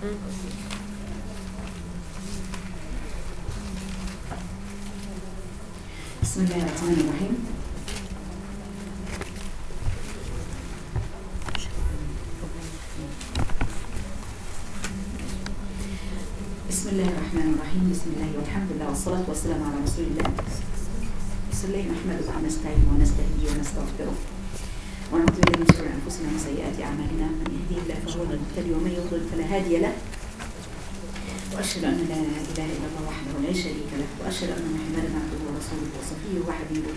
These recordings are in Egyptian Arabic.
بسم الله الرحمن الرحيم بسم الله الرحمن الرحيم بسم الله والحمد لله والصلاة والسلام على رسول الله بسم الله نحمده ونستعين ونستهديه ونستغفره ونعوذ بالله من شرور انفسنا ومن سيئات اعمالنا من يهديه الله فهو المهتدي ومن يضلل فلا هادي له واشهد ان لا اله الا الله وحده لا شريك له واشهد ان محمدا عبده ورسوله وصفيه وحبيبه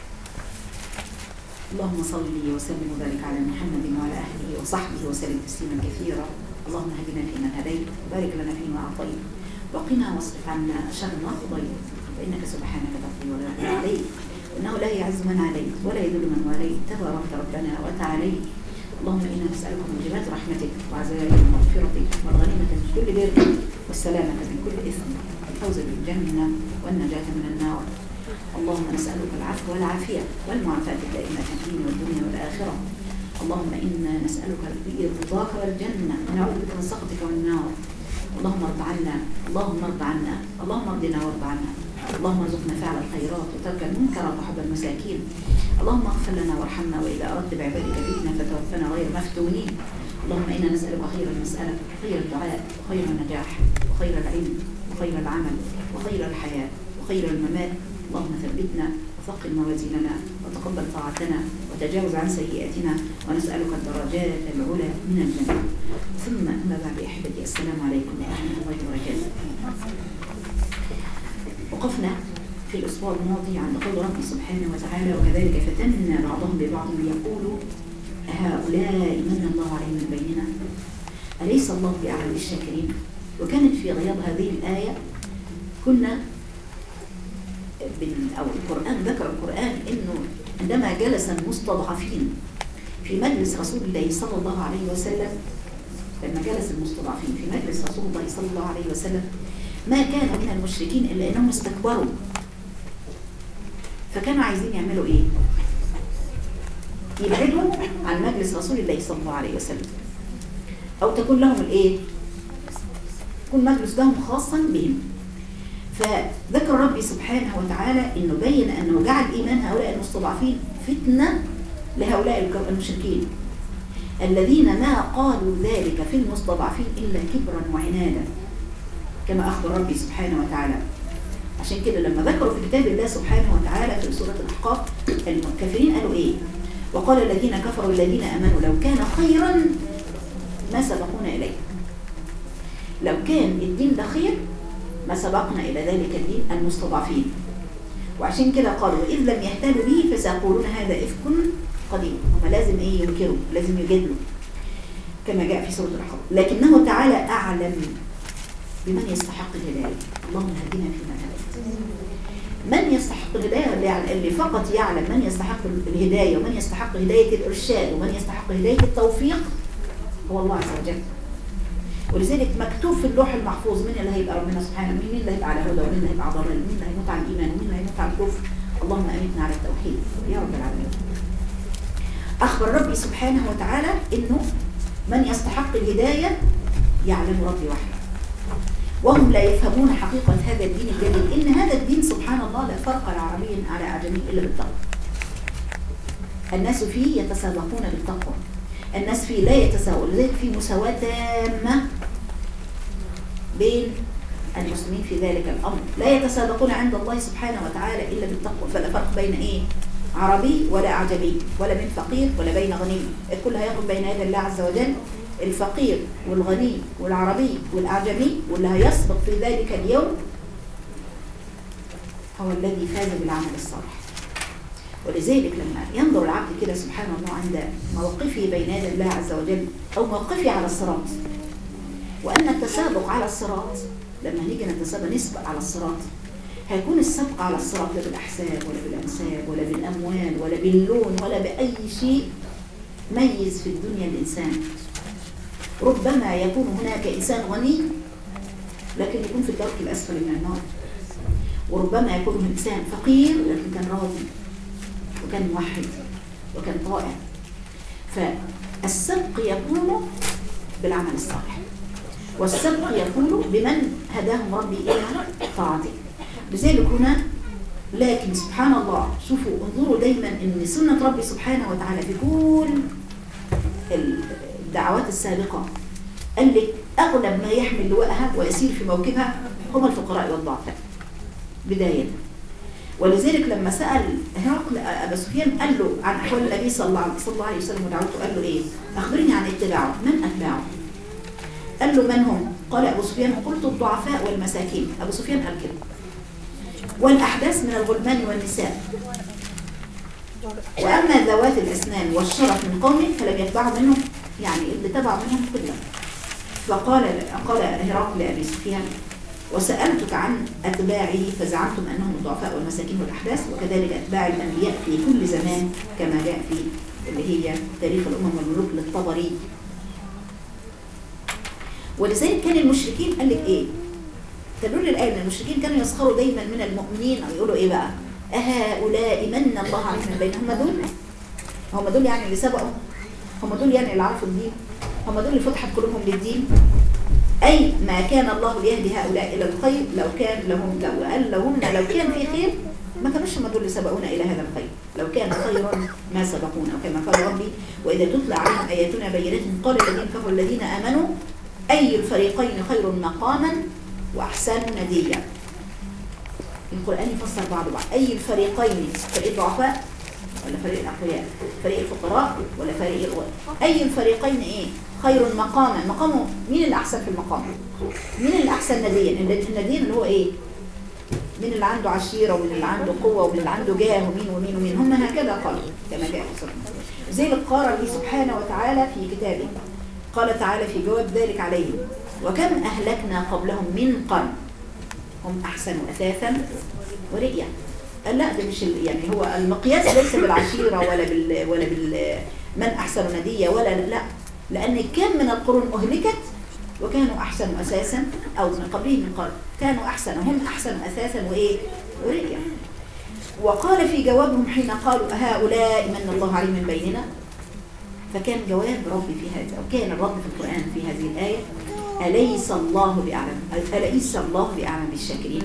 اللهم صل وسلم وبارك على محمد وعلى اهله وصحبه وسلم تسليما كثيرا اللهم اهدنا فيمن هديت وبارك لنا فيما اعطيت وقنا واصرف عنا شر ما قضيت فانك سبحانك تقضي ولا يقضى عليك انه لا يعز من عليك ولا يذل من واليت تباركت ربنا وتعاليت اللهم انا نسالك موجبات رحمتك وعزائم مغفرتك والغنيمه من كل بر والسلامه من كل اثم والفوز بالجنه والنجاه من النار اللهم نسالك العفو والعافيه والمعافاه الدائمه في الدين والدنيا والاخره اللهم انا نسالك رضاك والجنه ونعوذ بك من سخطك والنار اللهم ارض عنا اللهم ارض عنا اللهم ارضنا وارض عنا اللهم ارزقنا فعل الخيرات وترك المنكرات وحب المساكين اللهم اغفر لنا وارحمنا واذا اردت بعبادك فتنه فتوفنا غير مفتونين اللهم انا نسالك خير المساله وخير الدعاء وخير النجاح وخير العلم وخير العمل وخير الحياه وخير الممات اللهم ثبتنا وثقل موازيننا وتقبل طاعتنا وتجاوز عن سيئاتنا ونسألك الدرجات العلى من الجنة ثم أما بعد أحبتي السلام عليكم ورحمة الله وبركاته وقفنا في الأسبوع الماضي عند قول ربي سبحانه وتعالى وكذلك فتنا بعضهم ببعض ليقولوا هؤلاء من الله عليهم من بيننا أليس الله بأعلم الشاكرين وكانت في غياب هذه الآية كنا أو القرآن ذكر القرآن أنه عندما جلس المستضعفين في مجلس رسول الله صلى الله عليه وسلم لما جلس المستضعفين في مجلس رسول الله صلى الله عليه وسلم ما كان من المشركين إلا أنهم استكبروا فكانوا عايزين يعملوا إيه؟ يبعدوا عن مجلس رسول الله صلى الله عليه وسلم أو تكون لهم الإيه؟ يكون مجلس لهم خاصا بهم فذكر ربي سبحانه وتعالى انه بين انه جعل ايمان هؤلاء المستضعفين فتنه لهؤلاء المشركين الذين ما قالوا ذلك في المستضعفين الا كبرا وعنادا كما اخبر ربي سبحانه وتعالى عشان كده لما ذكروا في كتاب الله سبحانه وتعالى في سوره الاحقاف الكافرين قالوا ايه وقال الذين كفروا الذين امنوا لو كان خيرا ما سبقونا اليه لو كان الدين ده خير ما سبقنا إلى ذلك الدين المستضعفين وعشان كده قالوا إذ لم يهتدوا به فسيقولون هذا إفك قديم هم لازم إيه ينكروا لازم يجادلوا كما جاء في سورة الحق لكنه تعالى أعلم بمن يستحق الهداية اللهم هدنا فيما هديت من يستحق الهداية اللي فقط يعلم من يستحق الهداية ومن يستحق هداية الإرشاد ومن يستحق هداية التوفيق هو الله عز وجل ولذلك مكتوب في اللوح المحفوظ مين اللي هيبقى ربنا سبحانه مين اللي هيبقى على هدى ومين اللي هيبقى على ضلال مين اللي هيموت على الايمان ومين اللي هيموت على الكفر اللهم امتنا على التوحيد يا رب العالمين اخبر ربي سبحانه وتعالى انه من يستحق الهدايه يعلم ربي وحده وهم لا يفهمون حقيقة هذا الدين الجليل إن هذا الدين سبحان الله لا فرق لعربي على أعجمي إلا بالتقوى الناس فيه يتسابقون بالتقوى الناس فيه لا يتساووا لذلك في مساواة تامة بين المسلمين في ذلك الأمر لا يتسابقون عند الله سبحانه وتعالى إلا بالتقوى فلا فرق بين إيه عربي ولا أعجمي ولا بين فقير ولا بين غني الكل هيقف بين يدي الله عز وجل الفقير والغني والعربي والأعجمي واللي هيسبق في ذلك اليوم هو الذي فاز بالعمل الصالح ولذلك لما ينظر العبد كده سبحان الله عند موقفه بين يدي الله عز وجل أو موقفه على الصراط وأن التسابق على الصراط لما نيجي نتسابق نسبق على الصراط هيكون السبق على الصراط لا بالأحساب ولا بالأنساب ولا بالأموال ولا باللون ولا بأي شيء ميز في الدنيا الإنسان ربما يكون هناك إنسان غني لكن يكون في الدرك الأسفل من النار وربما يكون إنسان فقير لكن كان راضي وكان موحد وكان طائع فالسبق يكون بالعمل الصالح والسبق يكون بمن هداهم ربي إلى طاعته لذلك هنا لكن سبحان الله شوفوا انظروا دايما ان سنة ربي سبحانه وتعالى في كل الدعوات السابقة قال لك أغلب ما يحمل لواءها ويسير في موكبها هم الفقراء والضعفاء بداية ولذلك لما سأل هرقل أبا سفيان قال له عن أحوال النبي صلى الله صلى الله عليه وسلم ودعوته قال له إيه؟ أخبرني عن اتباعه من أتباعه؟ قال له من هم؟ قال أبو سفيان قلت الضعفاء والمساكين أبو سفيان قال كده والأحداث من الغلمان والنساء وأما ذوات الأسنان والشرف من قوم فلم يتبعوا منهم يعني اللي تبعوا منهم كلهم فقال قال هرقل لأبي سفيان وسألتك عن أتباعه فزعمتم أنهم الضعفاء والمساكين والأحداث وكذلك أتباع الأنبياء في كل زمان كما جاء في اللي هي تاريخ الأمم والملوك للطبري ولذلك كان المشركين قال لك إيه تدل الآية أن المشركين كانوا يسخروا دايما من المؤمنين أو يقولوا إيه بقى أهؤلاء من الله عليهم من بينهم هم دول هم دول يعني اللي سبقوا هم دول يعني اللي عرفوا الدين هم دول اللي فتحت قلوبهم للدين أي ما كان الله ليهدي هؤلاء إلى الخير لو كان لهم لو قال لهم لو كان في خير ما كانوش هم دول اللي سبقونا إلى هذا الخير لو كان خيرا ما سبقونا كما قال ربي وإذا تتلى عليهم آياتنا بينات قال الذين كفروا الذين آمنوا أي الفريقين خير مقاما وأحسن نديا القرآن يفسر بعض بعض أي الفريقين فريق الضعفاء ولا فريق الأقوياء فريق الفقراء ولا فريق الغنى أي الفريقين إيه خير مقاما مقامه مين اللي أحسن في المقام مين اللي أحسن نديا الندين اللي هو إيه مين اللي عنده عشيرة ومين اللي عنده قوة ومين اللي عنده جاه ومين ومين ومين هم هكذا قالوا كما جاء في سورة زي قال لي سبحانه وتعالى في كتابه قال تعالى في جواب ذلك عليهم وكم أهلكنا قبلهم من قرن هم أحسن أثاثا ورئيا قال لا ده مش ال- يعني هو المقياس ليس بالعشيرة ولا بال ولا بال من أحسن ندية ولا لا لأن كم من القرون أهلكت وكانوا أحسن أساسا أو من قبلهم من قرن كانوا أحسن هم أحسن أساسا وإيه ورئيا وقال في جوابهم حين قالوا هؤلاء من الله عليهم من بيننا فكان جواب ربي في هذا وكان الرد في القرآن في هذه الآية أليس الله بأعلم أليس الله بأعلم بالشاكرين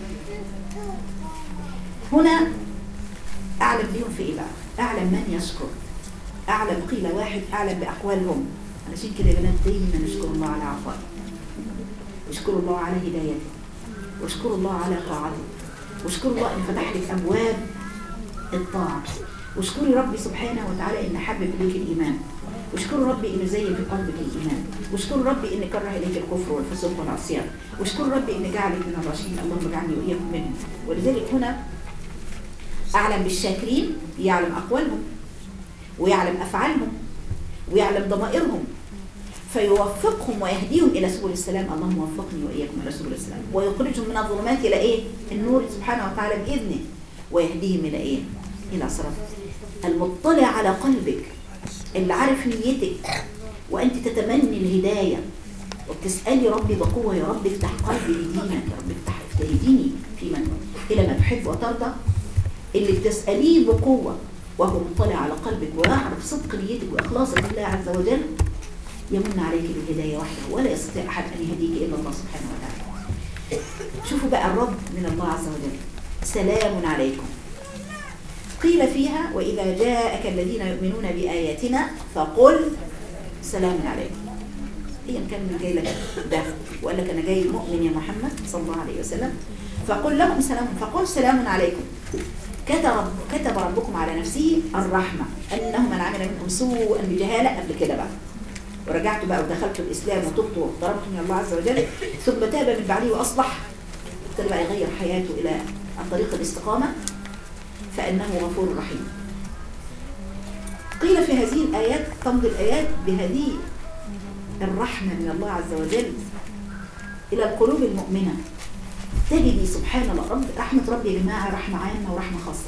هنا أعلم بيهم في إيه بقى أعلم من يشكر أعلم قيل واحد أعلم بأقوالهم علشان كده يا بنات دايما نشكر الله على عطائه واشكروا الله على هدايته واشكروا الله على طاعته واشكروا الله ان فتح لك ابواب الطاعه واشكري ربي سبحانه وتعالى ان حبب اليك الايمان واشكروا ربي ان زين في قلبك الايمان واشكروا ربي ان كره اليك الكفر والفسوق والعصيان واشكروا ربي ان جعلك من الراشدين اللهم اجعلني واياكم منهم ولذلك هنا اعلم بالشاكرين يعلم اقوالهم ويعلم افعالهم ويعلم ضمائرهم فيوفقهم ويهديهم الى سبل السلام اللهم وفقني واياكم الى سبل السلام ويخرجهم من الظلمات الى ايه النور سبحانه وتعالى باذنه ويهديهم الى ايه الى صراط المطلع على قلبك اللي عارف نيتك وانت تتمني الهدايه وبتسالي ربي بقوه يا رب افتح قلبي لدينك يا رب افتح اهديني في من الى ما تحب وترضى اللي بتساليه بقوه وهو مطلع على قلبك ويعرف صدق نيتك واخلاصك لله عز وجل يمن عليك بالهدايه وحده ولا يستطيع احد ان يهديك الا الله سبحانه وتعالى. شوفوا بقى الرب من الله عز وجل سلام عليكم. قيل فيها واذا جاءك الذين يؤمنون باياتنا فقل سلام عليكم. هي كان جاي لك ده وقال لك انا جاي مؤمن يا محمد صلى الله عليه وسلم فقل لهم سلام فقل سلام عليكم. كتب كتب ربكم على نفسه الرحمه انه من عمل منكم سوءا بجهاله قبل كده بقى. ورجعت بقى ودخلت الإسلام وتبت واقتربت من الله عز وجل ثم تاب من بعده وأصلح ابتدى بقى يغير حياته إلى عن طريق الاستقامة فإنه غفور رحيم قيل في هذه الآيات تمضي الآيات بهذه الرحمة من الله عز وجل إلى القلوب المؤمنة تجدي سبحان الله رب رحمة ربي يا جماعة رحمة عامة ورحمة خاصة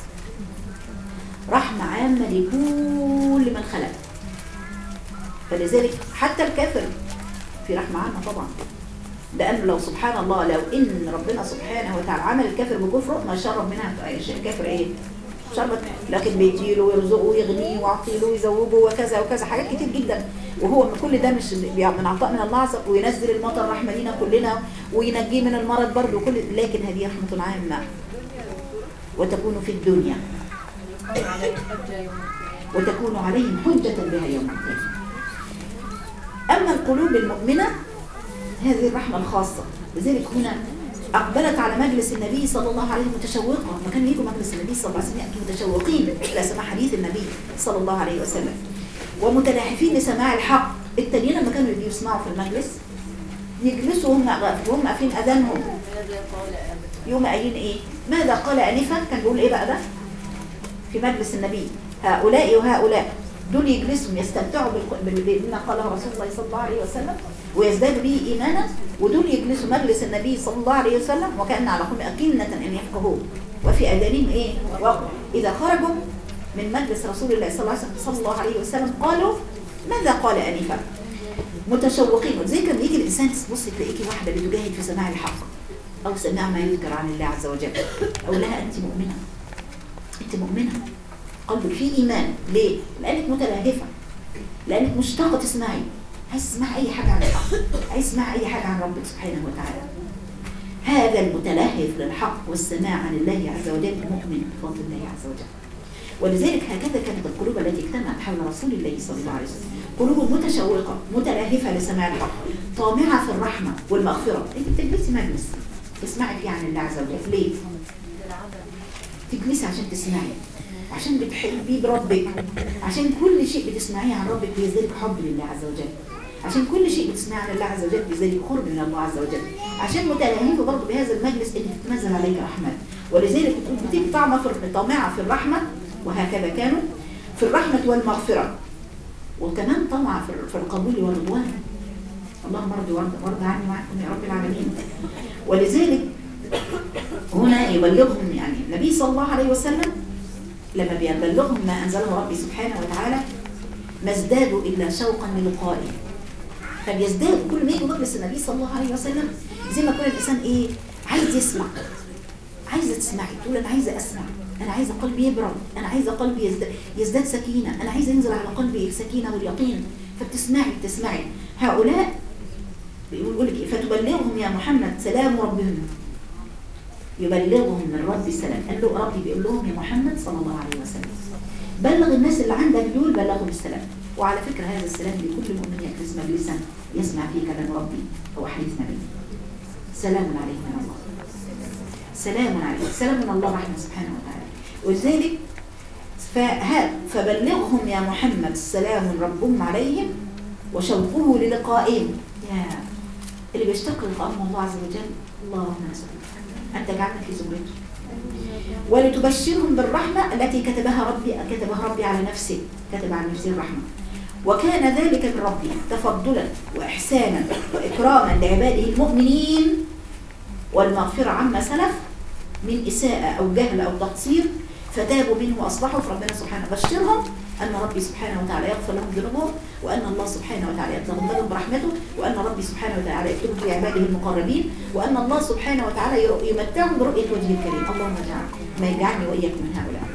رحمة عامة لكل من خلق فلذلك حتى الكافر في رحمة عامة طبعا لأن لو سبحان الله لو إن ربنا سبحانه وتعالى عمل الكافر بكفره ما شرب منها الكافر إيه؟ شربت لكن بيديله ويرزقه ويغنيه ويعطيله ويزوجه وكذا وكذا حاجات كتير جدا وهو من كل ده مش بي- من عطاء من الله عز وجل وينزل المطر رحمة لينا كلنا وينجيه من المرض برضه وكل لكن هذه رحمة عامة وتكون في الدنيا يقام عليه حجة يوم القيامة وتكون عليهم حجة بها يوم القيامة أما القلوب المؤمنة هذه الرحمة الخاصة لذلك هنا أقبلت على مجلس النبي صلى الله عليه وسلم متشوقة ما كان يجوا مجلس النبي صلى الله عليه وسلم يأتوا متشوقين إلى سماع حديث النبي صلى الله عليه وسلم ومتلاحفين لسماع الحق التانيين لما كانوا يجوا يسمعوا في المجلس يجلسوا وهم وهم قافلين أذانهم ماذا قال أبدا يوم قايلين ايه ماذا قال انفا كان بيقول ايه بقى ده في مجلس النبي هؤلاء وهؤلاء دول يجلسوا يستمتعوا بالق- بال- بما قاله رسول الله صلى الله عليه وسلم ويزدادوا به ايمانا ودول يجلسوا مجلس النبي صلى الله عليه وسلم وكان على قوم اكنه ان يفقهوه وفي اذانهم ايه وقر اذا خرجوا من مجلس رسول الله صلى الله عليه وسلم, صلى الله عليه وسلم قالوا ماذا قال انفا متشوقين وزي كان يجي الانسان تبص تلاقيكي واحده بتجاهد في سماع الحق أو سماع ما يذكر عن الله عز وجل أو لها أنت مؤمنة أنت مؤمنة قلبك فيه إيمان ليه؟ لأنك متلهفة لأنك مشتاقة تسمعي عايز تسمعي أي حاجة عن الحق عايز تسمعي أي حاجة عن ربك سبحانه وتعالى هذا المتلهف للحق والسماع عن الله عز وجل مؤمن بفضل الله عز وجل ولذلك هكذا كانت القلوب التي اجتمعت حول رسول الله صلى الله عليه وسلم قلوب متشوقة متلهفة لسماع الحق طامعة في الرحمة والمغفرة انت بتجلسي مجلس تسمعي فيه عن الله عز وجل ليه؟ تجلسي عشان تسمعي عشان بتحبي بربك عشان كل شيء بتسمعيه عن ربك بيزداد حب لله عز وجل عشان كل شيء بتسمعيه عن الله عز وجل بيزداد قرب من الله عز وجل عشان متلهفه برضه بهذا المجلس ان تتنزل عليك رحمه ولذلك بتقول بتيجي طعمه في طامعه في الرحمه وهكذا كانوا في الرحمه والمغفره وكمان طمع في في القبول والرضوان اللهم ارض وارض وارض عني وعنكم يا رب العالمين ولذلك هنا يبلغهم يعني النبي صلى الله عليه وسلم لما بيبلغهم ما انزله ربي سبحانه وتعالى ما ازدادوا الا شوقا للقائه فبيزدادوا كل ما يجوا مجلس النبي صلى الله عليه وسلم زي ما يكون الانسان ايه عايز يسمع عايزه تسمعي تقول انا عايزه اسمع انا عايزه قلبي يبرد انا عايزه قلبي يزداد, يزداد سكينه انا عايزه ينزل على قلبي السكينه واليقين فبتسمعي بتسمعي هؤلاء بيقول لك إيه؟ فتبلغهم يا محمد سلام ربهم يبلغهم من رب السلام قال له ربي بيقول لهم يا محمد صلى الله عليه وسلم بلغ الناس اللي عندك دول بلغهم السلام وعلى فكرة هذا السلام لكل مؤمن يجلس مجلسا يسمع فيه كلام ربي هو حديث نبي سلام عليه من الله سلام عليه سلام من الله رحمه سبحانه وتعالى ولذلك فها فبلغهم يا محمد سلام ربهم عليهم وشوقه للقائهم يا اللي بيشتاق لقاء الله عز وجل اللهم نسألك أن تجعلنا في زمرته ولتبشرهم بالرحمة التي كتبها ربي كتبها ربي على نفسه كتب على نفسه الرحمة وكان ذلك من ربي تفضلا وإحسانا وإكراما لعباده المؤمنين والمغفرة عما سلف من إساءة أو جهل أو تقصير فتابوا منه وأصلحوا فربنا سبحانه بشرهم أن ربي سبحانه وتعالى يغفر لهم ذنوبهم وأن الله سبحانه وتعالى يتغمدهم برحمته وأن ربي سبحانه وتعالى يكتبهم في عباده المقربين وأن الله سبحانه وتعالى ير- يمتعهم برؤية وجهه الكريم اللهم اجعل ما يجعلني وإياكم من هؤلاء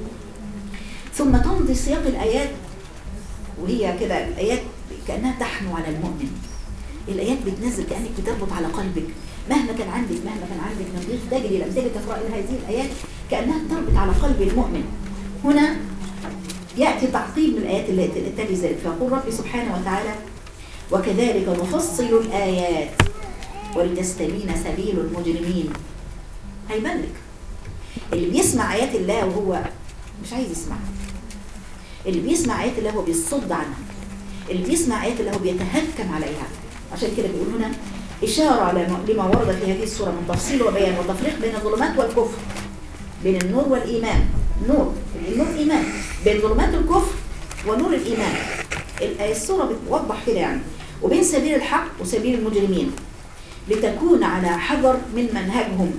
ثم تمضي سياق الآيات وهي كده الآيات كأنها تحنو على المؤمن الآيات بتنزل كأنك بتربط على قلبك مهما كان عندك مهما كان عندك نظيف تجري لم تجد تقرأ هذه الآيات كأنها تربط على قلب المؤمن هنا يأتي تعقيب من الآيات التي تلي ذلك فيقول ربي سبحانه وتعالى وكذلك نفصل الآيات ولتستبين سبيل المجرمين هيبان لك اللي بيسمع آيات الله وهو مش عايز يسمعها اللي بيسمع آيات الله وهو بيصد عنها اللي بيسمع آيات الله وهو بيتهكم عليها عشان كده بيقول هنا إشارة لما- لما ورد في هذه السورة من تفصيل وبيان وتفريق بين الظلمات والكفر بين النور والإيمان نور النور إيمان بين ظلمات الكفر ونور الإيمان ال- السورة بتوضح كده يعني وبين سبيل الحق وسبيل المجرمين لتكون على حذر من منهجهم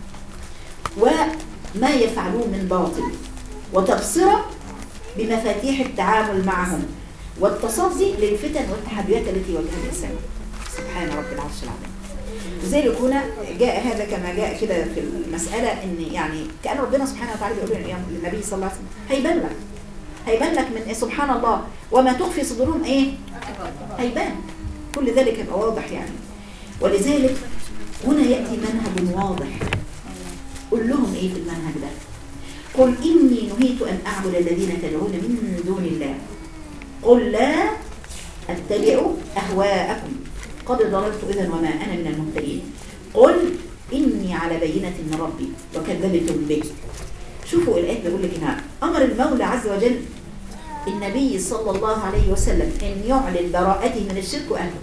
وما يفعلون من باطل وتبصرة بمفاتيح التعامل معهم والتصدي للفتن والتحديات التي يواجهها الإنسان سبحان رب العرش العظيم لذلك هنا جاء هذا كما جاء كده في المسألة ان يعني كأن ربنا سبحانه وتعالى بيقول للنبي صلى الله عليه وسلم هيبان لك هيبان لك من إيه سبحان الله وما تخفي صدورهم ايه هيبان كل ذلك يبقى واضح يعني ولذلك هنا يأتي منهج واضح قل لهم ايه في المنهج ده قل إني نهيت أن أعبد الذين تدعون من دون الله قل لا أتبع أهواءكم قد ضللت إذا وما أنا من المهتدين قل إني على بينة من ربي وكذبتم به شوفوا الآيات بيقول لك هنا أمر المولى عز وجل النبي صلى الله عليه وسلم أن يعلن براءته من الشرك وأهله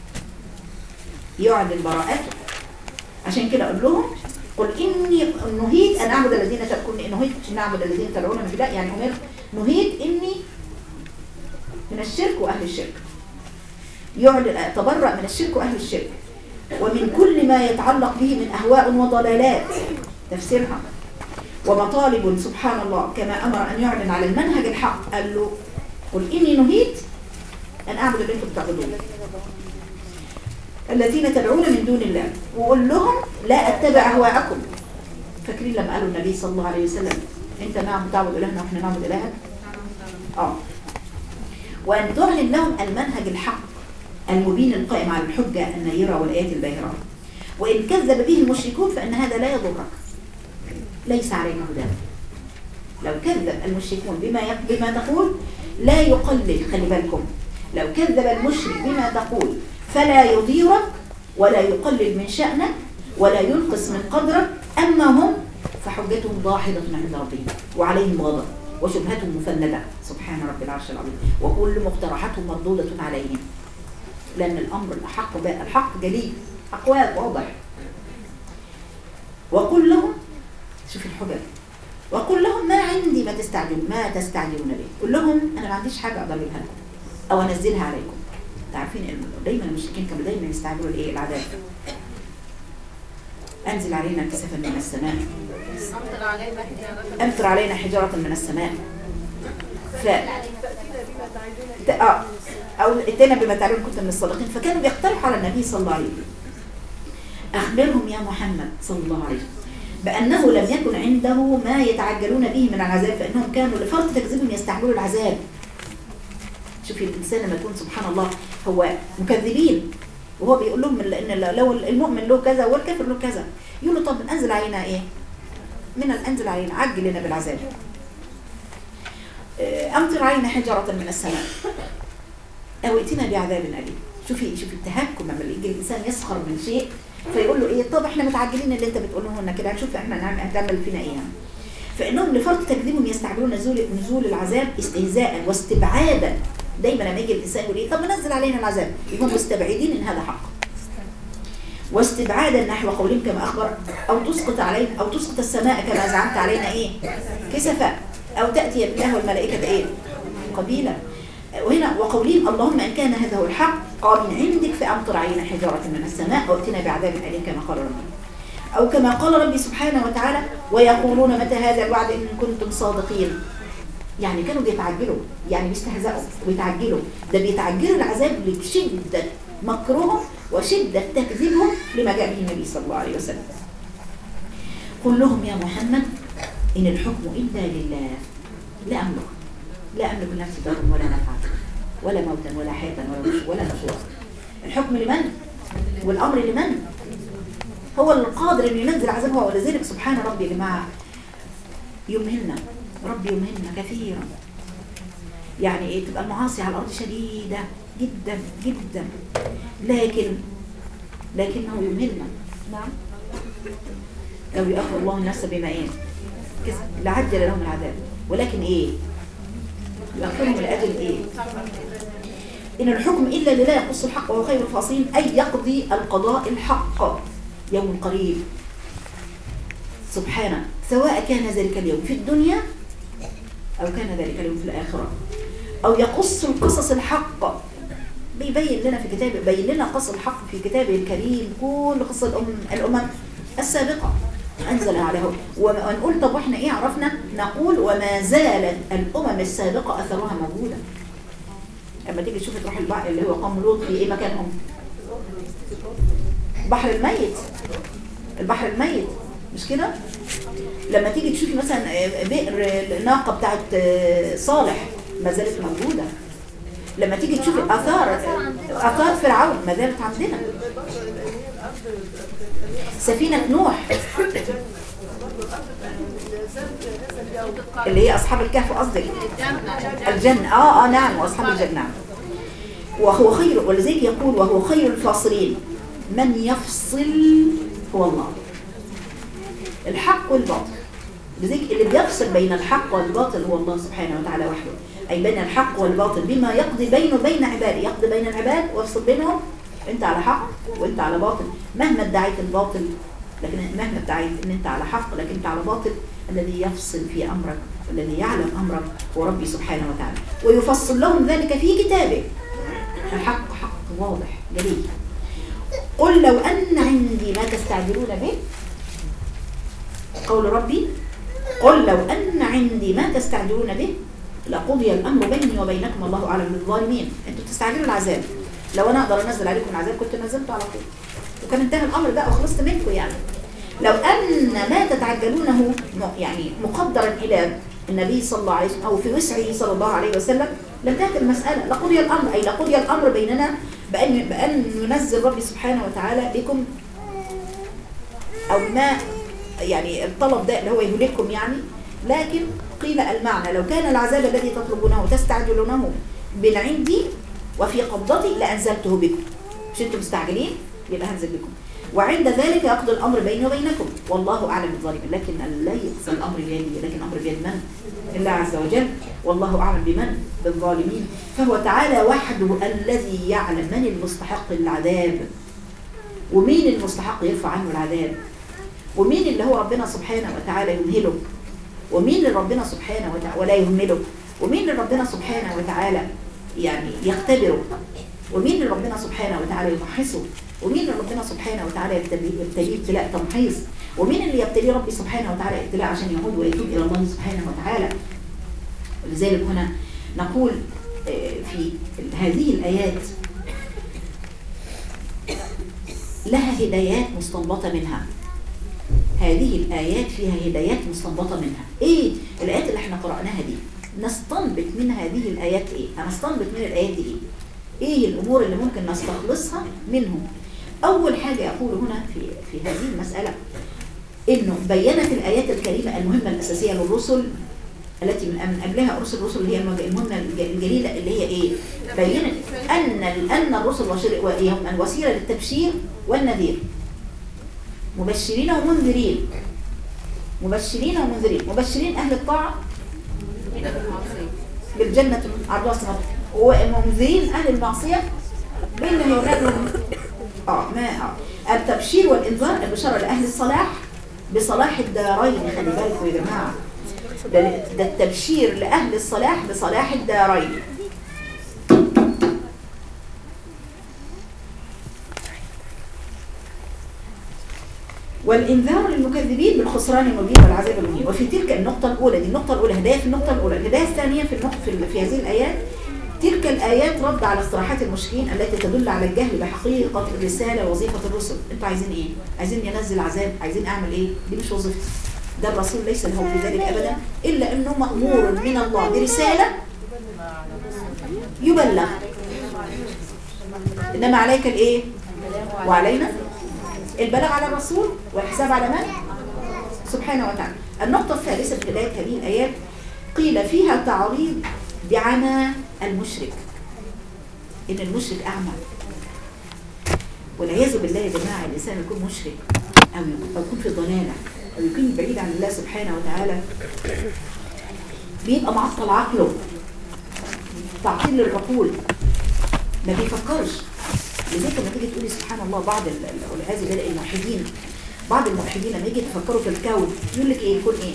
يعلن براءته عشان كده أقول لهم قل إني نهيت أن أعبد الذين تكون نهيت أن أعبد الذين تدعون من الله يعني أمرت نهيت إني من الشرك وأهل الشرك يعلن تبرأ من الشرك وأهل الشرك ومن كل ما يتعلق به من أهواء وضلالات تفسيرها ومطالب سبحان الله كما أمر أن يعلن على المنهج الحق قال له قل إني نهيت أن أعبد اللي أنتم بتعبدون الذين تدعون من دون الله وقل لهم لا أتبع أهواءكم فاكرين لما قالوا النبي صلى الله عليه وسلم أنت نعم تعبد إلهنا وإحنا نعبد إلهك آه وأن تعلن لهم المنهج الحق المبين القائم على الحجة النيرة والآيات الباهرة وإن كذب به المشركون فإن هذا لا يضرك ليس علينا هدى لو كذب المشركون بما يق- بما تقول لا يقلل خلي بالكم لو كذب المشرك بما تقول فلا يضيرك ولا يقلل من شأنك ولا ينقص من قدرك أما هم فحجتهم ضاحضة عند ربهم وعليهم غضب وشبهتهم مفندة سبحان رب العرش العظيم وكل مقترحاتهم مردودة عليهم لأن الأمر الحق بقى الحق جليل أقوال واضح وقل لهم شوف الحجج وقل لهم ما عندي ما تستعجلون ما تستعجلون به قل لهم أنا ما عنديش حاجة أقدر أجيبها لكم أو أنزلها عليكم انتوا عارفين إن دايما المشركين كانوا دايما يستعجلوا الإيه العذاب أنزل علينا كسفا من السماء أمطر علينا حجارة أمطر علينا حجارة من السماء ف ت- اه او اتينا بما تعلمون كنت من الصادقين فكانوا بيقترحوا على النبي صلى الله عليه وسلم اخبرهم يا محمد صلى الله عليه وسلم بانه لم يكن عنده ما يتعجلون به من العذاب فانهم كانوا لفرط تكذيبهم يستعجلوا العذاب شوفي الانسان لما يكون سبحان الله هو مكذبين وهو بيقول لهم ان لو المؤمن له كذا والكافر له كذا يقول له طب انزل علينا ايه من الانزل علينا عجل لنا بالعذاب أمطر علينا حجرة من السماء أو ائتنا بعذاب أليم شوفي شوفي التهكم لما يجي الإنسان يسخر من شيء فيقول له إيه طب إحنا متعجلين اللي أنت بتقوله لنا كده هنشوف إحنا نعمل هتعمل فينا إيه يعني. فإنهم لفرط تكذيبهم يستعجلون نزول نزول العذاب استهزاء واستبعادا دايما لما يجي الإنسان يقول إيه طب نزل علينا العذاب يبقوا مستبعدين إن هذا حق واستبعادا نحو قولهم كما أخبر أو تسقط علينا أو تسقط السماء كما زعمت علينا إيه كسفا أو تأتي بالله والملائكة إيه قبيلا وهنا وقولهم اللهم إن كان هذا هو الحق قال من عندك فأمطر علينا حجارة من السماء وأتنا بعذاب أليم كما قال ربي أو كما قال ربي سبحانه وتعالى ويقولون متى هذا الوعد إن كنتم صادقين يعني كانوا بيتعجلوا يعني بيستهزئوا ويتعجلوا ده بيتعجلوا العذاب لشدة مكرهم وشدة تكذيبهم لما جاء به النبي صلى الله عليه وسلم قل لهم يا محمد إن الحكم إلا لله لا أملك لا أملك لنفسي ضرا ولا نفعا ولا موتا ولا حياة ولا نشور ولا نشور الحكم لمن؟ والأمر لمن؟ هو القادر أن ينزل عذابه ولذلك سبحان ربي يا جماعة يمهلنا ربي يمهلنا كثيرا يعني ايه تبقى المعاصي على الأرض شديدة جدا جدا لكن لكنه يمهلنا نعم لو يؤخر الله الناس بما ايه كسب لعجل لهم العذاب ولكن ايه يؤخرهم لأجل ايه إن الحكم إلا لله يقص الحق وهو خير الفاصلين أي يقضي القضاء الحق يوم قريب سبحانه سواء كان ذلك اليوم في الدنيا أو كان ذلك اليوم في الآخرة أو يقص القصص الحق بيبين لنا في كتابه بين لنا قصص الحق في كتابه الكريم كل قصص الأم الأمم السابقة أنزلها عليه ونقول طب واحنا ايه عرفنا نقول وما زالت الأمم السابقة أثرها موجودا اما تيجي تشوف تروح البعض اللي هو قوم لوط في ايه مكانهم البحر الميت البحر الميت مش كده لما تيجي تشوفي مثلا بئر الناقه بتاعت صالح ما زالت موجوده لما تيجي تشوفي اثار اثار فرعون ما زالت عندنا سفينه نوح اللي هي اصحاب الكهف قصدك الجنه اه اه نعم واصحاب الجنه وهو خير ولذلك يقول وهو خير الفاصلين من يفصل هو الله الحق والباطل لذلك اللي بيفصل بين الحق والباطل هو الله سبحانه وتعالى وحده أي بين الحق والباطل بما يقضي بينه وبين عباده يقضي بين العباد ويفصل بينهم انت على حق وانت على باطل مهما ادعيت الباطل لكن مهما ادعيت ان انت على حق لكن انت على باطل الذي يفصل في امرك والذي يعلم امرك هو ربي سبحانه وتعالى ويفصل لهم ذلك في كتابه الحق حق واضح جليل قل لو ان عندي ما تستعجلون به قول ربي قل لو ان عندي ما تستعجلون به لقضي الامر بيني وبينكم الله اعلم بالظالمين انتوا بتستعجلوا العذاب لو انا اقدر انزل عليكم العذاب كنت نزلته على طول وكان انتهى الامر بقى وخلصت منكم يعني لو ان ما تتعجلونه يعني مقدرا الى النبي صلى الله عليه وسلم او في وسعه صلى الله عليه وسلم لانتهت المساله لقضي الامر اي لقضي الامر بيننا بان بان ينزل ربي سبحانه وتعالى بكم او ما يعني الطلب ده اللي هو يهلككم يعني لكن قيل المعنى لو كان العذاب الذي تطلبونه وتستعجلونه من عندي وفي قبضتي لأنزلته بكم مش انتم مستعجلين يبقى هنزل بكم وعند ذلك يقضي الأمر بيني وبينكم والله أعلم بالظالمين لكن لا يقضي الأمر بيدي لكن الأمر بيد من؟ الله عز وجل والله أعلم بمن؟ بالظالمين فهو تعالى وحده الذي يعلم من المستحق للعذاب ومين المستحق يرفع عنه العذاب ومين اللي هو ربنا سبحانه وتعالى يمهله ومين اللي ربنا سبحانه وتعالى ولا يهمله ومين اللي ربنا سبحانه وتعالى يعني يختبره ومين اللي ربنا سبحانه وتعالى يمحصه ومين اللي ربنا سبحانه وتعالى يبتليه ابتلاء تمحيص ومين اللي يبتليه ربي سبحانه وتعالى ابتلاء عشان يعود ويتوب الى الله سبحانه وتعالى لذلك هنا نقول في هذه الايات لها هدايات مستنبطه منها هذه الآيات فيها هدايات مستنبطة منها إيه الآيات اللي احنا قرأناها دي نستنبط من هذه الآيات إيه هنستنبط من الآيات دي إيه إيه الأمور اللي ممكن نستخلصها منهم أول حاجة يقول هنا في, في هذه المسألة إنه بينت الآيات الكريمة المهمة الأساسية للرسل التي من قبلها رسل الرسل اللي هي المهمة الجليلة اللي هي إيه بينت أن أن الرسل هم الوسيلة للتبشير والنذير مبشرين ومنذرين مبشرين ومنذرين مبشرين أهل الطاعة بالجنة عرضها السماء ومنذرين أهل المعصية بين ينالهم اه ما اه التبشير والإنذار البشارة لأهل الصلاح بصلاح الدارين خلي بالكم يا جماعة ده, ده التبشير لأهل الصلاح بصلاح الدارين والإنذار للمكذبين بالخسران المبين والعذاب المهين وفي تلك النقطة الأولى دي النقطة الأولى هداية في النقطة الأولى الهداية الثانية في النقطة في, في هذه الآيات تلك الآيات رد على اصطلاحات المشركين التي تدل على الجهل بحقيقة الرسالة ووظيفة الرسل انتوا عايزين ايه؟ عايزين ينزل عذاب عايزين اعمل ايه؟ دي مش وظيفتي ده الرسول ليس له في ذلك أبدا إلا أنه مأمور من الله برسالة يبلغ إنما عليك الإيه؟ وعلينا البلاغ على الرسول والحساب على من؟ سبحانه وتعالى النقطة الثالثة في بداية هذه الآيات قيل فيها تعريض بعمى المشرك إن المشرك أعمى والعياذ بالله يا جماعة الإنسان يكون مشرك أو يكون في ضلالة أو يكون بعيد عن الله سبحانه وتعالى بيبقى معطل عقله تعطيل للعقول ما بيفكرش لذلك لما تيجي تقولي سبحان الله بعض والعياذ بالله الموحدين بعض الموحدين لما يجي يتفكروا في الكون يقول لك ايه الكون ايه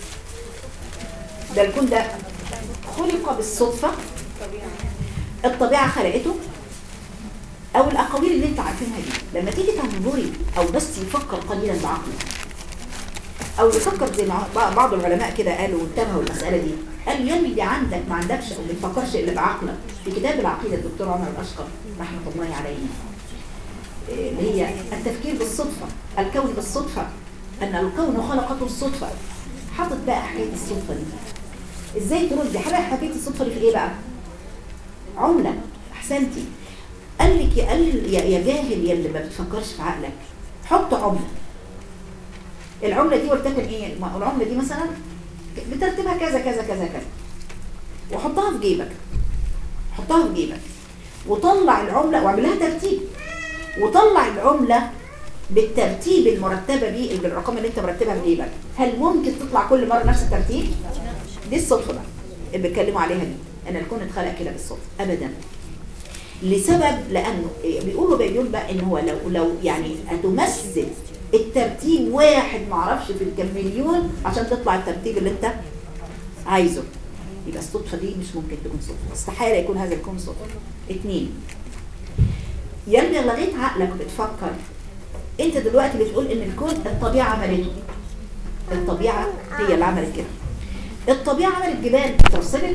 ده الكون ده خلق بالصدفه الطبيعه خلقته او الاقاويل اللي انت عارفينها دي لما تيجي تنظري او بس يفكر قليلا بعقله او يفكر زي ما بعض العلماء كده قالوا وانتبهوا المساله دي قال يا اللي عندك ما عندكش او ما تفكرش الا بعقلك في كتاب العقيده الدكتور عمر الاشقر رحمه الله عليه اللي هي التفكير بالصدفة الكون بالصدفة أن الكون خلقته الصدفة حاطط بقى حكاية الصدفة دي ازاي تردي حضرتك حكاية الصدفة دي في ايه بقى عملة احسنتي قال لك يا قال يا يا جاهل يا اللي ما بتفكرش في عقلك حط عملة العملة دي ولتكن ايه ما- العملة دي مثلا بترتيبها كذا كذا كذا كذا وحطها في جيبك حطها في جيبك وطلع العملة واعمل لها ترتيب وطلع العملة بالترتيب المرتبة دي بالرقم اللي انت مرتبها في جيبك هل ممكن تطلع كل مرة نفس الترتيب؟ دي الصدفة بقى اللي بيتكلموا عليها دي ان الكون اتخلق كده بالصدفة ابدا لسبب لانه بيقولوا بيقول بقى ان هو لو لو يعني هتمثل الترتيب واحد معرفش في الكم مليون عشان تطلع الترتيب اللي انت عايزه يبقى الصدفة دي مش ممكن تكون صدفة استحالة يكون هذا الكون صدفة اتنين يلي لغيت عقلك بتفكر انت دلوقتي بتقول ان الكون الطبيعة عملته الطبيعة هي اللي عملت كده الطبيعة عملت جبال ترسلت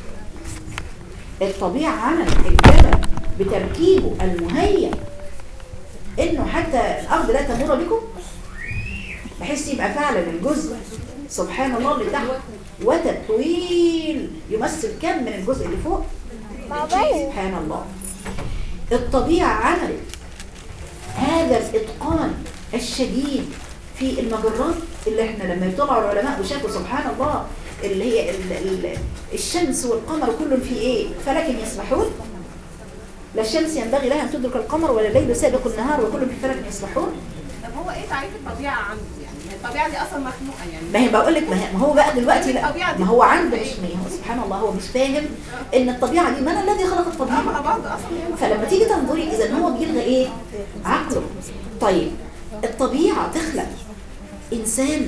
الطبيعة عملت الجبل بتركيبه المهيأ انه حتى الارض لا تمر بكم بحيث يبقى فعلا الجزء سبحان الله اللي تحت وتد طويل يمثل كم من الجزء اللي فوق سبحان الله الطبيعة عملت هذا الإتقان الشديد في المجرات اللي احنا لما يطلعوا العلماء وشافوا سبحان الله اللي هي ال ال الشمس والقمر كل في ايه فلك يسبحون لا الشمس ينبغي لها ان تدرك القمر ولا الليل سابق النهار وكل في فلك يسبحون طب هو ايه تعريف الطبيعه عنده يعني الطبيعه دي اصلا مخلوقه يعني ما هي بقول لك ما هي- ما هو بقى دلوقتي لا الطبيعة دي ما هو عنده إيه؟ مش ما هو سبحان الله هو مش فاهم ان الطبيعه دي من الذي خلق اه الطبيعه مع بعض اصلا يعني فلما تيجي تنظري اذا هو بيلغى ايه عقله طيب الطبيعه تخلق انسان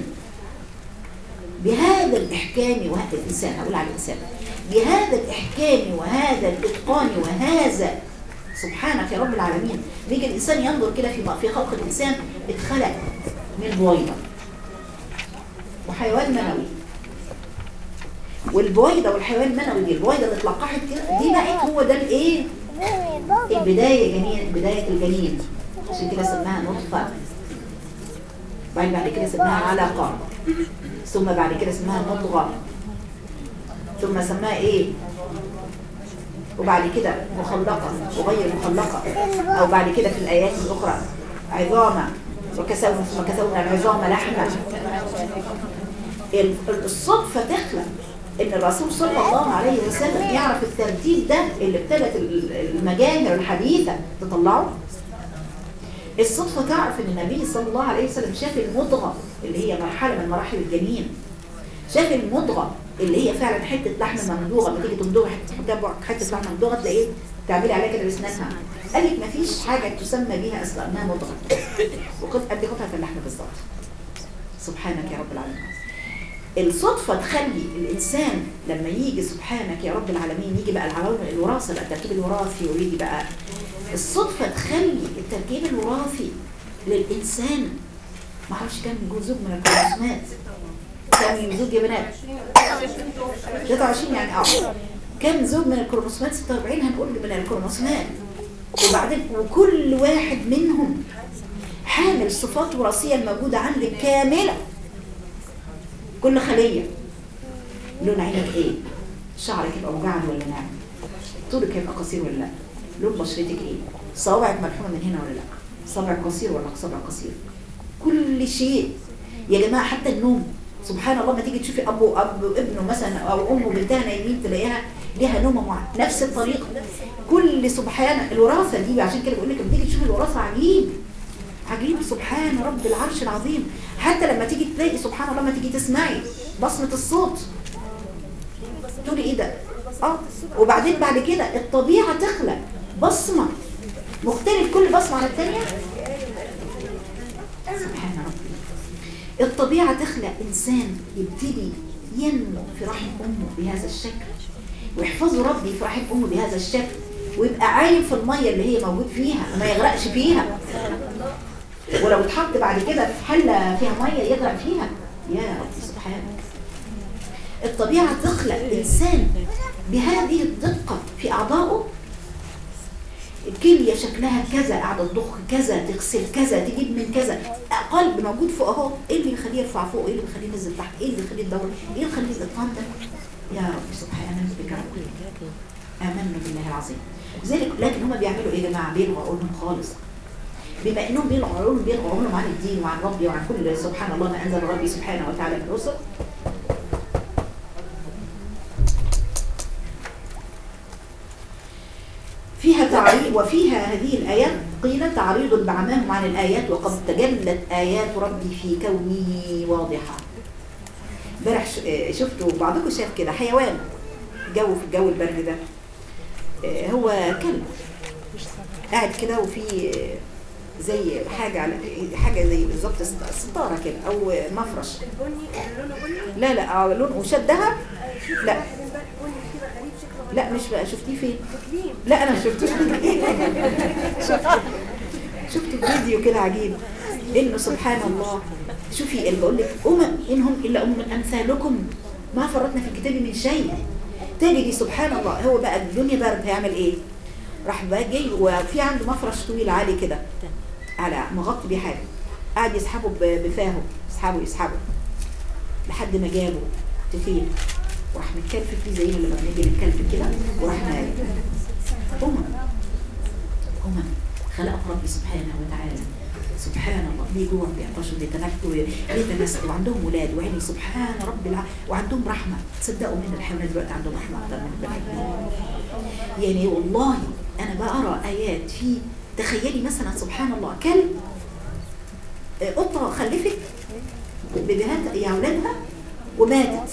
بهذا الاحكام وهذا الانسان هقول على الانسان بهذا الاحكام وهذا الاتقان وهذا سبحانك يا رب العالمين بيجي الانسان ينظر كده في في خلق الانسان اتخلق من بويضه وحيوان منوي والبويضه والحيوان المنوي دي البويضه اللي اتلقحت كده دي بقت هو ده الايه البداية جنين بداية الجنين عشان كده سماها نطفة بعد بعد كده سماها علقة ثم بعد كده اسمها مضغة ثم سماها ايه وبعد كده مخلقة وغير مخلقة او بعد كده في الايات الاخرى عظاما وكسونا ثم كسونا العظام لحما ال- الصدفة تخلق ان الرسول صلى الله عليه وسلم يعرف الترتيب ده اللي ابتدت ال- المجاهر الحديثة تطلعه الصدفة تعرف ان النبي صلى الله عليه وسلم شاف المضغة اللي هي مرحلة من مراحل الجنين شاف المضغة اللي هي فعلا حتة لحم ممضوغة لما تيجي تمضغ حتة تحطها حتة لحم ممضوغة تلاقيه تعملي عليها كده باسنانها قال لك مفيش حاجة تسمى بيها اصلا انها مضغة وقد قد قطعة اللحم بالظبط سبحانك يا رب العالمين الصدفة تخلي الإنسان لما يجي سبحانك يا رب العالمين يجي بقى العوامل الوراثة بقى التركيب الوراثي ويجي بقى الصدفة تخلي التركيب الوراثي للإنسان ما اعرفش كام زوج من الكروموسومات كام زوج يا بنات 23 يعني اه كام زوج من الكروموسومات 46 هنقول من الكروموسومات وبعدين وكل واحد منهم حامل صفات وراثية الموجودة عندك كاملة كل خلية لون عينك ايه شعرك يبقى مجعد ولا ناعم طولك هيبقى قصير ولا لا لون بشرتك ايه صوابعك ملحومه من هنا ولا لا صابعك قصير ولا صابع قصير كل شيء يا جماعه حتى النوم سبحان الله ما تيجي تشوفي اب واب وابنه مثلا او ام وبنتها نايمين تلاقيها ليها نومه مع نفس الطريقه كل سبحان الوراثه دي عشان كده بقول لك لما تيجي تشوفي الوراثه عجيب عجيب سبحان رب العرش العظيم حتى لما تيجي تلاقي سبحان الله لما تيجي تسمعي بصمة الصوت تقولي ايه ده اه وبعدين بعد كده الطبيعة تخلق بصمة مختلف كل بصمة عن الثانية سبحان ربي الطبيعة تخلق إنسان يبتدي ينمو في رحم أمه بهذا الشكل ويحفظه ربي في رحم أمه بهذا الشكل ويبقى عايم في المية اللي هي موجود فيها وما يغرقش فيها ولو اتحط بعد كده في حلة فيها مية يغرق فيها يا رب سبحانه الطبيعة تخلق إنسان بهذه الدقة في أعضائه كليه شكلها كذا قاعده تضخ كذا تغسل كذا تجيب من كذا قلب موجود فوق اهو ايه اللي يخليه يرفع فوق ايه اللي يخليه ينزل تحت ايه اللي يخليه يدور ايه اللي يخليه الاتقان ده يا رب سبحانك بك رب امنا بالله العظيم لذلك لكن هم بيعملوا ايه يا جماعه بيلغوا عقولهم خالص بما انهم بيلغوا عقولهم بيلغوا عقولهم عن الدين وعن ربي وعن كل سبحان الله ما انزل ربي سبحانه وتعالى من الرسل فيها تعريض وفيها هذه الآيات قيل تعريض بعماهم عن الآيات وقد تجلت آيات ربي في كونه واضحة امبارح ش- آه، شفتوا بعضكم شاف كده حيوان جو في الجو البرد ده آه، هو كلب قاعد كده وفي آه، زي حاجة على حاجة زي بالظبط ست- ستارة كده أو آه، مفرش البني لونه بني لا لا آه، لون وشدها شوف لا. واحد امبارح بني كده غريب شكله غريب لا مش بقى شفتيه فين تكليم لا انا ما شفتوش شفت شفت فيديو كده عجيب انه سبحان الله شوفي اللي بقول لك امم انهم الا امم امثالكم ما فرطنا في الكتاب من شيء تجدي سبحان الله هو بقى الدنيا برد هيعمل ايه راح بقى جاي وفي عنده مفرش طويل عالي كده على مغطي بيه حاجه قاعد يسحبه ب- بفاهه يسحبه يسحبه لحد ما جابه تخين وراح متكلفت فيه زي لما بنيجي نتكلفت كده وراح نايم أمم أمم خلقهم ربي سبحانه وتعالى سبحان الله بيجوع بيعطشوا بيتنكوا بيتنسوا وعندهم ولاد وعيني سبحان رب الع... وعندهم رحمة تصدقوا من الحيوانات دلوقتي عندهم رحمة أكتر من البني آدمين. يعني والله أنا بقرأ آيات في تخيلي مثلا سبحان الله كلب آه، قطة خلفت ببنات يا أولادها وماتت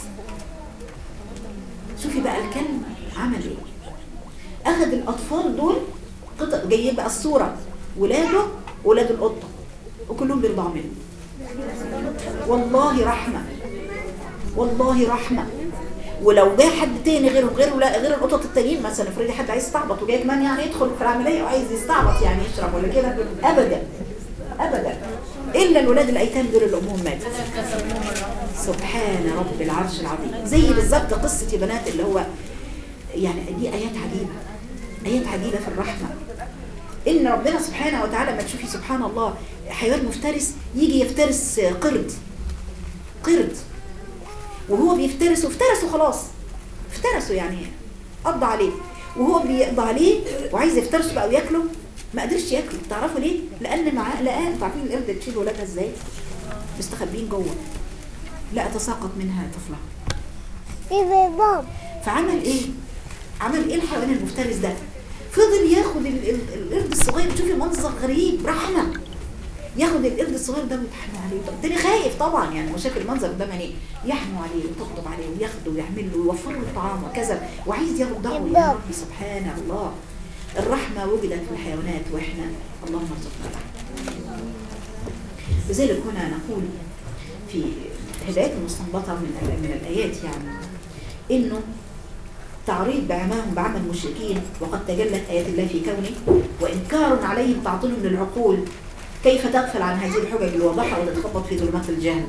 شوفي بقى الكلب عمل ايه اخذ الاطفال دول قطع جايين بقى الصوره ولاده ولاد القطه وكلهم بيرضعوا منه والله رحمه والله رحمه ولو جه حد تاني غيره غير ولا غير القطط التانيين مثلا افرضي حد عايز يستعبط وجاي كمان يعني يدخل في العمليه وعايز يستعبط يعني يشرب ولا كده ابدا ابدا الا الولاد الايتام دول اللي امهم ماتت سبحان رب العرش العظيم زي بالظبط قصه يا بنات اللي هو يعني دي ايات عجيبه ايات عجيبه في الرحمه ان ربنا سبحانه وتعالى ما تشوفي سبحان الله حيوان مفترس يجي يفترس قرد قرد وهو بيفترس افترسه خلاص افترسه يعني قضى عليه وهو بيقضى عليه وعايز يفترسه بقى وياكله ما قدرش ياكله تعرفوا ليه لان معاه لقاه انتوا عارفين القرد تشيل ولادها ازاي مستخبين جوه لا تساقط منها طفلة ايه باب فعمل ايه عمل ايه الحيوان المفترس ده فضل ياخد ال- ال- القرد الصغير شوفي منظر غريب رحمة ياخد القرد الصغير ده ويتحنوا عليه طب التاني خايف طبعا يعني هو شاف المنظر ده يعني يحنوا عليه ويطبطب عليه وياخده ويعمل له ويوفر له الطعام وكذا وعايز يرضعه يا ربي سبحان الله الرحمة وجدت في الحيوانات واحنا اللهم ارزقنا الرحمة لذلك هنا نقول في هداية المستنبطة من ال- من الآيات يعني إنه تعريض بعماهم بعمل المشركين وقد تجلت آيات الله في كونه وإنكار عليهم تعطيلهم للعقول كيف تغفل عن هذه الحجج الواضحة وتتخبط في ظلمات الجهل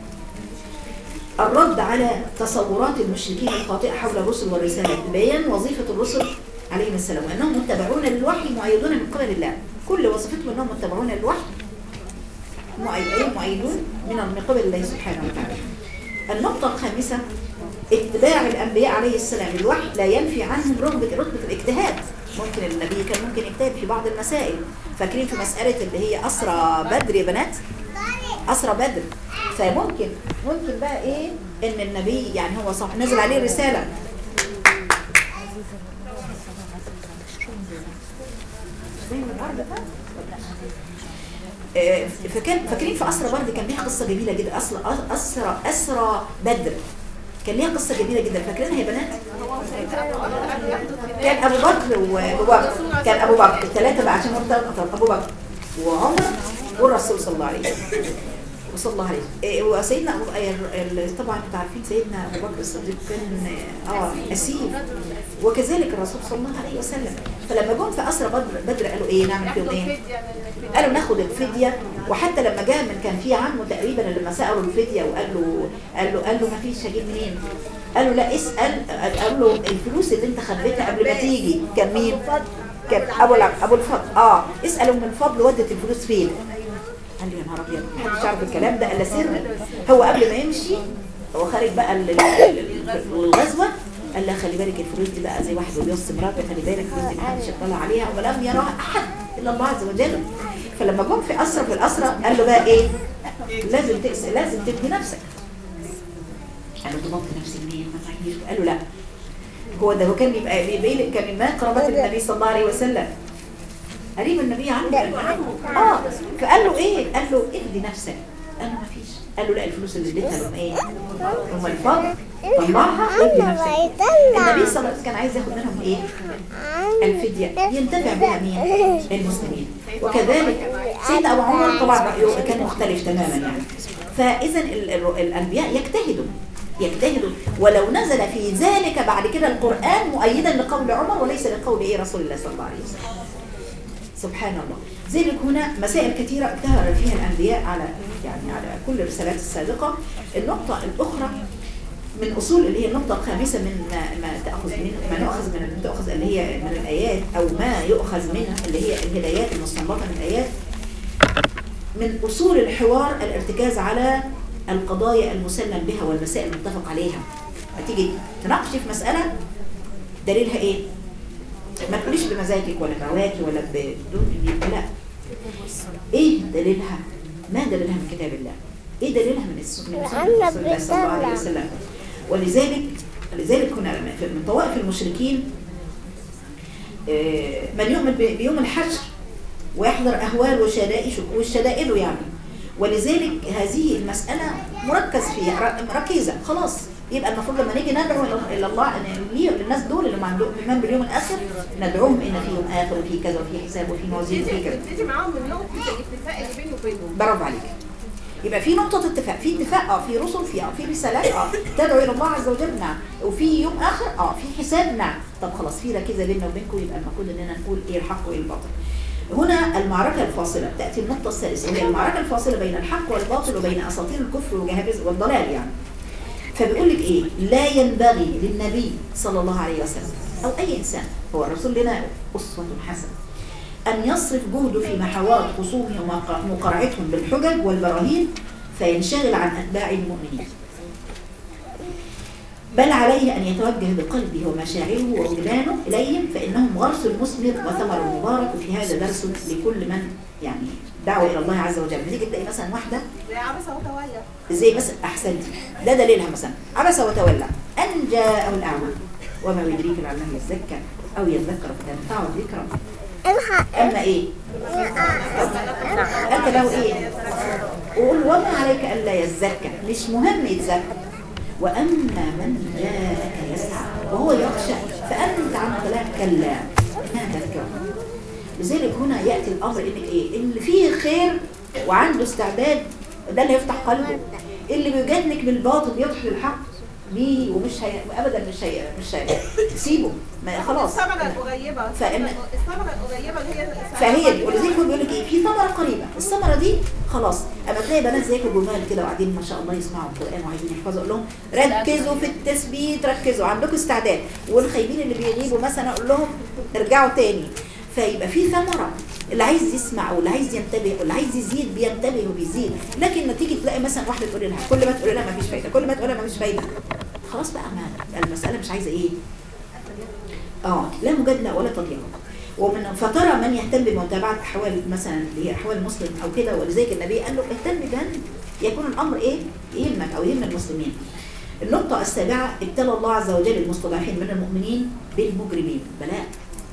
الرد على تصورات المشركين الخاطئة حول الرسل والرسالة بيان وظيفة الرسل عليهم السلام وأنهم متبعون للوحي مؤيدون من قبل الله كل وظيفتهم أنهم متبعون للوحي مؤيدين مؤيدون من من قبل الله سبحانه وتعالى النقطة الخامسة اتباع الأنبياء عليه السلام الوحي لا ينفي عنهم رغبة رتبة الاجتهاد ممكن النبي كان ممكن يجتهد في بعض المسائل فاكرين في مسألة اللي هي أسرى بدر يا بنات أسرى بدر فممكن ممكن بقى إيه إن النبي يعني هو صح نزل عليه رسالة آه، فكان فاكرين في أسرى برد كان ليها قصة جميلة جدا أصل أسرى أسرى بدر كان ليها قصة جميلة جدا فاكرينها يا بنات؟ كان أبو بكر وأبو بكر كان أبو بكر الثلاثة بقى عشان مرتبط أبو بكر وعمر والرسول صلى الله عليه وسلم وصلى الله عليه وسلم إيه، وسيدنا أبو ال- ال- طبعا انتوا عارفين سيدنا أبو بكر الصديق كان اه أسير وكذلك الرسول صلى الله عليه وسلم فلما جم في اسرى بدر بدر قالوا ايه نعمل فيهم ياخدوا ايه الفدية من الفدية. قالوا ناخد الفدية وحتى لما جاء من كان في عمه تقريبا لما سألوا الفدية وقال له قال له قال له ما فيش هجيب منين قالوا لا اسأل قال له الفلوس اللي انت خبيتها قبل ما تيجي كان مين كان ابو الع- ابو الفضل اه اسألوا من الفضل ودت الفلوس فين قال لي يا نهار ابيض محدش يعرف الكلام ده الا سر هو قبل ما يمشي هو خارج بقى ال- ال- ال- الغزوه قال لها خلي بالك الفلوس دي بقى زي واحد بيوصي مراته خلي بالك الفلوس دي محدش يطلع عليها ولم يراها احد الا الله عز وجل فلما جم في اسرى في الاسرى قال له بقى ايه لازم تقس لازم تبني نفسك قال له ضمنت نفسي منين ما تعيش قال له لا هو ده هو كان بيبقى بيبقى كان ما قرابه النبي صلى الله عليه وسلم قريب النبي عنه اه فقال له ايه قال له ادي نفسك قال له ما فيش قال له لا الفلوس اللي اديتها لهم ايه هم الفضل طلعها وادي نفسك النبي صلى الله عليه وسلم كان عايز ياخد منهم ايه الفدية ينتفع بها مين المسلمين وكذلك سيدنا أبو عمر طبعا رأيه كان مختلف تماما يعني فإذا ال- ال- الأنبياء يجتهدوا يجتهدوا ولو نزل في ذلك بعد كده القرآن مؤيدا لقول عمر وليس لقول إيه رسول الله صلى الله عليه وسلم سبحان الله ذلك هنا مسائل كثيرة اجتهر فيها الأنبياء على يعني على كل الرسالات السابقة النقطة الأخرى من أصول اللي هي النقطة الخامسة من ما, ما تأخذ من ما نؤخذ من تأخذ اللي هي من الآيات أو ما يؤخذ منها اللي هي الهدايات المستنبطة من الآيات من أصول الحوار الارتكاز على القضايا المسلم بها والمسائل المتفق عليها هتيجي تناقشي في مسألة دليلها إيه؟ ما تقوليش بمزاجك ولا بهواكي ولا بدون لا ايه دليلها ما دليلها من كتاب الله ايه دليلها من الس- من سنه رسول الله صلى الله عليه وسلم ولذلك لذلك هنا في- من طوائف المشركين آه، من يؤمن ب- بيوم الحشر ويحضر اهوال وشدائد والشدائد يعني ولذلك هذه المسألة مركز فيها ر- ركيزة خلاص يبقى المفروض لما نيجي ندعو إلى- الى الله ان ليه- للناس دول اللي ما عندهم ايمان باليوم الاخر ندعوهم ان في يوم اخر وفي كذا وفي حساب وفي موازين وفي كذا تيجي معاهم من نقطة الاتفاق اللي بيني وبينهم برافو عليك يبقى في نقطة اتفاق في اتفاق اه في رسل في اه في رسالات اه تدعو الى الله عز وجل نعم وفي يوم اخر اه في حساب نعم طب خلاص في ركيزة بيننا وبينكم يبقى المفروض اننا نقول ايه الحق وايه الباطل هنا المعركة الفاصلة تأتي النقطة الثالثة وهي المعركة الفاصلة بين الحق والباطل وبين أساطير الكفر وجهابز والضلال يعني فبيقول لك ايه لا ينبغي للنبي صلى الله عليه وسلم او اي انسان هو الرسول لنا اسوه حسنه ان يصرف جهده في محاوره خصومه ومق- ومقارعتهم بالحجج والبراهين فينشغل عن اتباع المؤمنين بل عليه ان يتوجه بقلبه ومشاعره ووجدانه اليهم فانهم غرس المثمر وثمر المبارك وفي هذا درس لكل من يعني دعوه الى الله عز وجل تيجي تلاقي مثلا واحده زي عبسة وتولى زي مثلا احسنتي ده دليلها مثلا عبس وتولى ان جاءه الاعمى وما يدريك لعله يزكى او يذكر فتنفعه الذكرى اما ايه انت له ايه وقول وما عليك الا يزكى مش مهم يتزكى واما من جاءك يسعى وهو يخشى فانت عنه لا كلا انها تذكره لذلك هنا ياتي الامر انك ايه اللي فيه خير وعنده استعداد ده اللي يفتح قلبه اللي بيجادلك بالباطل يضحي الحق بيه ومش هي... ابدا مش هي... مش هي... سيبه ما خلاص الثمرة القريبة فإن- الثمرة القريبة اللي هي فهي دي ولذلك هو بيقول لك ايه في ثمره قريبه الثمره دي خلاص اما تلاقي بنات زيكم جمال كده وقاعدين ما شاء الله يسمعوا القران وعايزين يحفظوا اقول لهم ركزوا في التثبيت ركزوا عندكم استعداد والخايبين اللي بيغيبوا مثلا اقول لهم ارجعوا تاني فيبقى في ثمره اللي عايز يسمع واللي عايز ينتبه واللي عايز يزيد بينتبه وبيزيد لكن ما تيجي تلاقي مثلا واحده تقول لها كل ما تقول لها ما فيش فايده كل ما تقول لها ما فيش فايده خلاص بقى ما المساله مش عايزه ايه اه لا مجادله ولا تضييع ومن فترى من يهتم بمتابعه احوال مثلا اللي هي احوال المسلم او كده ولذلك النبي قال له اهتم بان يكون الامر ايه يهمك او يهم المسلمين النقطة السابعة ابتلى الله عز وجل المستضعفين من المؤمنين بالمجرمين بلاء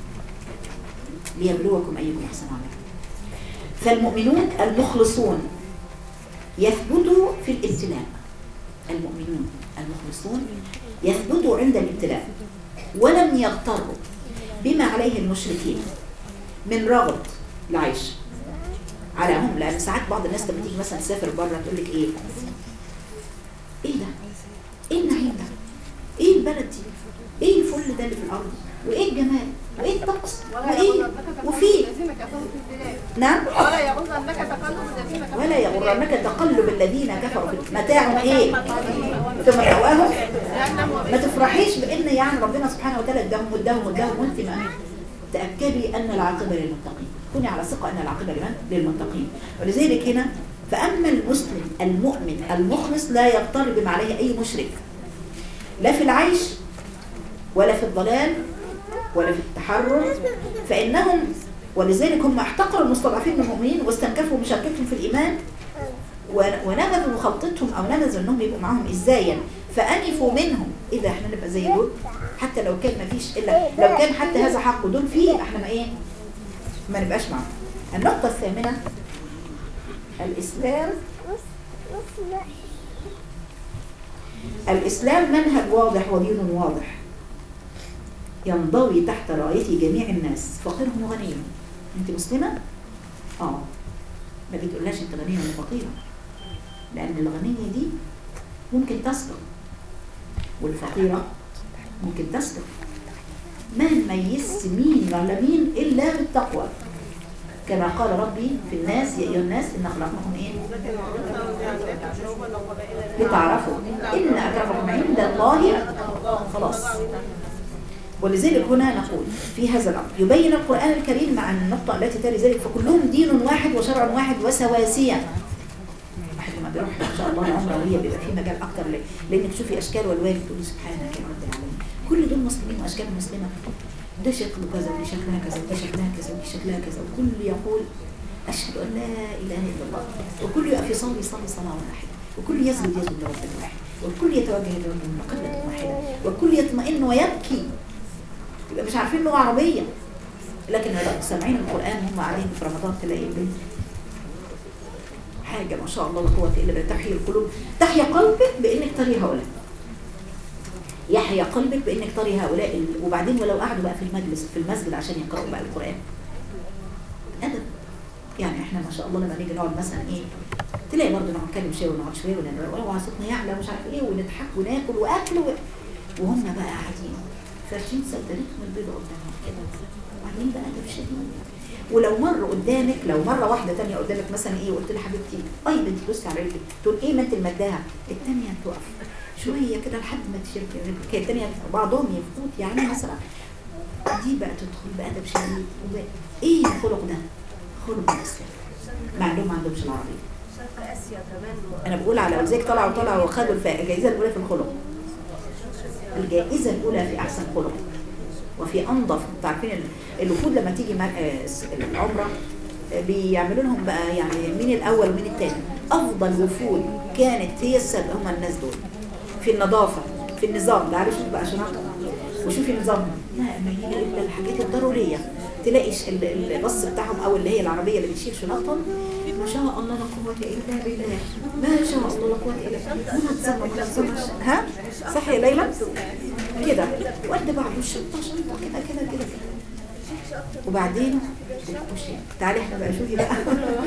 ليبلوكم أيكم أحسن عملا فالمؤمنون المخلصون يثبتوا في الابتلاء المؤمنون المخلصون يثبتوا عند الابتلاء ولم يغتروا بما عليه المشركين من رغد العيش على هم لان ساعات بعض الناس لما تيجي مثلا تسافر بره تقول لك ايه ايه ده ايه النعيم ده ايه البلد دي ايه الفل ده ده اللي في الارض وايه الجمال وايه الطقس ولا وايه يغرنك تقلب وفي الذين كفروا في البلاد نعم ولا يغرنك تقلب الذين كفروا ولا يغرنك تقلب الذين كفروا في متاع ايه ثم مأواهم ما تفرحيش بان يعني ربنا سبحانه وتعالى اداهم اداهم اداهم وانت ما تاكدي ان العاقبه للمتقين كوني على ثقه ان العاقبه لمن للمتقين ولذلك هنا فاما المسلم المؤمن المخلص لا يغتر بما عليه اي مشرك لا في العيش ولا في الضلال ولا في التحرر فانهم ولذلك هم احتقروا المستضعفين من المؤمنين واستنكفوا مشاركتهم في الايمان ون- ونبذوا خلطتهم او نبذوا انهم يبقوا معاهم ازاي فانفوا منهم اذا احنا نبقى زي دول حتى لو كان ما فيش الا لو كان حتى هذا حق دول فيه يبقى احنا ما ايه ما نبقاش معاهم النقطه الثامنه الاسلام الاسلام منهج واضح ودين واضح ينضوي تحت رايته جميع الناس فقيرهم وغنيهم انت مسلمه اه ما بتقولهاش انت غنيه ولا فقيره لان الغنيه دي ممكن تسقط والفقيره ممكن تسقط ما نميز مين ولا مين الا بالتقوى كما قال ربي في الناس يا ايها الناس ان خلقناكم ايه لتعرفوا ان اكرمكم عند الله خلاص ولذلك هنا نقول في هذا الأمر يبين القرآن الكريم مع النقطة التي تلي ذلك فكلهم دين واحد وشرع واحد وسواسية واحد لما بيروح ان شاء الله العمره وهي بيبقى في مجال اكتر ليه؟ لانك تشوفي اشكال والوان تقولي سبحانك يا رب العالمين كل دول مسلمين واشكال مسلمه ده شكله كذا ودي شكلها كذا ودي شكلها كذا ودي شكلها كذا وكل يقول اشهد ان لا اله الا الله وكل يقف يصلي يصلي صلاه واحده وكل يسجد يسجد لرب واحد والكل يتوجه لرب من قبله واحده والكل يطمئن ويبكي يبقى مش عارفين لغه عربيه لكن لو سامعين القران هم قاعدين في رمضان تلاقي البنت حاجه ما شاء الله لا قوه الا بالله تحيي القلوب تحيا قلبك بانك تري هؤلاء يحيا قلبك بانك تري هؤلاء ال- وبعدين ولو قعدوا بقى في المجلس في المسجد عشان يقراوا بقى القران ادب يعني احنا ما شاء الله لما نيجي نقعد مثلا ايه تلاقي برضه نقعد نتكلم شويه ونقعد شويه ونقعد وعصتنا يعلى ومش عارف ايه ونضحك وناكل واكل و... وهم بقى قاعدين فارشين صدرتهم البيضه قدامهم كده وبعدين بقى ادب شديد ولو مر قدامك لو مره واحده تانية قدامك مثلا ايه وقلت لها حبيبتي اي بنتي بصي على رجلك تقول ايه ما انت المداها الثانيه تقف شويه كده لحد ما تشركي رجلك الثانيه بعضهم يفوت يعني مثلا دي بقى تدخل بادب شديد وبقى ايه الخلق ده؟ خلق الاسلام مع انهم ما عندهمش العربيه شرق اسيا كمان انا بقول على ولذلك طلعوا طلعوا وخدوا الف- الجائزه الاولى في الخلق الجائزه الاولى في احسن خلق وفي انظف انتوا عارفين ال- الوفود لما تيجي مع- آه، س- العمره آه، بيعملوا لهم بقى يعني مين الاول ومين الثاني افضل وفود كانت هي السابقه هم الناس دول في النظافه في النظام ده عارف شوف بقى شنطه وشوفي نظامهم لا ما هي الا الحاجات الضروريه تلاقيش ال- ال- البص بتاعهم او اللي هي العربيه اللي بتشيل شنطهم ما شاء الله لا قوه الا بالله ما شاء الله لا قوه الا بالله منظمه منظمه ها صح يا ليلى كده وقد بعض الشنطه شنطه كده كده كده وبعدين وشي. تعالي احنا بقى شوفي بقى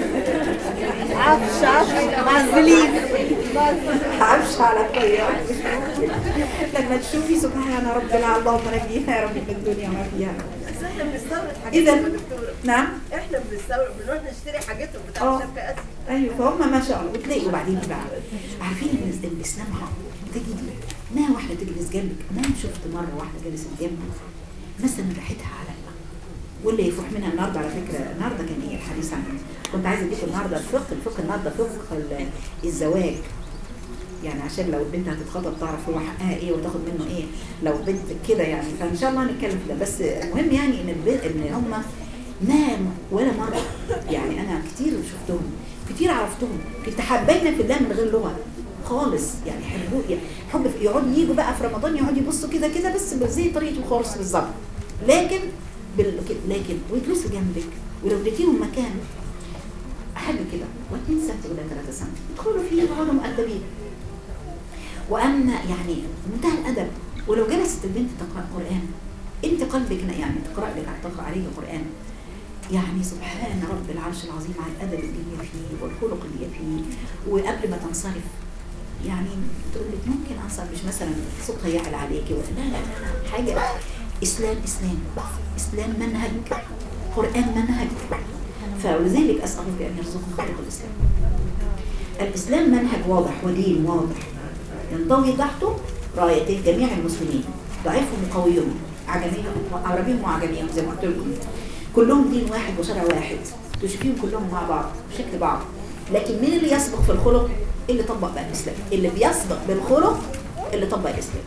عفش عفش معزلين عفش على الطيار لما تشوفي سبحان رب العالمين اللهم نجينا يا رب من الدنيا وما فيها بس احنا بنستورد حاجات اذا يا دكتورة. نعم احنا بنستورد بنروح نشتري حاجاتهم آه. بتاع شرق اسيا ايوه فهم ما شاء الله وتلاقي وبعدين إيه بقى عارفين ان الاسلام حق تجي ما واحده تجلس جنبك ما شفت مره واحده جلست جنبي مثلا ريحتها على الماء واللي يفوح منها النهارده على فكره النهارده كان ايه الحديث عن كنت عايزه اديكم النهارده الفقه الفقه النهارده فقه ال- الزواج يعني عشان لو البنت هتتخطب تعرف هو حقها ايه وتاخد منه ايه لو بنت كده يعني فان شاء الله هنتكلم في ده بس المهم يعني ان البنت ان هم ما ولا مره يعني انا كتير شفتهم كتير عرفتهم كنت حبينا في الله من غير لغه خالص يعني حبوا يعني حب في- يقعدوا يجوا بقى في رمضان يقعدوا يبصوا كده كده بس زي طريقه الخرس بالظبط لكن بال... كده- لكن ويجلسوا جنبك ولو اديتيهم مكان حاجه كده واثنين سنتي ولا ثلاثة سنتي يدخلوا فيه ويقعدوا مؤدبين واما يعني منتهى الادب ولو جلست البنت تقرا قران انت قلبك ن- يعني تقرا لك تقرا عليه قران يعني سبحان رب العرش العظيم على الادب اللي هي فيه والخلق اللي هي فيه وقبل ما تنصرف يعني تقول لك ممكن انصرف مش مثلا صوتها يعلى عليكي ولا لا لا لا لا، حاجه إسلام إسلام إسلام منهج قرآن منهج فلذلك أسأل الله أن يرزقنا خلق الإسلام الإسلام منهج واضح ودين واضح ينطوي تحته رايتين جميع المسلمين ضعيفهم وقويهم عجميهم عربيهم وعجميهم زي ما قلت لكم كلهم دين واحد وشرع واحد تشوفيهم كلهم مع بعض بشكل بعض لكن مين اللي يسبق في الخلق اللي طبق بقى الإسلام اللي بيسبق بالخلق اللي طبق الإسلام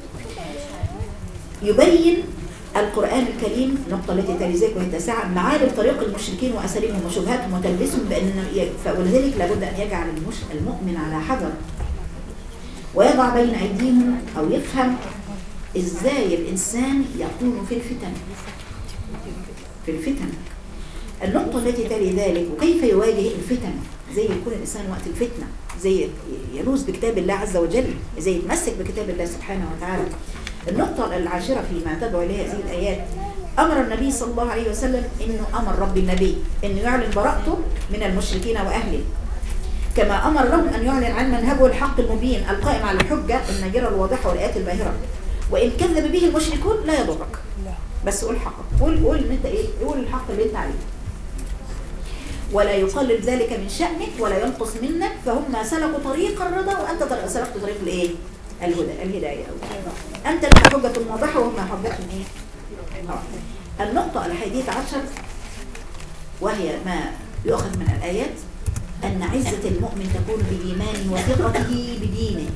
يبين القرآن الكريم النقطة التي تلي ذلك وهي التاسعة معارف طريق المشركين وأساليبهم وشبهاتهم وتلبسهم بأن ولذلك لابد أن يجعل المش المؤمن على حذر ويضع بين أيديهم أو يفهم إزاي الإنسان يكون في الفتن في الفتن النقطة التي تلي ذلك وكيف يواجه الفتن زي يكون الإنسان وقت الفتنة زي يلوذ بكتاب الله عز وجل زي يتمسك بكتاب الله سبحانه وتعالى النقطة العاشرة فيما تدعو إليها هذه الآيات أمر النبي صلى الله عليه وسلم إنه أمر رب النبي إنه يعلن براءته من المشركين وأهله كما أمر لهم أن يعلن عن منهجه الحق المبين القائم على الحجة النجرة الواضحة والآيات الباهرة وإن كذب به المشركون لا يضرك بس قول حقك قول قول إن أنت إيه قول الحق اللي أنت عليه ولا يقلل ذلك من شأنك ولا ينقص منك فهم سلكوا طريق الرضا وأنت طريق- سلكت طريق الإيه؟ الهدى الهداية أنت لك حجة واضحة وهم حجة إيه؟ آه. النقطة الحادية عشر وهي ما يؤخذ من الآيات أن عزة المؤمن تكون بإيمانه وثقته بدينه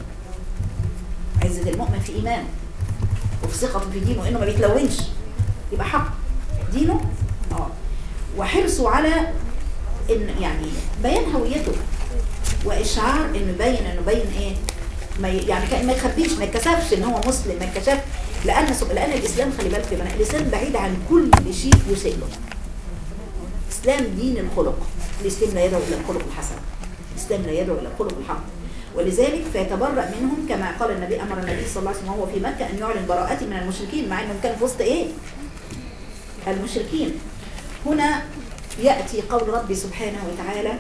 عزة المؤمن في إيمانه وفي ثقته في دينه إنه ما بيتلونش يبقى حق دينه اه وحرصه على إن يعني بيان هويته وإشعار إنه يبين إنه بين إيه ما ي- يعني كان ما يخبيش ما يتكسفش إن هو مسلم ما يتكسف لأن سب- لأن الإسلام خلي بالك يا بنات الإسلام بعيد عن كل شيء يسيء له الإسلام دين الخلق الإسلام لا يدعو إلى الخلق الحسن الإسلام لا يدعو إلى الخلق الحق ولذلك فيتبرأ منهم كما قال النبي أمر النبي صلى الله عليه وسلم وهو في مكة أن يعلن براءته من المشركين مع أنهم كانوا في وسط إيه؟ المشركين هنا يأتي قول ربي سبحانه وتعالى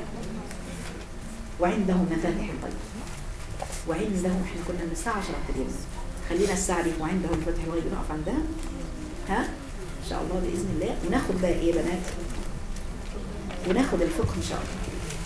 وعنده مفاتح الغيب وعنده احنا كنا من الساعة 10 ابتدينا خلينا الساعة دي وعنده مفاتح الغيب نقف عندها ها ان شاء الله باذن الله وناخد بقى ايه يا بنات وناخد الفقه ان شاء الله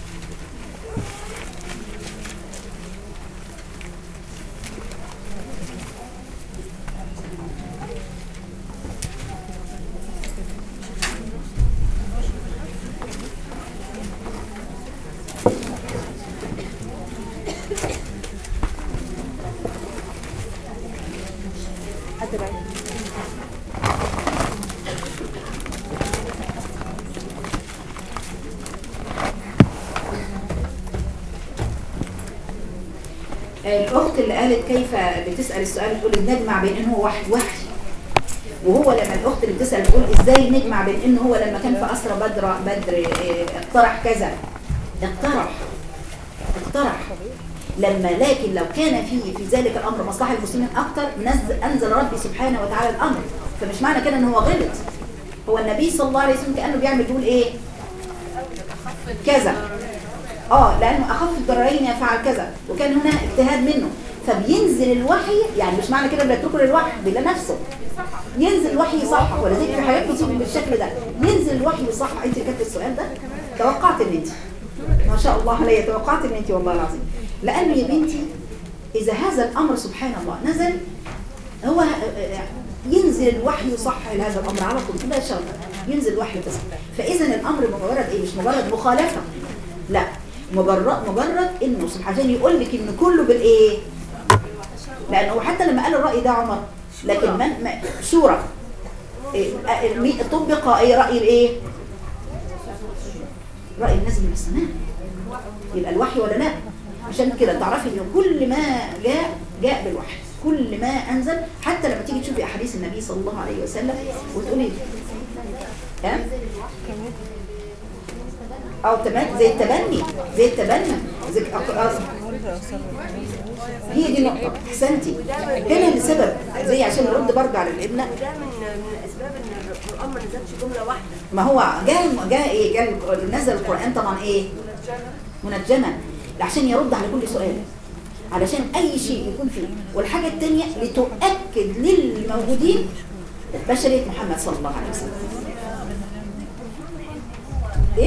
الاخت اللي قالت كيف بتسال السؤال بتقول نجمع بين ان هو وحي وحي وهو لما الاخت اللي بتسال بتقول ازاي نجمع بين ان هو لما كان في اسرى بدر بدر إيه، اقترح كذا اقترح اقترح لما لكن لو كان في في ذلك الامر مصلحه المسلمين اكتر نزل انزل ربي سبحانه وتعالى الامر فمش معنى كده ان هو غلط هو النبي صلى الله عليه وسلم كانه بيعمل بيقول ايه كذا اه لانه اخف الضررين يفعل كذا وكان هنا اجتهاد منه فبينزل الوحي يعني مش معنى كده بيتركوا للوحي بالله نفسه ينزل الوحي يصحح ولذلك في حاجات كتير بالشكل ده ينزل الوحي يصحح انت كتبت السؤال ده توقعت ان انت ما شاء الله عليا توقعت ان انت والله العظيم لانه يا بنتي اذا هذا الامر سبحان الله نزل هو ينزل الوحي يصحح هذا الامر على طول لا شرط ينزل الوحي تصحح فاذا الامر مجرد ايه مش مجرد مخالفه لا مجرد مجرد انه سبحانه عشان يقول لك ان كله بالايه لانه حتى لما قال الراي ده عمر لكن من ما- شورى إيه، آه، مي- طبق ايه راي الايه راي الناس من السماء يبقى الوحي ولا لا عشان كده تعرفي ان كل ما جاء جاء بالوحي كل ما انزل حتى لما تيجي تشوفي احاديث النبي صلى الله عليه وسلم وتقولي ها او تمام زي التبني زي التبني زي أق- أص- هي دي النقطة احسنتي هنا لسبب زي عشان نرد برضه على الابنة وده من من اسباب ان القران ما نزلش جمله واحده ما هو جاء جاء ايه جاء نزل القرآن طبعا ايه منجما عشان يرد على كل سؤال علشان اي شيء يكون فيه والحاجة التانية لتؤكد للموجودين بشرية محمد صلى الله عليه وسلم ايه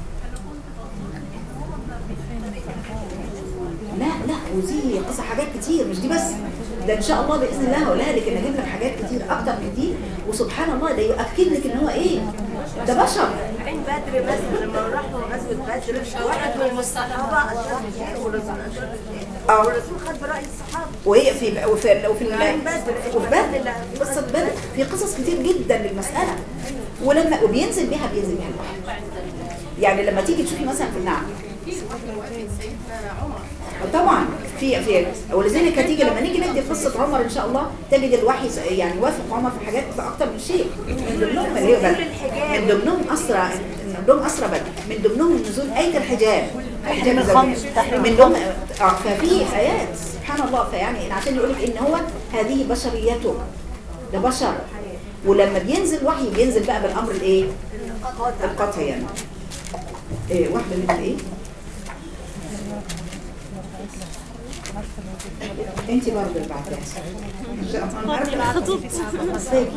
لا لا ودي قصة حاجات كتير مش دي بس ده ان شاء الله باذن الله هقولها لك ان اجيب لك حاجات كتير اكتر من دي وسبحان الله ده يؤكد لك ان هو ايه ده بشر عين بدر مثلا لما راحوا غزوة بدر واحد من الصحابة أشار شيء والرسول أشار شيء آه. والرسول خد برأي الصحابة وهي في وفي وفي عين بدر. وفي بدر قصة بدر في قصص كتير جدا للمسألة ولما وبينزل بيها بينزل بيها الوحي يعني لما تيجي تشوفي مثلا في النعم في وقت وقت سيدنا عمر طبعا في في ولذلك هتيجي لما نيجي ندي قصه عمر ان شاء الله تجد الوحي س- يعني وافق عمر في حاجات في اكتر من شيء من ضمنهم اللي هي بدر من ضمنهم اسرى من ضمنهم اسرى بدر من ضمنهم نزول ايه الحجاب حجاب الزوجيه من ضمن اه ففي ايات سبحان الله فيعني عشان يقول لك ان هو هذه بشريته ده بشر ولما بينزل وحي بينزل بقى بالامر الايه القطعي يعني إيه واحده من الايه انت برضه اللي بعتها ان شاء الله انا عارفه أصلي.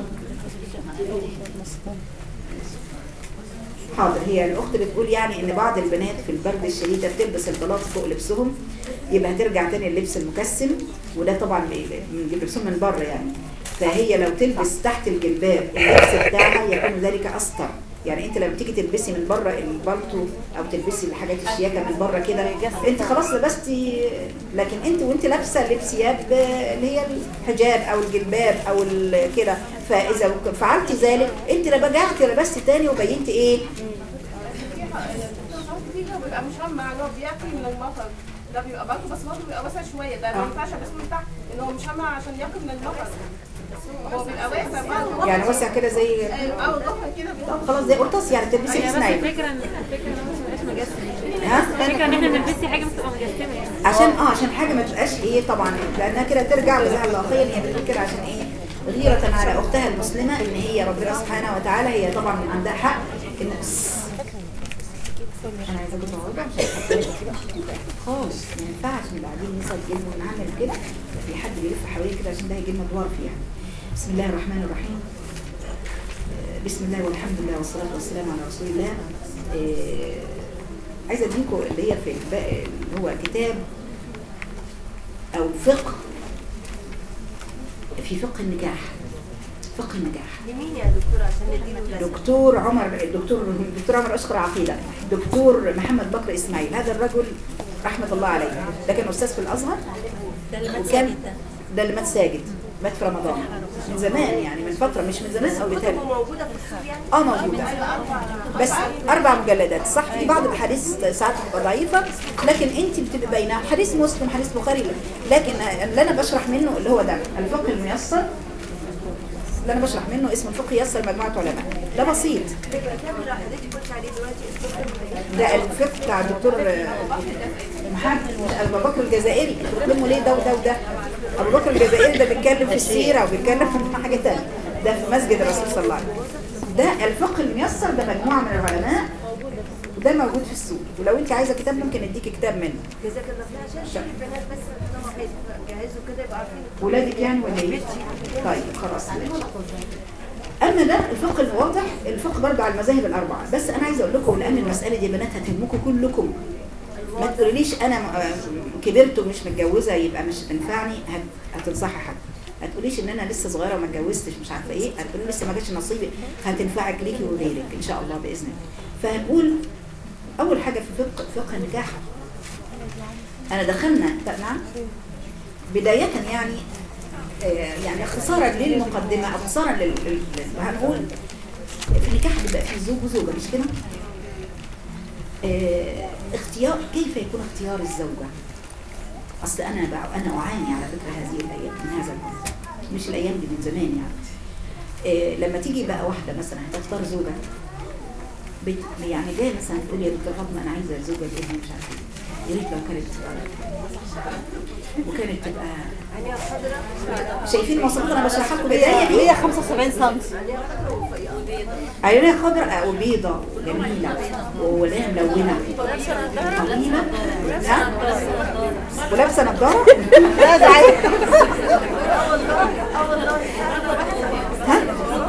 حاضر هي الاخت بتقول يعني ان بعض البنات في البرد الشديد ده بتلبس البلاط فوق لبسهم يبقى هترجع تاني اللبس المكسم وده طبعا بيجيب لبسهم من بره يعني فهي لو تلبس تحت الجلباب اللبس بتاعها يكون ذلك استر يعني انت لما تيجي تلبسي من بره البلطو او تلبسي الحاجات الشياكه من بره كده انت خلاص لبستي لكن انت وانت لابسه لبس ثياب اللي هي الحجاب او الجلباب او ال- كده فاذا فعلتي ذلك انت رجعتي لبستي تاني وبينتي ايه فيها بيبقى مشمع اللي هو بياكل من المطر ده بيبقى برضه بس برضه بيبقى واسع شويه ده ما ينفعش البسه من تحت ان هو مشمع عشان ياكل من المطر هو بيبقى واسع برضه يعني واسع كده زي او ظهر كده بيبقى خلاص زي قرطاس يعني تلبسي هي لبس بس نايم الفكرة ان الفكرة ان هو ما تبقاش مجسم ها الفكرة ان احنا نلبسي حاجة بتبقى مجسمة يعني عشان اه عشان حاجه ما تبقاش ايه طبعا لانها كده ترجع جزاها الله خير هي بتقول كده عشان ايه غيرة على اختها المسلمه ان هي ربنا سبحانه وتعالى هي طبعا عندها حق ان انا عايزه اجيب عوضه عشان أحط لك كده خالص ما ينفعش نبقى قاعدين نسجل ونعمل كده في حد بيلف حواليه كده عشان ده هيجي لنا دوار فيها بسم الله الرحمن الرحيم آه، بسم الله والحمد لله والصلاه والسلام على رسول الله آه، عايزه اديكم اللي هي في الب- اللي هو كتاب او فقه في فقه النكاح فقه النكاح لمين يا دكتورة عشان نديله درس دكتور عمر الدكتور دكتور عمر اشقر عقيده دكتور محمد بكر اسماعيل هذا الرجل رحمه الله عليه ده كان استاذ في الازهر وكان ده اللي مات ساجد مات في رمضان من زمان يعني من فتره مش من زمان او بتالي كتبه موجودة في السوق يعني اه موجوده بس اربع مجلدات صح في بعض الاحاديث ساعات بتبقى ضعيفه لكن انت بتبقى باينه حديث مسلم حديث بخاري لكن اللي انا بشرح منه اللي هو ده الفقه الميسر اللي انا بشرح منه اسمه الفقه يسر مجموعه علماء ده بسيط بيبقى كام اللي حضرتك قلت عليه دلوقتي اسمه ده الفقه بتاع الدكتور محمد ابو بكر الجزائري بتكلموا ليه ده وده وده ابو بكر الجزائري ده بيتكلم في السيره وبيتكلم في حاجه ثانيه ده في مسجد الرسول صلى الله عليه وسلم ده الفقه الميسر ده مجموعه من العلماء وده موجود في السوق ولو انت عايزه كتاب ممكن اديكي كتاب منه جزاك الله خير عشان البنات بس انهم هيجهزوا كده يبقوا عارفين ولادك يعني ولا ايه طيب خلاص ماشي. اما ده الفقه الواضح الفقه برضه على المذاهب الاربعه بس انا عايزه اقول لكم لان المساله دي يا بنات هتهمكم كلكم ما تقوليليش انا م- آه كبرت ومش متجوزه يبقى مش هتنفعني هت- هتنصحي حد ما تقوليش ان انا لسه صغيره وما اتجوزتش مش عارفه ايه هتقولي لسه ما جاتش نصيبي هتنفعك ليكي وغيرك ان شاء الله باذن الله فهنقول اول حاجه في فقه فقه النكاح انا دخلنا طب نعم بدايه يعني آه، يعني اختصارا للمقدمه اختصارا لل لل- لل- هنقول في النكاح بيبقى فيه زوج وزوجه مش كده؟ آه، اختيار كيف يكون اختيار الزوجه؟ اصل انا بع- انا اعاني على فكره هذه الايام من هذا الامر مش الايام دي من زمان يعني آه، لما تيجي بقى واحده مثلا هتختار زوجه بت- يعني جايه مثلا تقول يا دكتور فاطمه انا عايزه زوجه ابني مش عارفه ايه يا ريت لو كانت وكانت تبقى عينيها خضراء شايفين المواصفات اللي انا بشرحها لكم بدايه دي هي 75 سم عيونها خضراء وبيضة وجميلة ولها ملونة طويلة ها ولابسة نظارة لا ده ها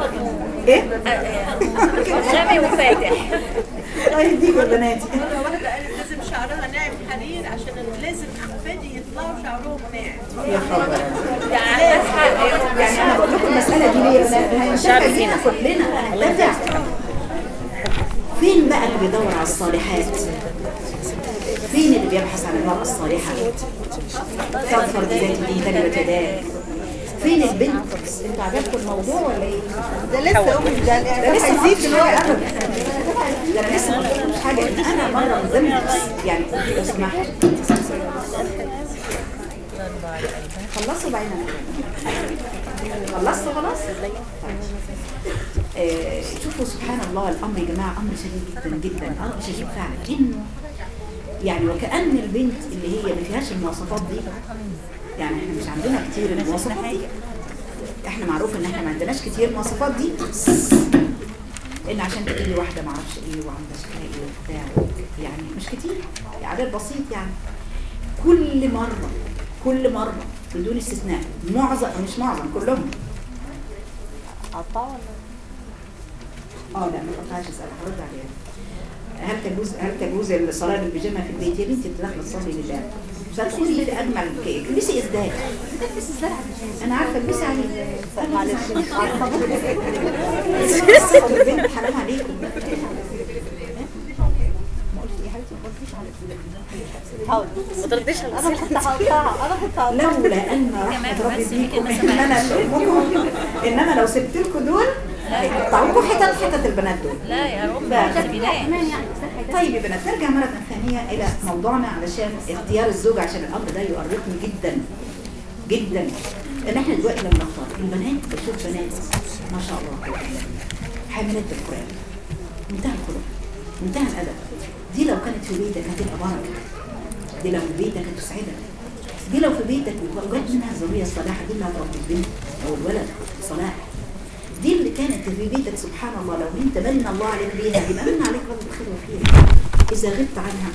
ايه غامق وفاتح طيب دي يا بناتي مرة واحدة قالت لازم شعرها ناعم حرير عشان لازم أحفادي يطلعوا شعرهم ناعم يا خبر يعني عندك حق يعني انا بقول لكم المساله دي ليه يا بنات هنشتغل فيها كلنا هنتفق فين بقى اللي بيدور على الصالحات فين اللي بيبحث عن المرأة الصالحة تظفر بذات دي تجربة يداه فين البنت انتوا عجبكم الموضوع ولا ايه ده لسه أمي ده ده لسه هيزيد دلوقتي ابدا ده انا لسه ما قلتلكمش حاجه ان انا مره من ضمن يعني لو سمحت خلصوا بعينك خلصتوا خلاص آه، شوفوا سبحان الله الامر يا جماعه امر شديد جدا جدا امر شديد فعلا انه يعني وكأن البنت اللي هي ما فيهاش المواصفات دي يعني احنا مش عندنا كتير المواصفات دي احنا معروف ان احنا ما عندناش كتير المواصفات دي ان عشان تجيلي واحده ما اعرفش ايه وعندها شكلها ايه وبتاع يعني مش كتير عدد بسيط يعني كل مره كل مره بدون استثناء معظم مش معظم كلهم اه لا ما قطعش اسال هرد عليها هل تجوز هل تجوز الصلاه بالبيجامه في البيت يا بنتي انت داخله تصلي لله مش هتدخلي في اجمل كيك البسي ازداد انا عارفه البسي عليه معلش البنت حرام عليكم ما قلت ايه حبيبتي ما قلتيش على ما ترديش على أنا كنت هقطعها أنا كنت هقطعها لولا ان رحمه ربي بيكم ان انا امكم انما لو سبت لكم دول هيقطعوكم حتت حتت البنات دول لا يا رب ف- طيب يا بنات نرجع مرة ثانية إلى موضوعنا علشان اختيار الزوج عشان الأمر ده يؤرقني جدا جدا إن إحنا دلوقتي لما نختار البنات بشوف بنات ما شاء الله حاملات القرآن منتهى الخلق منتهى الأدب دي لو كانت في بيتك هتبقى بركة دي لو في بيتك هتسعدك دي لو في بيتك وجدت منها الذرية الصالحة دي اللي هتربي البنت أو الولد صلاح دي اللي كانت في بيتك سبحان الله لو انت من الله عليك بيها يبقى من عليك رب الخير وخير اذا غبت عنها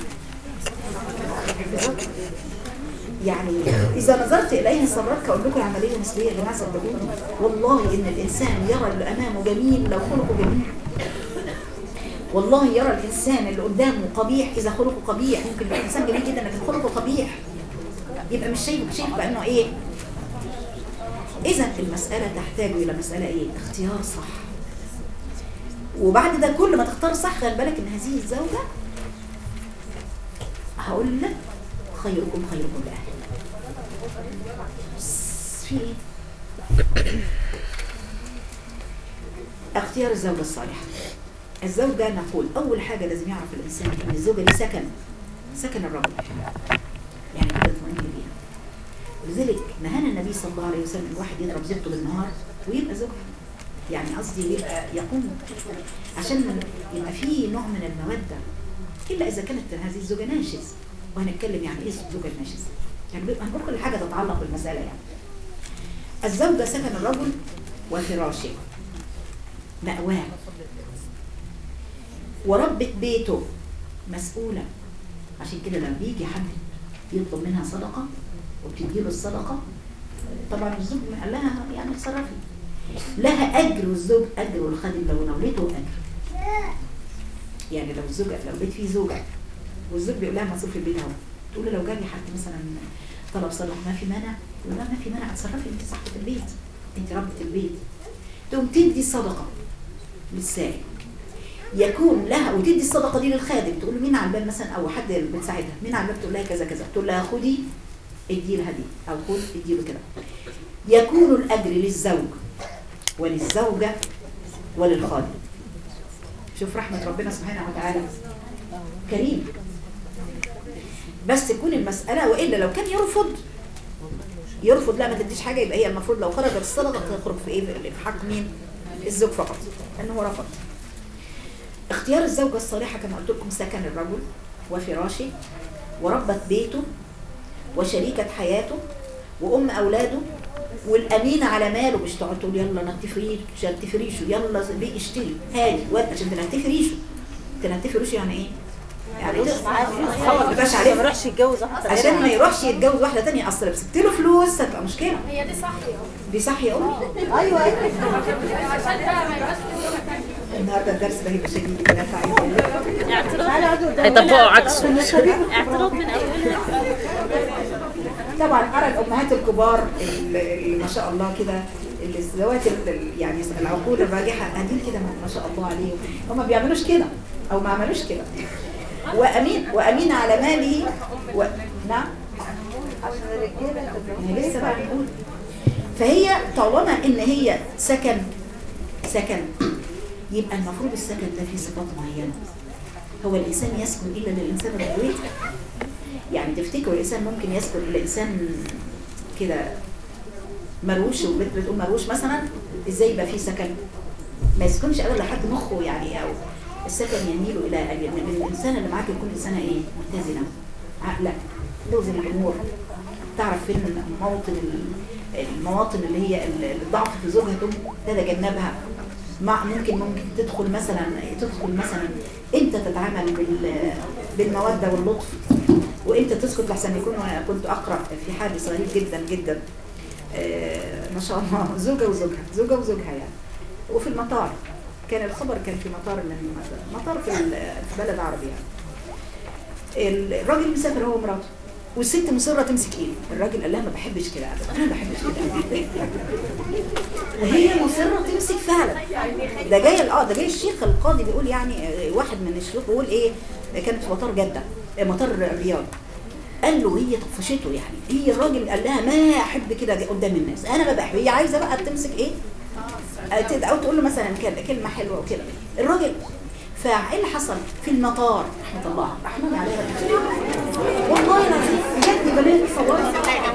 يعني اذا نظرت اليها سرتك اقول لكم العمليه نسبيه يا جماعه صدقوني والله ان الانسان يرى اللي امامه جميل لو خلقه جميل والله يرى الانسان اللي قدامه قبيح اذا خلقه قبيح ممكن يبقى انسان جميل جدا لكن خلقه قبيح يبقى مش شايف شايف بانه ايه إذا المسألة تحتاج إلى مسألة إيه؟ اختيار صح. وبعد ده كل ما تختار صح خلي بالك إن هذه الزوجة هقول لك خيركم خيركم لأهله. بس في إيه؟ اختيار الزوجة الصالحة. الزوجة نقول أول حاجة لازم يعرف الإنسان إن الزوجة دي سكن سكن الرجل. يعني كده اطمئن بيها. لذلك نهانا النبي صلى الله عليه وسلم الواحد يضرب زوجته بالنهار ويبقى زوجها يعني قصدي يبقى يقوم عشان يبقى في نوع من المودة إلا إذا كانت هذه الزوجة ناشز وهنتكلم يعني إيه الزوجة الناشز يعني هنقول كل حاجة تتعلق بالمسألة يعني الزوجة سكن الرجل وفراشه مأواه وربة بيته مسؤولة عشان كده لما بيجي حد يطلب منها صدقة وبتديله الصدقة طبعا الزوج قال لها يعني اتصرفي لها أجر والزوج أجر والخادم لو نولته أجر يعني لو الزوجة لو البيت فيه زوجة والزوج بيقول لها مصروف البيت اهو تقول له لو جالي حد مثلا طلب صدقة ما في مانع تقول لها ما في مانع اتصرفي انت صاحبة البيت انت ربة البيت تقوم تدي الصدقة للسائل يكون لها وتدي الصدقه دي للخادم تقول له مين على الباب مثلا او حد بتساعدها مين على الباب تقول لها كذا كذا تقول لها خدي ادي لها دي او خد ادي له كده يكون الاجر للزوج وللزوجه وللخادم شوف رحمه ربنا سبحانه وتعالى كريم بس تكون المساله والا لو كان يرفض يرفض لا ما تديش حاجه يبقى هي المفروض لو خرجت الصدقه تخرج في ايه في حق مين الزوج فقط لانه هو رفض اختيار الزوجة الصالحة كما قلت لكم سكن الرجل وفراشه وربة بيته وشريكة حياته وأم أولاده والأمينة على ماله مش تقعد تقول يلا نتفي ريشه نتفي ريشه يلا بيه اشتري هادي ود عشان تنتفي ريشه تنتفي ريشه يعني ايه؟ يعني ما يبقاش عليه ما يروحش يتجوز واحده عشان ما يروحش يتجوز واحدة تانية أصل لو سبت له فلوس هتبقى مشكلة هي دي صح دي صح يا أمي ايوه عشان بقى ما يبقاش النهارده الدرس ده هيبقى شديد لا تعالي هيطبقوا عكسه اعتراض من اوله طبعا ارى الامهات الكبار اللي اللي ما شاء الله كده اللي ذوات ال- ال- يعني العقول الراجحه قاعدين كده ما شاء الله عليهم هم ما بيعملوش كده او ما عملوش كده وامين وامين على ماله و... نعم عشان الرجاله ما هي لسه بقى هنقول فهي طالما ان هي سكن سكن يبقى المفروض السكن ده فيه صفات معينه هو الانسان يسكن الا للانسان الغويط يعني تفتكروا الانسان ممكن يسكن الى انسان كده مروش وبنت بتقول مروش مثلا ازاي يبقى فيه سكن ما يسكنش ابدا لحد مخه يعني او السكن يميل الى ان إن الانسان اللي معاك يكون انسانه ايه متزنه عاقله توزن الامور تعرف فين مواطن ال- المواطن اللي هي ال- الضعف في زوجها تقوم تتجنبها مع ممكن ممكن تدخل مثلا تدخل مثلا امتى تتعامل بال- بالموده واللطف وامتى تسكت لحسن يكون وانا كنت اقرا في حادث غريب جدا جدا آه، ما شاء الله زوجه وزوجها زوجه وزوجها يعني وفي المطار كان الخبر كان في مطار من مطار في ال- في بلد عربي يعني الراجل مسافر هو ومراته والست مصره تمسك ايده الراجل قال لها ما بحبش كده ابدا انا ما بحبش كده وهي مصره تمسك فعلا ده جاي اه ده جاي الشيخ القاضي بيقول يعني آه، واحد من الشيوخ بيقول ايه كانت في مطار جده آه، مطار الرياض قال له هي طفشته يعني هي الراجل قال لها ما احب كده قدام الناس انا ما بحب هي عايزه بقى تمسك ايه آه، تد- او تقول له مثلا كل- كلمه حلوه وكده الراجل فايه اللي حصل في المطار رحمه الله رحمه عليها والله العظيم بجد بنات صورت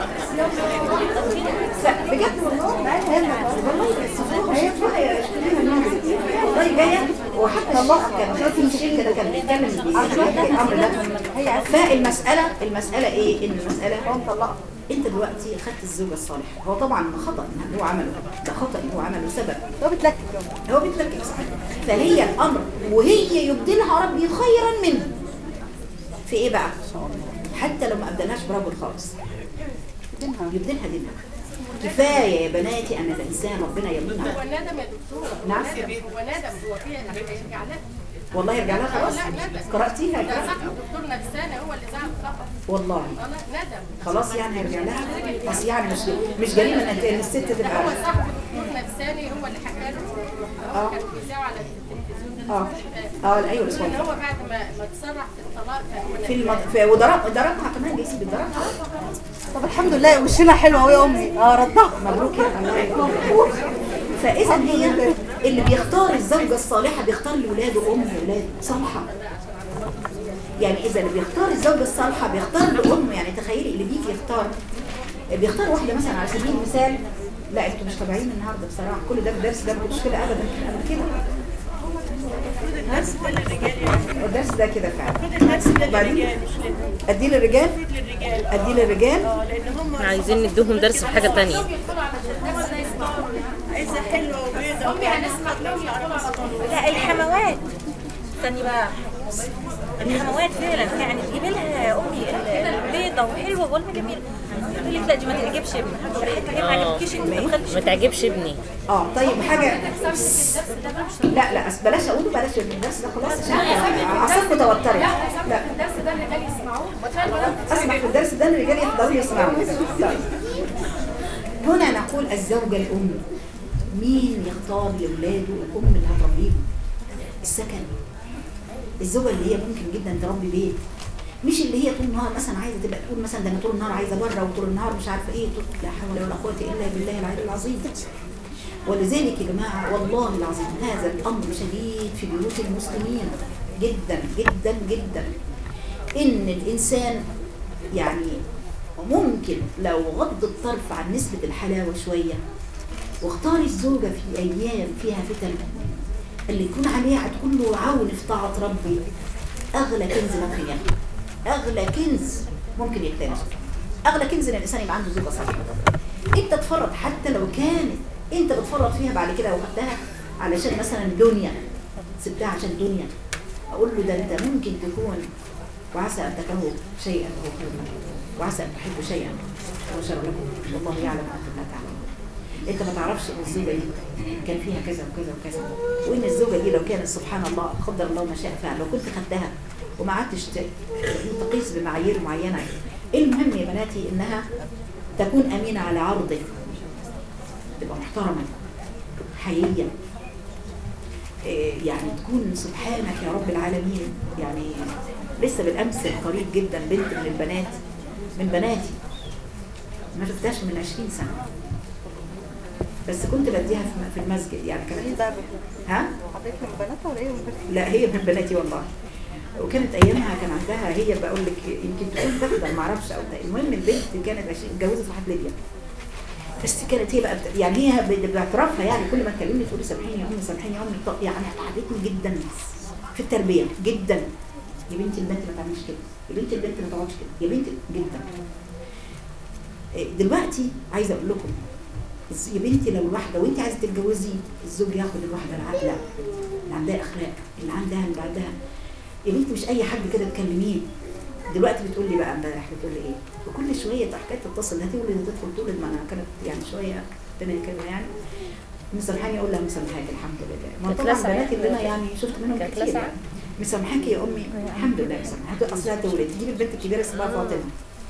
ف- بجد والله والله هيطلع يشتريها الناس والله جايه وحتى الله كان خلاص المشكله كده كان بيتكلم في الامر ده فالمساله المساله ايه ان المساله هو مطلقها انت دلوقتي خدت الزوجه الصالحه هو طبعا خطا ان هو عمله ده خطا ان هو عمله سبب هو بتلكك هو بيتلكك صحيح فهي الامر وهي يبدلها ربي خيرا منه في ايه بقى حتى لو ما ابدلهاش برجل خالص يبدلها دينها كفايه يا بناتي ان الانسان ربنا يمين هو عليه ندم يا دكتور نعم. هو ندم هو فيها هيرجع لها والله يرجع لها خلاص لا ندم قراتيها ده قرأت. صح دكتور نفساني هو اللي زعل فقط والله والله ندم خلاص يعني هيرجع لها بس يعني مش مش جريمه ان إن الست هو تبقى صاحب دكتور نفساني هو اللي حكى له هو كان بيذاعه على التلفزيون اه اه ايوه ان الاسبوع هو بعد ما ما تصرح في الطلاق كان هو في المط... في وضرب ضربها كمان جايز بيضربها طب الحمد لله وشنا حلو اهو يا امي اه ردها مبروك يا الله يبارك فاذا هي اللي بيختار الزوجه الصالحه بيختار لاولاده ام لاولاده صالحه يعني اذا اللي بيختار الزوجه الصالحه بيختار لامه يعني تخيلي اللي بيجي يختار بيختار واحده مثلا على سبيل المثال لا انتوا مش طبيعيين النهارده بصراحه كل ده الدرس ده مش كده ابدا قبل كده المفروض الدرس ده للرجال يعني الدرس ده كده فعلا المفروض الدرس ده وبعدين؟ للرجال مش للرجال اديه للرجال المفروض للرجال اديه للرجال اه لان هم عايزين ندوهم درس في حاجة تانية عايزه حلوه وبيضه امي هنسمع لهم لا الحموات استني بقى الحموات فعلا يعني تجيبي لها امي البيضه وحلوه والله جميله تقول لك لا دي ما تعجبش ابنك ريحتها ما عجبكيش انت ما تخليش ما تعجبش ابني اه طيب حاجه لا لا أس- بلاش اقوله بلاش الدرس ده خلاص عشان اعصابكم توترت لا الدرس ده الرجال يسمعوه اسمح في الدرس ده الرجال يحضروا يسمعوا طيب هنا نقول الزوجة الأم مين يختار لأولاده الأم اللي هتربيهم السكن الزوجة اللي هي ممكن جدا تربي بيت مش اللي هي طول النهار مثلا عايزه تبقى تقول مثلا ده انا طول النهار عايزه بره وطول النهار مش عارفه ايه طول لا حول ولا قوه الا بالله العلي العظيم ولذلك يا جماعه والله العظيم هذا الامر شديد في بيوت المسلمين جدا جدا جدا ان الانسان يعني ممكن لو غض الطرف عن نسبة الحلاوة شوية واختار الزوجة في أيام فيها فتن اللي يكون عليها هتكون له عون في طاعة ربي أغلى كنز ممكن ياخده أغلى كنز ممكن يكتنزه أغلى كنز إن الإنسان يبقى عنده زوجة صالحة أنت تفرط حتى لو كانت أنت بتفرط فيها بعد كده وخدتها علشان مثلا دنيا سبتها عشان دنيا أقول له ده أنت ممكن تكون وعسى أن تكرهوا شيئا وهو خير لكم وعسى أن تحبوا شيئا وهو شر لكم والله يعلم وأنتم لا تعلمون انت ما تعرفش ان الزوجه دي كان فيها كذا وكذا وكذا وان الزوجه دي لو كانت سبحان الله قدر الله ما شاء فعل لو كنت خدتها وما عدتش ت- تقيس بمعايير معينه المهم يا بناتي انها تكون امينه على عرضك تبقى محترمه حقيقيه إيه، يعني تكون سبحانك يا رب العالمين يعني لسه بالامس قريب جدا بنت من البنات من بناتي ما شفتهاش من 20 سنه بس كنت بديها في- في المسجد يعني كانت ها حضرتك من بناتها ولا ايه من بناتها؟ لا هي من بناتي والله وكانت ايامها كان عندها هي بقول لك يمكن تكون تقدر ما اعرفش او ده. المهم البنت كانت 20 اتجوزت واحد ليبيا بس كانت هي بقى بت... يعني هي ب- باعترافها يعني كل ما تكلمني تقول لي سامحيني يا امي سامحيني يا امي طب يعني تعبتني جدا في التربيه جدا يا بنتي البنت ما تعملش كده يا بنتي البنت ما تقعدش كده يا بنتي جدا إيه، دلوقتي عايزه اقول لكم الز- يا بنتي لو الواحده وانت عايزه تتجوزي الزوج ياخد الواحده العاقله اللي عندها اخلاق اللي عندها اللي عندها يا بنتي مش اي حد كده تكلميه دلوقتي بتقول لي بقى امبارح بتقول لي ايه وكل شويه حكايه تتصل هتولد هتدخل تولد ما انا كانت يعني شويه ربنا يكرمها يعني مسامحاني اقول لها مسامحاك الحمد لله ما كانت طبعا لسعة بنات اللي انا يعني شفت منهم كانت كتير لسعة؟ يعني مسامحاكي يا امي الحمد لله مسامحاك اصلها تولد تجيب البنت الكبيره اسمها فاطمه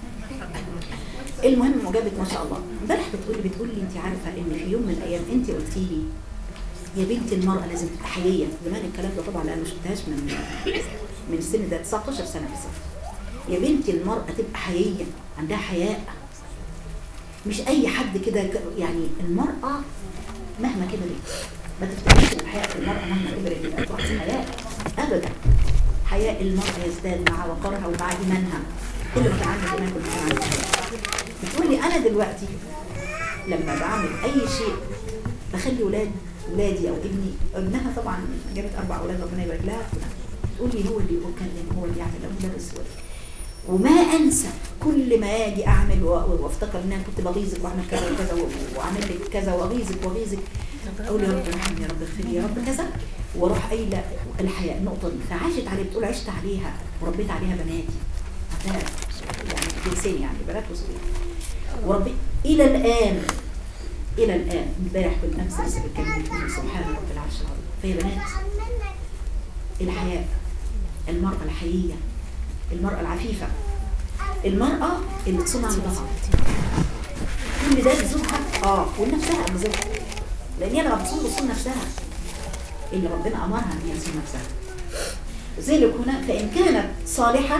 المهم وجابت ما شاء الله امبارح بتقولي بتقولي انت عارفه ان في يوم من الايام انت قلتي لي يا بنتي المرأة لازم تبقى حيية زمان الكلام ده طبعا لأن ما شفتهاش من من السن ده 19 سنة بالظبط يا بنتي المرأة تبقى حيية عندها حياء مش أي حد كده ك- يعني المرأة مهما كبرت ما تفتكرش ان حياء المرأة مهما كبرت يبقى تروح حياء أبدا حياء المرأة يزداد مع وقارها ومع إيمانها كل ما كان عندك إيمان كل ما كان عندك حياء بتقولي أنا دلوقتي لما بعمل أي شيء بخلي ولاد ولادي او ابني ابنها طبعا جابت اربع اولاد ربنا يبارك لها تقول لي هو اللي يكلم هو اللي يعمل لو مدرس هو اللي- وما انسى كل ما اجي اعمل و- وافتكر ان انا كنت بغيظك واعمل كذا وكذا و- واعمل لك كذا واغيظك واغيظك اقول يا رب ارحمني يا رب اغفر لي يا رب كذا واروح قايله الحياء النقطه دي فعاشت عليها بتقول عشت عليها وربيت عليها بناتي عندها يعني جنسين يعني بنات وصبيان وربي الى الان الى الان امبارح بالامس لسه بتكلم بتقول سبحان رب العرش العظيم فيا بنات الحياء المرأة الحيية المرأة العفيفة المرأة اللي تصوم عن ضغط كل ده لزوجها اه ولنفسها لزوجها لان هي لما بتصوم بتصوم نفسها اللي ربنا امرها ان هي تصوم نفسها ذلك هنا فان كانت صالحه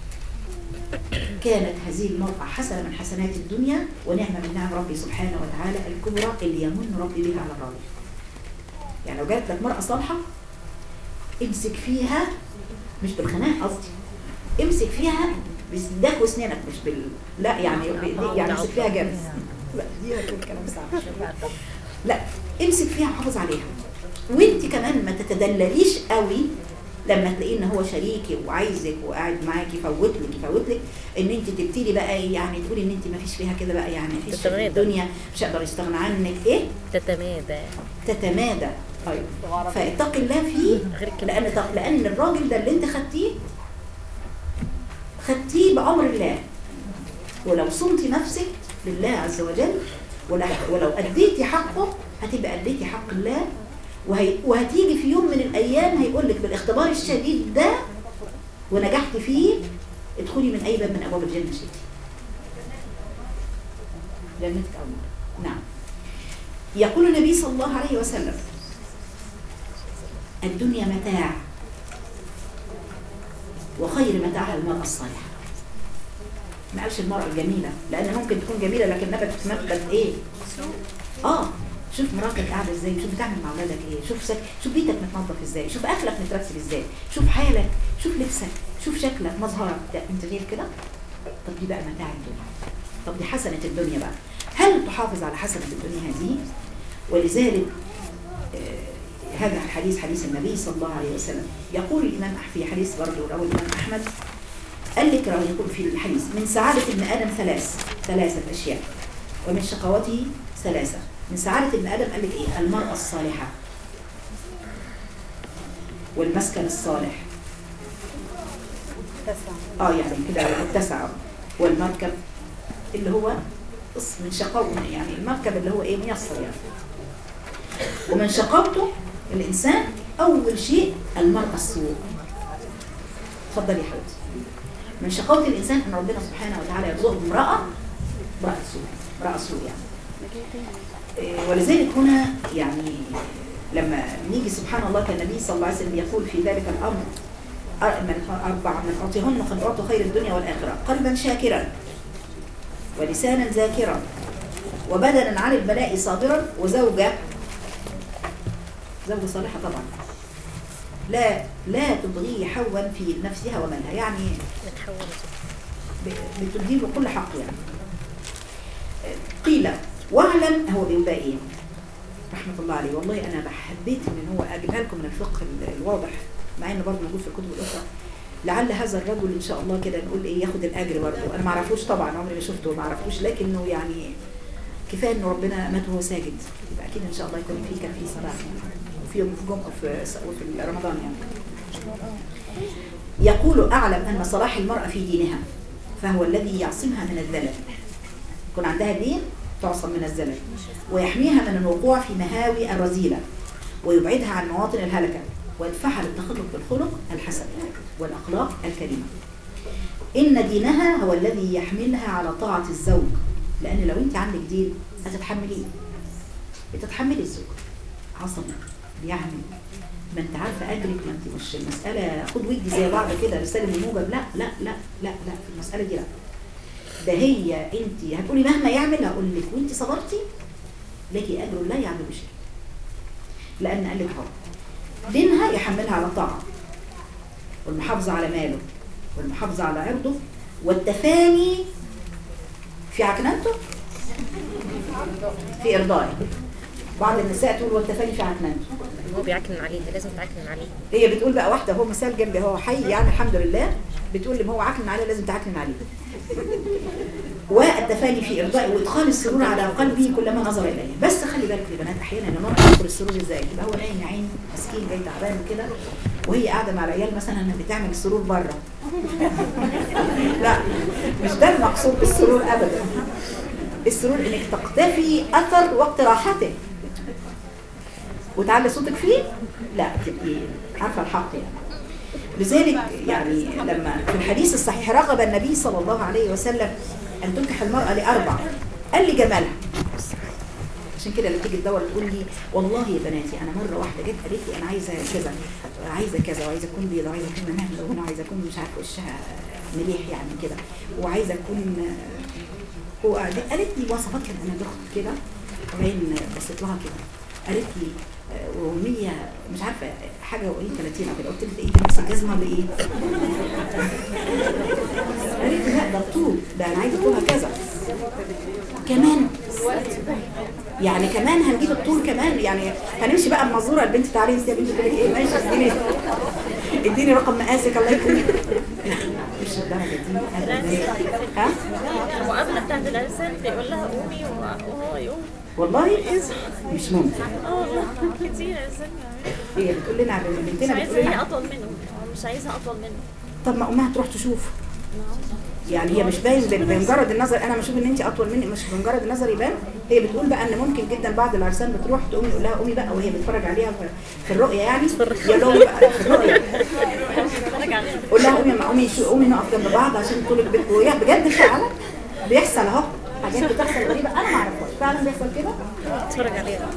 كانت هذه المرأة حسنة من حسنات الدنيا ونعمة من نعم ربي سبحانه وتعالى الكبرى اللي يمن ربي بها على الراجل يعني لو جات لك مرأة صالحة امسك فيها مش بالخناق قصدي امسك فيها بسداك واسنانك مش بال لا يعني ب- يعني امسك فيها جامد لا دي هتقول كلام صعب لا امسك فيها وحافظ عليها وانت كمان ما تتدلليش قوي لما تلاقيه ان هو شريكي وعايزك وقاعد معاكي يفوت لك يفوت لك ان انت تبتدي بقى يعني تقولي ان انت ما فيش فيها كده بقى يعني ما فيش في تتمادى. الدنيا مش هقدر يستغنى عنك ايه تتمادى تتمادى طيب فاتقي الله فيه غير كده. لان طب لان الراجل ده اللي انت خدتيه خدتيه بامر الله ولو صمتي نفسك لله عز وجل ولا- ولو اديتي حقه هتبقى اديتي حق الله وهي وهتيجي في يوم من الايام هيقول لك بالاختبار الشديد ده ونجحت فيه ادخلي من اي باب من ابواب الجنه شئتي جنتك او نار. نعم يقول النبي صلى الله عليه وسلم الدنيا متاع وخير متاعها المرأة الصالحة ما قالش المرأة الجميلة لأن ممكن تكون جميلة لكن نبت نبت إيه؟ آه شوف مراتك قاعدة إزاي شوف بتعمل مع أولادك إيه شوف سك... شوف بيتك متنظف إزاي شوف أكلك مترتب إزاي شوف حالك شوف لبسك شوف شكلك مظهرك ده أنت غير كده طب دي بقى متاع الدنيا طب دي حسنة الدنيا بقى هل تحافظ على حسنة الدنيا هذه ولذلك آه، هذا الحديث حديث النبي صلى الله عليه وسلم يقول الإمام أح- في حديث برضه رواه الإمام أحمد قال لك رواه يقول في الحديث من سعادة ابن آدم ثلاث ثلاثة أشياء ومن شقوته ثلاثة من سعادة ابن آدم قال لك إيه المرأة الصالحة والمسكن الصالح اه يعني كده متسع والمركب اللي هو بص من شقاوة يعني المركب اللي هو ايه ميسر يعني ومن شقاوته الانسان اول شيء المرأة السوء اتفضلي يا حبيبتي من شقاوة الانسان ان ربنا سبحانه وتعالى يرزقه امرأة امرأة سوء امرأة سوء يعني إيه، ولذلك هنا يعني لما نيجي سبحان الله كان النبي صلى الله عليه وسلم يقول في ذلك الامر أر- من أربع من أعطيهن قد أعطوا خير الدنيا والآخرة قلبا شاكرا ولسانا ذاكرا وبدنا عن البلاء صابرا وزوجة زوجة صالحة طبعا لا لا تبغي حوا في نفسها ومالها يعني ب- بتدين له كل حق يعني قيل واعلم هو بيبقى ايه رحمة الله عليه والله انا حبيت ان هو اجيبها لكم من الفقه ال- الواضح مع انه برضه موجود في الكتب الاخرى لعل هذا الرجل ان شاء الله كده نقول ايه ياخد الاجر برضه انا ما اعرفوش طبعا عمري ما شفته ما اعرفوش لكنه يعني كفايه ان ربنا مات وهو ساجد يبقى اكيد ان شاء الله يكون في كان في صلاه وفي يوم في جمعه في في رمضان يعني يقول اعلم ان صلاح المراه في دينها فهو الذي يعصمها من الذلل يكون عندها دين تعصم من الزلل ويحميها من الوقوع في مهاوي الرذيلة ويبعدها عن مواطن الهلكة ويدفعها للتخلق بالخلق الحسن والأخلاق الكريمة إن دينها هو الذي يحملها على طاعة الزوج لأن لو أنت عندك دين هتتحمليه بتتحملي الزوج عصم يعني ما انت عارفه اجرك ما انت مش المساله خد ودي زي بعض كده رساله موجب لا لا لا لا لا في المساله دي لا ده هي انت هتقولي مهما يعمل هقول لك وانت صبرتي لك اجر لا يعمل شيء لان قال لك اهو دينها يحملها على طاعه والمحافظه على ماله والمحافظه على عرضه والتفاني في عكننته في ارضائه بعض النساء تقول والتفاني في عكننته هو بيعكنن عليها لازم تعكنن عليه هي بتقول بقى واحده هو مثال جنبي هو حي يعني الحمد لله بتقول لي ما هو عكنن عليه لازم تعكنن عليه والتفاني في ارضائه وادخال السرور على قلبي كلما نظر اليه بس خلي بالك يا بنات احيانا المرأة تدخل السرور ازاي يبقى هو نايم يا عيني مسكين جاي تعبان وكده وهي قاعده مع العيال مثلا بتعمل السرور بره لا مش ده المقصود بالسرور ابدا السرور انك تقتفي اثر وقت راحته وتعلي صوتك فيه لا تبقي عارفه الحق يعني لذلك يعني لما في الحديث الصحيح رغب النبي صلى الله عليه وسلم ان تنكح المراه لاربع قال لي جمالها عشان كده لما تيجي تدور تقول لي والله يا بناتي انا مره واحده جت قالت لي انا عايزه كذا عايزه كذا وعايزه اكون بيضه وعايزه اكون منها ملونه وعايزه اكون مش عارفه وشها مليح يعني كده وعايزه اكون هو قالت لي وصفات كده انا دخت كده وبعدين بصيت لها كده قالت لي و100 مش عارفه حاجه وايه 30 او كده قلت لها ايه ده نفس الجزمه ولا ايه؟ قالت لي لا ده الطول ده انا عايزه طولها كذا كمان يعني كمان هنجيب الطول كمان يعني هنمشي بقى بمزوره البنت تعالي انت يا بنتي تقول لك ايه ماشي اديني اديني رقم مقاسك الله يكرمك مش الدرجه دي أبداً. ها المقابله بتاعت الارسال بيقول لها قومي وهو يقوم والله مش ممكن اه والله كتير ارسال هي بتقول لنا على مش بنتنا عايزه بتقول هي لنا اطول منه هو مش عايزها اطول منه طب ما امها تروح تشوف يعني هي مش باين ب- بمجرد النظر انا بشوف ان انت اطول مني مش بمجرد النظر يبان هي بتقول بقى ان ممكن جدا بعض العرسان بتروح تقوم يقول لها قومي بقى وهي بتتفرج عليها في- في الرؤيه يعني يقول لهم بقى في الرؤيه اتفرج عليها قول لها قومي قومي شو- قومي نقف جنب بعض عشان طول البيت وهي بجد فعلا بيحصل اهو حاجات بتحصل غريبه انا ما اعرفهاش فعلا بيحصل كده اتفرج عليها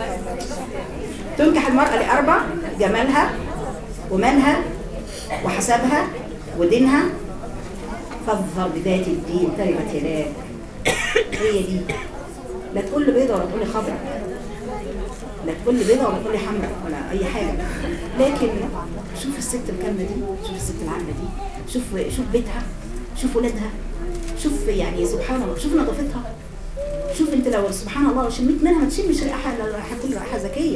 تنكح المرأة لأربع جمالها ومالها وحسبها ودينها فاظفر بذات الدين تربت يداك هي دي لا تقول لي بيضة ولا تقول لي خضراء لا تقول لي بيضة ولا تقول لي حمراء ولا أي حاجة لكن شوف الست الكاملة دي شوف الست العامة دي شوف شوف بيتها شوف ولادها شوف يعني سبحان الله شوف نظافتها شوف انت لو سبحان الله لو شميت منها ما تشمش ريحه ريحه كل ريحه ذكيه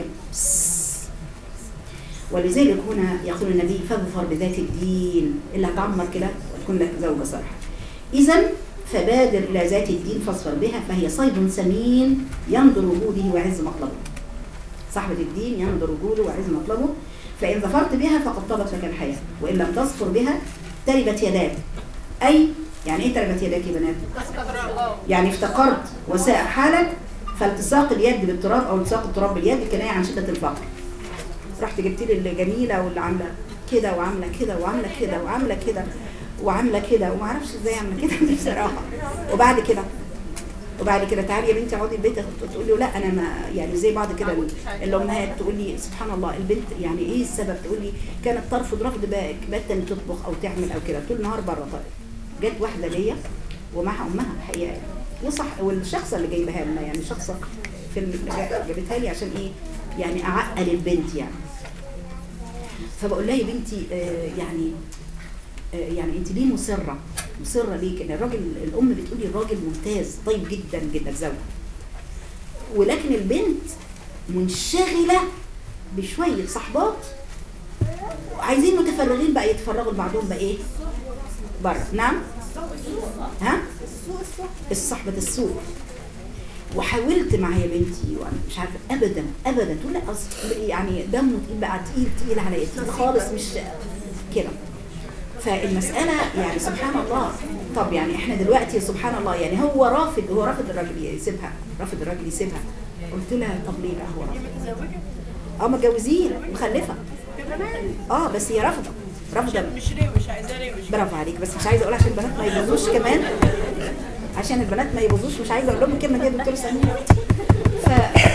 ولذلك هنا يقول النبي فاظفر بذات الدين اللي هتعمر كده وتكون لك زوجه صالحه اذا فبادر الى ذات الدين فاظفر بها فهي صيد سمين ينظر وجوده وعز مطلبه صاحبة الدين ينظر وجوده وعز مطلبه فإن ظفرت بها فقد طلبت لك الحياة وإن لم تظفر بها تربت يداك أي يعني ايه تربت يداك يا بنات قدر الله يعني افتقرت وساء حالك فالتصاق اليد بالتراب او التصاق التراب باليد كنايه عن شده الفقر رحت جبت لي اللي جميله واللي عامله كده وعامله كده وعامله كده وعامله كده وعامله كده وما اعرفش ازاي عامله كده بصراحه وبعد كده وبعد كده تعالي يا بنتي اقعدي البيت تقول له لا انا ما يعني زي بعض كده ال- الامهات تقول لي سبحان الله البنت يعني ايه السبب تقول لي كانت ترفض رفض باك باتا ان تطبخ او تعمل او كده طول النهار بره طيب جت واحده ليا ومعها امها الحقيقه يعني. وصح والشخصه اللي جايبها لنا يعني شخصه في ال- جابتها لي عشان ايه يعني اعقل البنت يعني فبقول لها يا بنتي آه يعني آه يعني انت ليه مصره مصره ليه كده الراجل الام بتقولي الراجل ممتاز طيب جدا جدا زوج ولكن البنت منشغله بشويه صحبات عايزين متفرغين بقى يتفرغوا لبعضهم بقى ايه بره نعم ها الصحبة السوء وحاولت معاها يا بنتي وانا مش عارفه ابدا ابدا تقول لا أصل يعني دمه تقيل بقى تقيل تقيل عليا تقيل خالص مش كده فالمسألة يعني سبحان الله طب يعني احنا دلوقتي سبحان الله يعني هو رافض هو رافض الراجل يسيبها رافض الراجل يسيبها قلت لها طب ليه بقى هو رافض اه متجوزين مخلفة اه بس هي رافضة رافضة مش ليه مش عايزاه ليه مش برافو عليك بس مش عايزه اقول عشان البنات ما يبوظوش كمان عشان البنات ما يبوظوش مش عايزه اقول لهم الكلمه دي يا دكتور سمير ف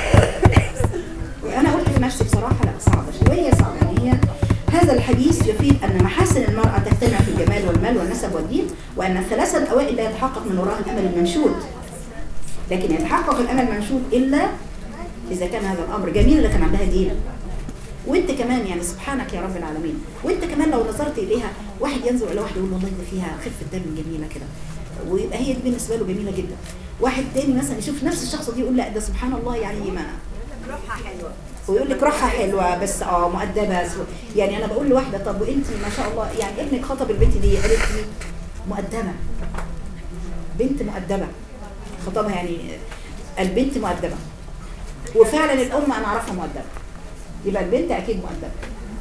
وانا قلت في نفسي بصراحه لا صعبه شويه صعبه يعني هي هذا الحديث يفيد ان محاسن المراه تجتمع في الجمال والمال والنسب والدين وان الثلاثه الاوائل لا يتحقق من وراها الامل المنشود لكن يتحقق الامل المنشود الا اذا كان هذا الامر جميل اللي كان عندها دين وانت كمان يعني سبحانك يا رب العالمين وانت كمان لو نظرت اليها واحد ينظر الى واحد يقول والله ده فيها خفه دم جميله كده ويبقى هي دي بالنسبه له جميله جدا واحد تاني مثلا يشوف نفس الشخص دي يقول لا ده سبحان الله يعني ما روحها حلوه ويقول لك روحها حلوه بس اه مؤدبه سو- يعني انا بقول لواحده طب وانت ما شاء الله يعني ابنك خطب البنت دي قالت لي مؤدبه بنت مؤدبه خطبها يعني البنت مؤدبه وفعلا الام انا اعرفها مؤدبه يبقى البنت اكيد مؤدبه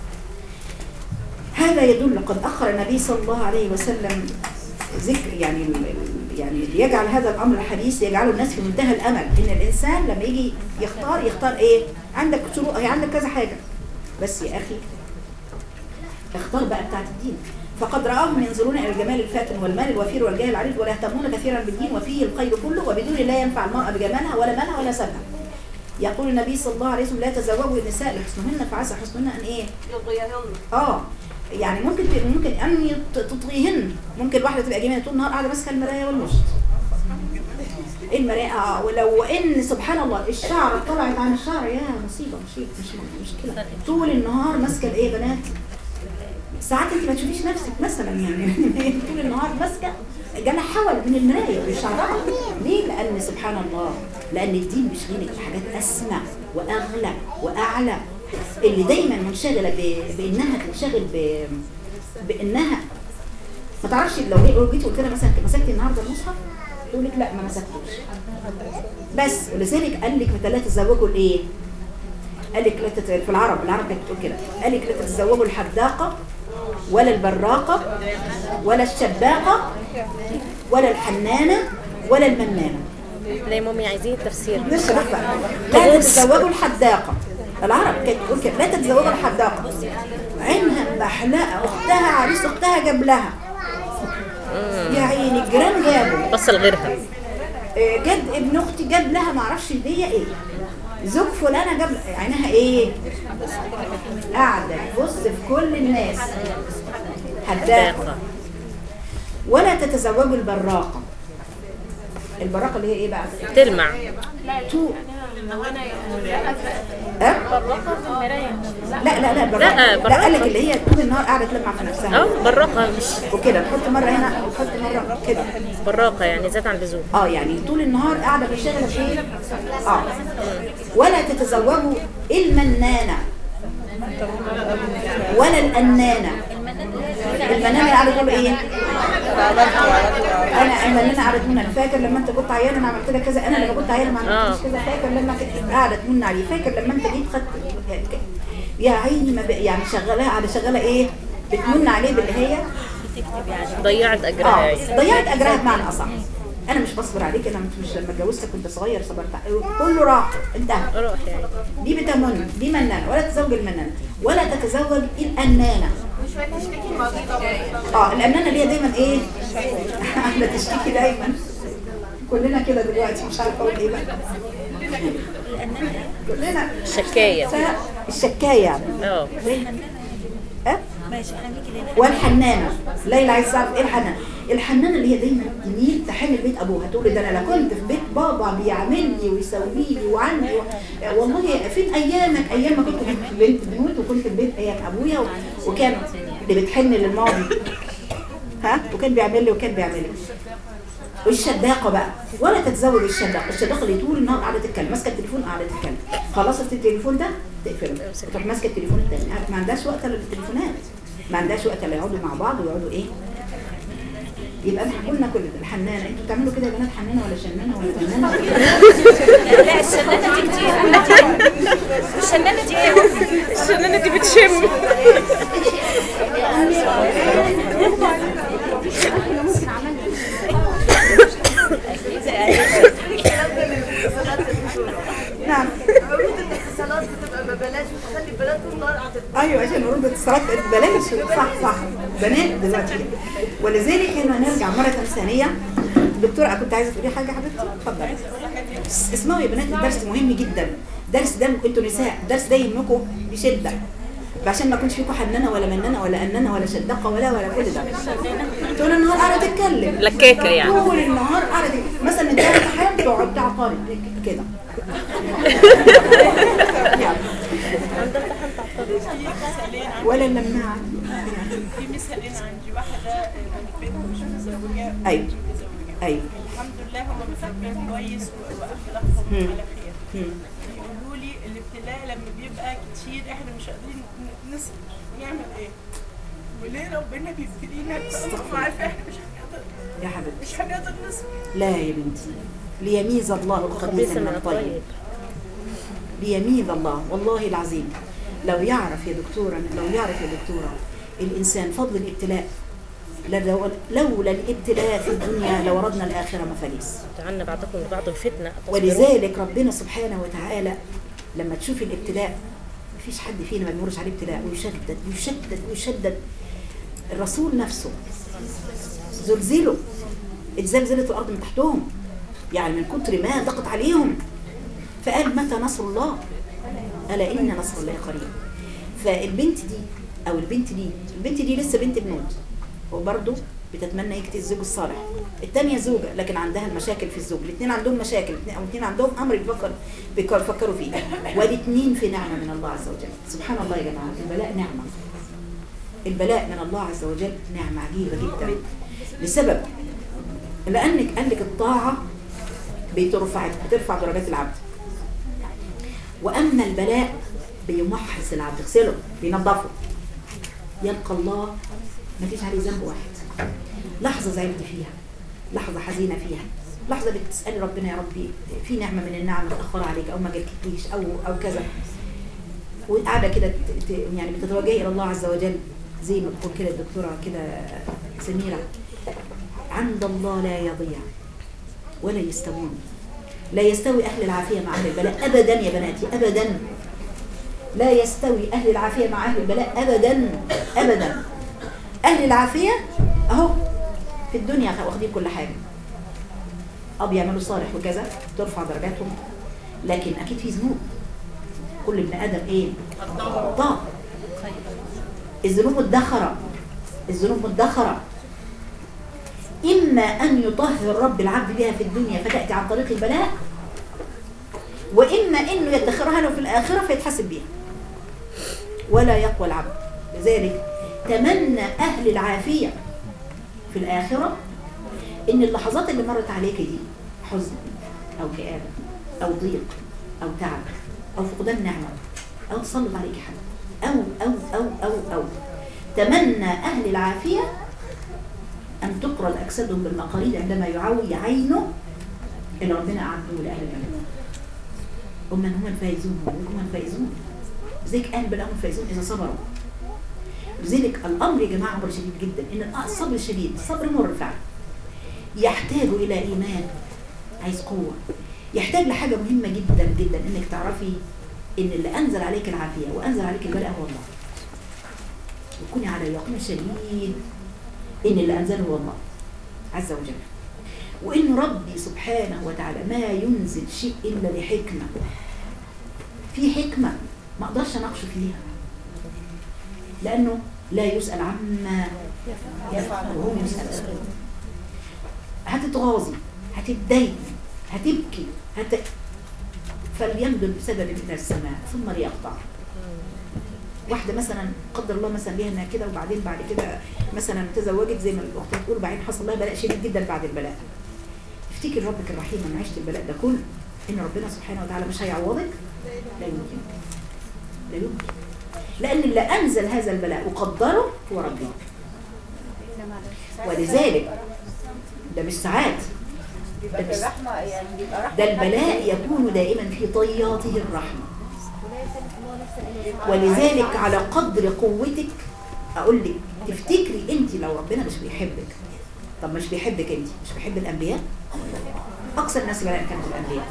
هذا يدل قد اخر النبي صلى الله عليه وسلم ذكر يعني ال- ال- يعني يجعل هذا الامر الحديث يجعله الناس في منتهى الامل ان الانسان لما يجي يختار يختار ايه عندك شروط هي عندك كذا حاجه بس يا اخي اختار بقى بتاعت الدين فقد رآهم ينظرون إلى الجمال الفاتن والمال الوفير والجاه العريض ولا يهتمون كثيرا بالدين وفيه الخير كله وبدون لا ينفع المرأة بجمالها ولا مالها ولا سبها يقول النبي صلى الله عليه وسلم لا تزوجوا النساء لحسنهن فعسى حسنهن ان ايه يضيهن اه يعني ممكن ت- ممكن ان يت- تطغيهن ممكن واحده تبقى جميله طول النهار قاعده ماسكه المرايه والمشط المرايه اه ولو ان سبحان الله الشعر طلعت عن الشعر يا مصيبه مصيبه مش مشكله طول النهار ماسكه الايه يا بنات ساعات انت ما تشوفيش نفسك مثلا يعني طول النهار ماسكه جالها حول من المرايه وشعرها ليه؟ لان سبحان الله لان الدين بيشغلك بحاجات اسمى واغلى واعلى اللي دايما منشغله ب... بانها تنشغل ب... بانها ما تعرفش لو جي- لو جيت قلت لها مثلا مسكتي النهارده المصحف تقول لك لا ما مسكتوش بس ولذلك قال لك لا تتزوجوا الايه؟ قال لك لا تت... في العرب العرب كانت بتقول كده قال لك لا تتزوجوا الحداقه ولا البراقه ولا الشباقه ولا الحنانه ولا المنانه لا يا مامي عايزين التفسير نشرح بقى لا تتزوجوا الحداقه العرب كانت بتقول كده لا تتزوجوا الحداقه عينها محلقه اختها عريس اختها جاب لها يا عيني الجيران جابوا بص لغيرها آه، جد ابن اختي جاب لها معرفش هديه ايه زوج فلانه جاب لها- عينها ايه قاعده تبص في كل الناس حداقه داقة ولا تتزوجوا البراقه البراقه اللي هي ايه بقى تلمع تو أه؟ لا لا لا البراقه لا، لا, براقة. قال لك اللي هي طول النهار قاعده تلمع في نفسها اه براقة مش وكده تحط مره هنا وتحط مره كده براقة يعني زاد عن اللزوم اه يعني طول النهار قاعده بتشتغل في ايه؟ اه ولا تتزوجوا المنانه ولا الأنانة المنانة اللي قاعدة تقول ايه؟ انا المنانة قاعدة تقول انا فاكر لما انت كنت عيانة انا عملت لك كذا انا لما كنت عيانة ما عملتش كذا فاكر لما كنت قاعدة تمن عليه فاكر لما انت جيت خدت يا عيني ما بق- يعني شغالة قاعدة شغالة ايه؟ بتمن عليه باللي هي ضيعت اجرها اه يعني ضيعت اجرها بمعنى اصح انا مش بصبر عليك انا مش لما اتجوزتك كنت صغير صبرت عليك. كله راح انتهى روح يعني دي بتمن دي منانه ولا تتزوج المنانه ولا تتزوج الانانه وشويه تشتكي المريضه برضه. اه الانانه اللي هي دايما ايه احنا تشتكي دايما كلنا كده دلوقتي مش عارفه اقول ايه بقى كلنا شكايه الشكايه يعني اه أه؟ ماشي احنا نيجي لنا والحنانه ليلى عايز تعرف ايه الحنانه الحنانه اللي هي دايما تميل تحن بيت ابوها تقول لي ده انا لا كنت في بيت بابا بيعمل لي ويسوي لي وعندي و... والله فين ايامك ايام ما كنت في بنت بنوت وكنت في بيت ايام ابويا و... وكان اللي بتحن للماضي ها وكان بيعمل لي وكان بيعمل لي والشداقه بقى ولا تتزوج الشداقه الشداقه اللي طول النهار قاعده تتكلم ماسكه التليفون قاعده تتكلم خلصت التليفون ده تقفله تروح ماسكه التليفون الثاني ما عندهاش وقت للتليفونات ما عندهاش وقت اللي يقعدوا مع بعض ويقعدوا ايه يبقى احنا قلنا كل ده الحنانه انتوا بتعملوا كده يا بنات حنانه ولا شنانه ولا فنانه لا الشنانه دي كتير الشنانه دي ايه الشنانه دي بتشم نعم عروض الاتصالات بتبقى ببلاش بتخلي البنات طول النهار قاعده ايوه عشان عروض الاتصالات بقت ببلاش صح صح بنات دلوقتي كده ولذلك هنا نرجع مره ثانيه دكتوره كنت عايزه تقولي حاجه يا حبيبتي اتفضلي اس- اسمعوا يا بنات الدرس مهم جدا درس ده انتوا نساء الدرس ده يهمكم بشده عشان ما يكونش فيكم حنانه ولا منانه ولا انانه ولا شدقه ولا ولا كل ده طول النهار قاعده تتكلم لكاكه يعني طول النهار قاعده تتكلم. مثلا انت امتحان تقعد تعطل كده يعني. ولا لماعه في مثالين عندي واحده بنت مش متزوجه ايوه متزوجه ايوه الحمد لله هم مفكرين كويس و- واخلاقهم مم. على خير مم. يقولوا لي الابتلاء لما بيبقى كتير احنا مش قادرين ن- نصبر نعمل ايه وليه ربنا بيبتلينا بأمر عارفه احنا مش هنقدر يا حبيبتي مش هنقدر نصبر لا يا بنتي ليميز الله الخبيث خبيث من من الطيب الطيب ليميز الله والله العظيم لو يعرف يا دكتورة لو يعرف يا دكتورة الإنسان فضل الابتلاء لو- لولا الابتلاء في الدنيا لوردنا الآخرة مفاليس جعلنا بعضكم لبعض فتنه تصبرون. ولذلك ربنا سبحانه وتعالى لما تشوف الابتلاء مفيش حد فينا ما بيمرش عليه ابتلاء ويشدد ويشدد ويشدد الرسول نفسه زلزلوا اتزلزلت الارض من تحتهم يعني من كتر ما ضغط عليهم فقال متى نصر الله الا ان نصر الله قريب فالبنت دي او البنت دي البنت دي لسه بنت بنوت وبرضه بتتمنى يكتي الزوج الصالح الثانيه زوجه لكن عندها المشاكل في الزوج الاثنين عندهم مشاكل الاتنين- او الاثنين عندهم امر بيفكر بيفكروا فيه والاثنين في نعمه من الله عز وجل سبحان الله يا جماعه البلاء نعمه البلاء من الله عز وجل نعمه عجيبه جدا لسبب لانك قال لك الطاعه بترفع بترفع درجات العبد واما البلاء بيمحص العبد يغسله بينظفه يلقى الله ما فيش عليه ذنب واحد لحظه زعلت فيها لحظه حزينه فيها لحظه بتسالي ربنا يا ربي في نعمه من النعم متاخره عليك او ما جاتلكيش او او كذا وقاعده كده ت- ت- يعني بتتوجهي الى الله عز وجل زي ما بتقول كده الدكتوره كده سميره عند الله لا يضيع ولا يستوون لا يستوي اهل العافيه مع اهل البلاء ابدا يا بناتي ابدا لا يستوي اهل العافيه مع اهل البلاء ابدا ابدا اهل العافيه اهو في الدنيا واخدين كل حاجه اه بيعملوا صالح وكذا ترفع درجاتهم لكن اكيد في ذنوب كل ابن ادم ايه ضاع الذنوب مدخره الذنوب مدخره اما ان يطهر رب العبد بها في الدنيا فتاتي عن طريق البلاء واما انه يدخرها له في الاخره فيتحاسب بها ولا يقوى العبد لذلك تمنى اهل العافيه في الاخره ان اللحظات اللي مرت عليك دي حزن او كآبه او ضيق او تعب او فقدان نعمه او تسلط عليك حد او او او او او تمنى اهل العافيه ان تقرا اجسادهم بالمقاريد عندما يعوي عينه اللي ربنا اعده لاهل الجنه ومن هم الفائزون هم الفائزون ذلك اهل بلاء هم الفائزون اذا صبروا لذلك الامر يا جماعه امر شديد جدا ان الصبر شديد الصبر مر فعلا يحتاج الى ايمان عايز قوه يحتاج لحاجه مهمه جدا جدا انك تعرفي ان اللي انزل عليك العافيه وانزل عليك البلاء هو الله وكوني على يقين شديد ان اللي انزله هو الله عز وجل وان ربي سبحانه وتعالى ما ينزل شيء الا لحكمه في حكمه ما اقدرش اناقشه فيها لانه لا يسال عما يفعل وهم يسالون هتتغاظي هتتضايقي هتبكي هت... فليمدد بسبب من السماء ثم ليقطع واحده مثلا قدر الله مثلا ليها انها كده وبعدين بعد كده مثلا تزوجت زي ما الاخت بتقول وبعدين حصل لها بلاء شديد جدا بعد البلاء افتكر ربك الرحيم من عشت البلاء ده كله ان ربنا سبحانه وتعالى مش هيعوضك لا يمكن لا يمكن لان اللي انزل هذا البلاء وقدره هو ربنا ولذلك ده مش ساعات ده, مش الرحمة يعني بيبقى رحمة ده البلاء يكون دائما في طياته الرحمه ولذلك على قدر قوتك اقول لك تفتكري انت لو ربنا مش بيحبك طب مش بيحبك انت مش بيحب الانبياء اكثر الناس بلاء كانت الانبياء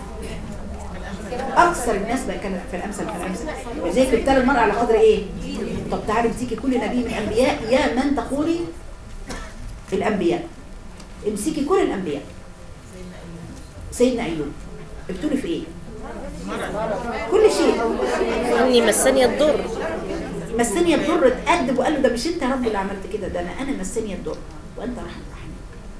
اكثر الناس بقى كانت في الامثل في الامثل ولذلك ابتلى المرء على قدر ايه طب تعالي امسكي كل نبي من الانبياء يا من تقولي الانبياء امسكي كل الانبياء سيدنا ايوب ابتلي في ايه كل شيء اني مسني الضر مسني الضر اتأدب وقال له ده مش انت يا رب اللي عملت كده ده انا انا مسني الضر وانت رحم رحيم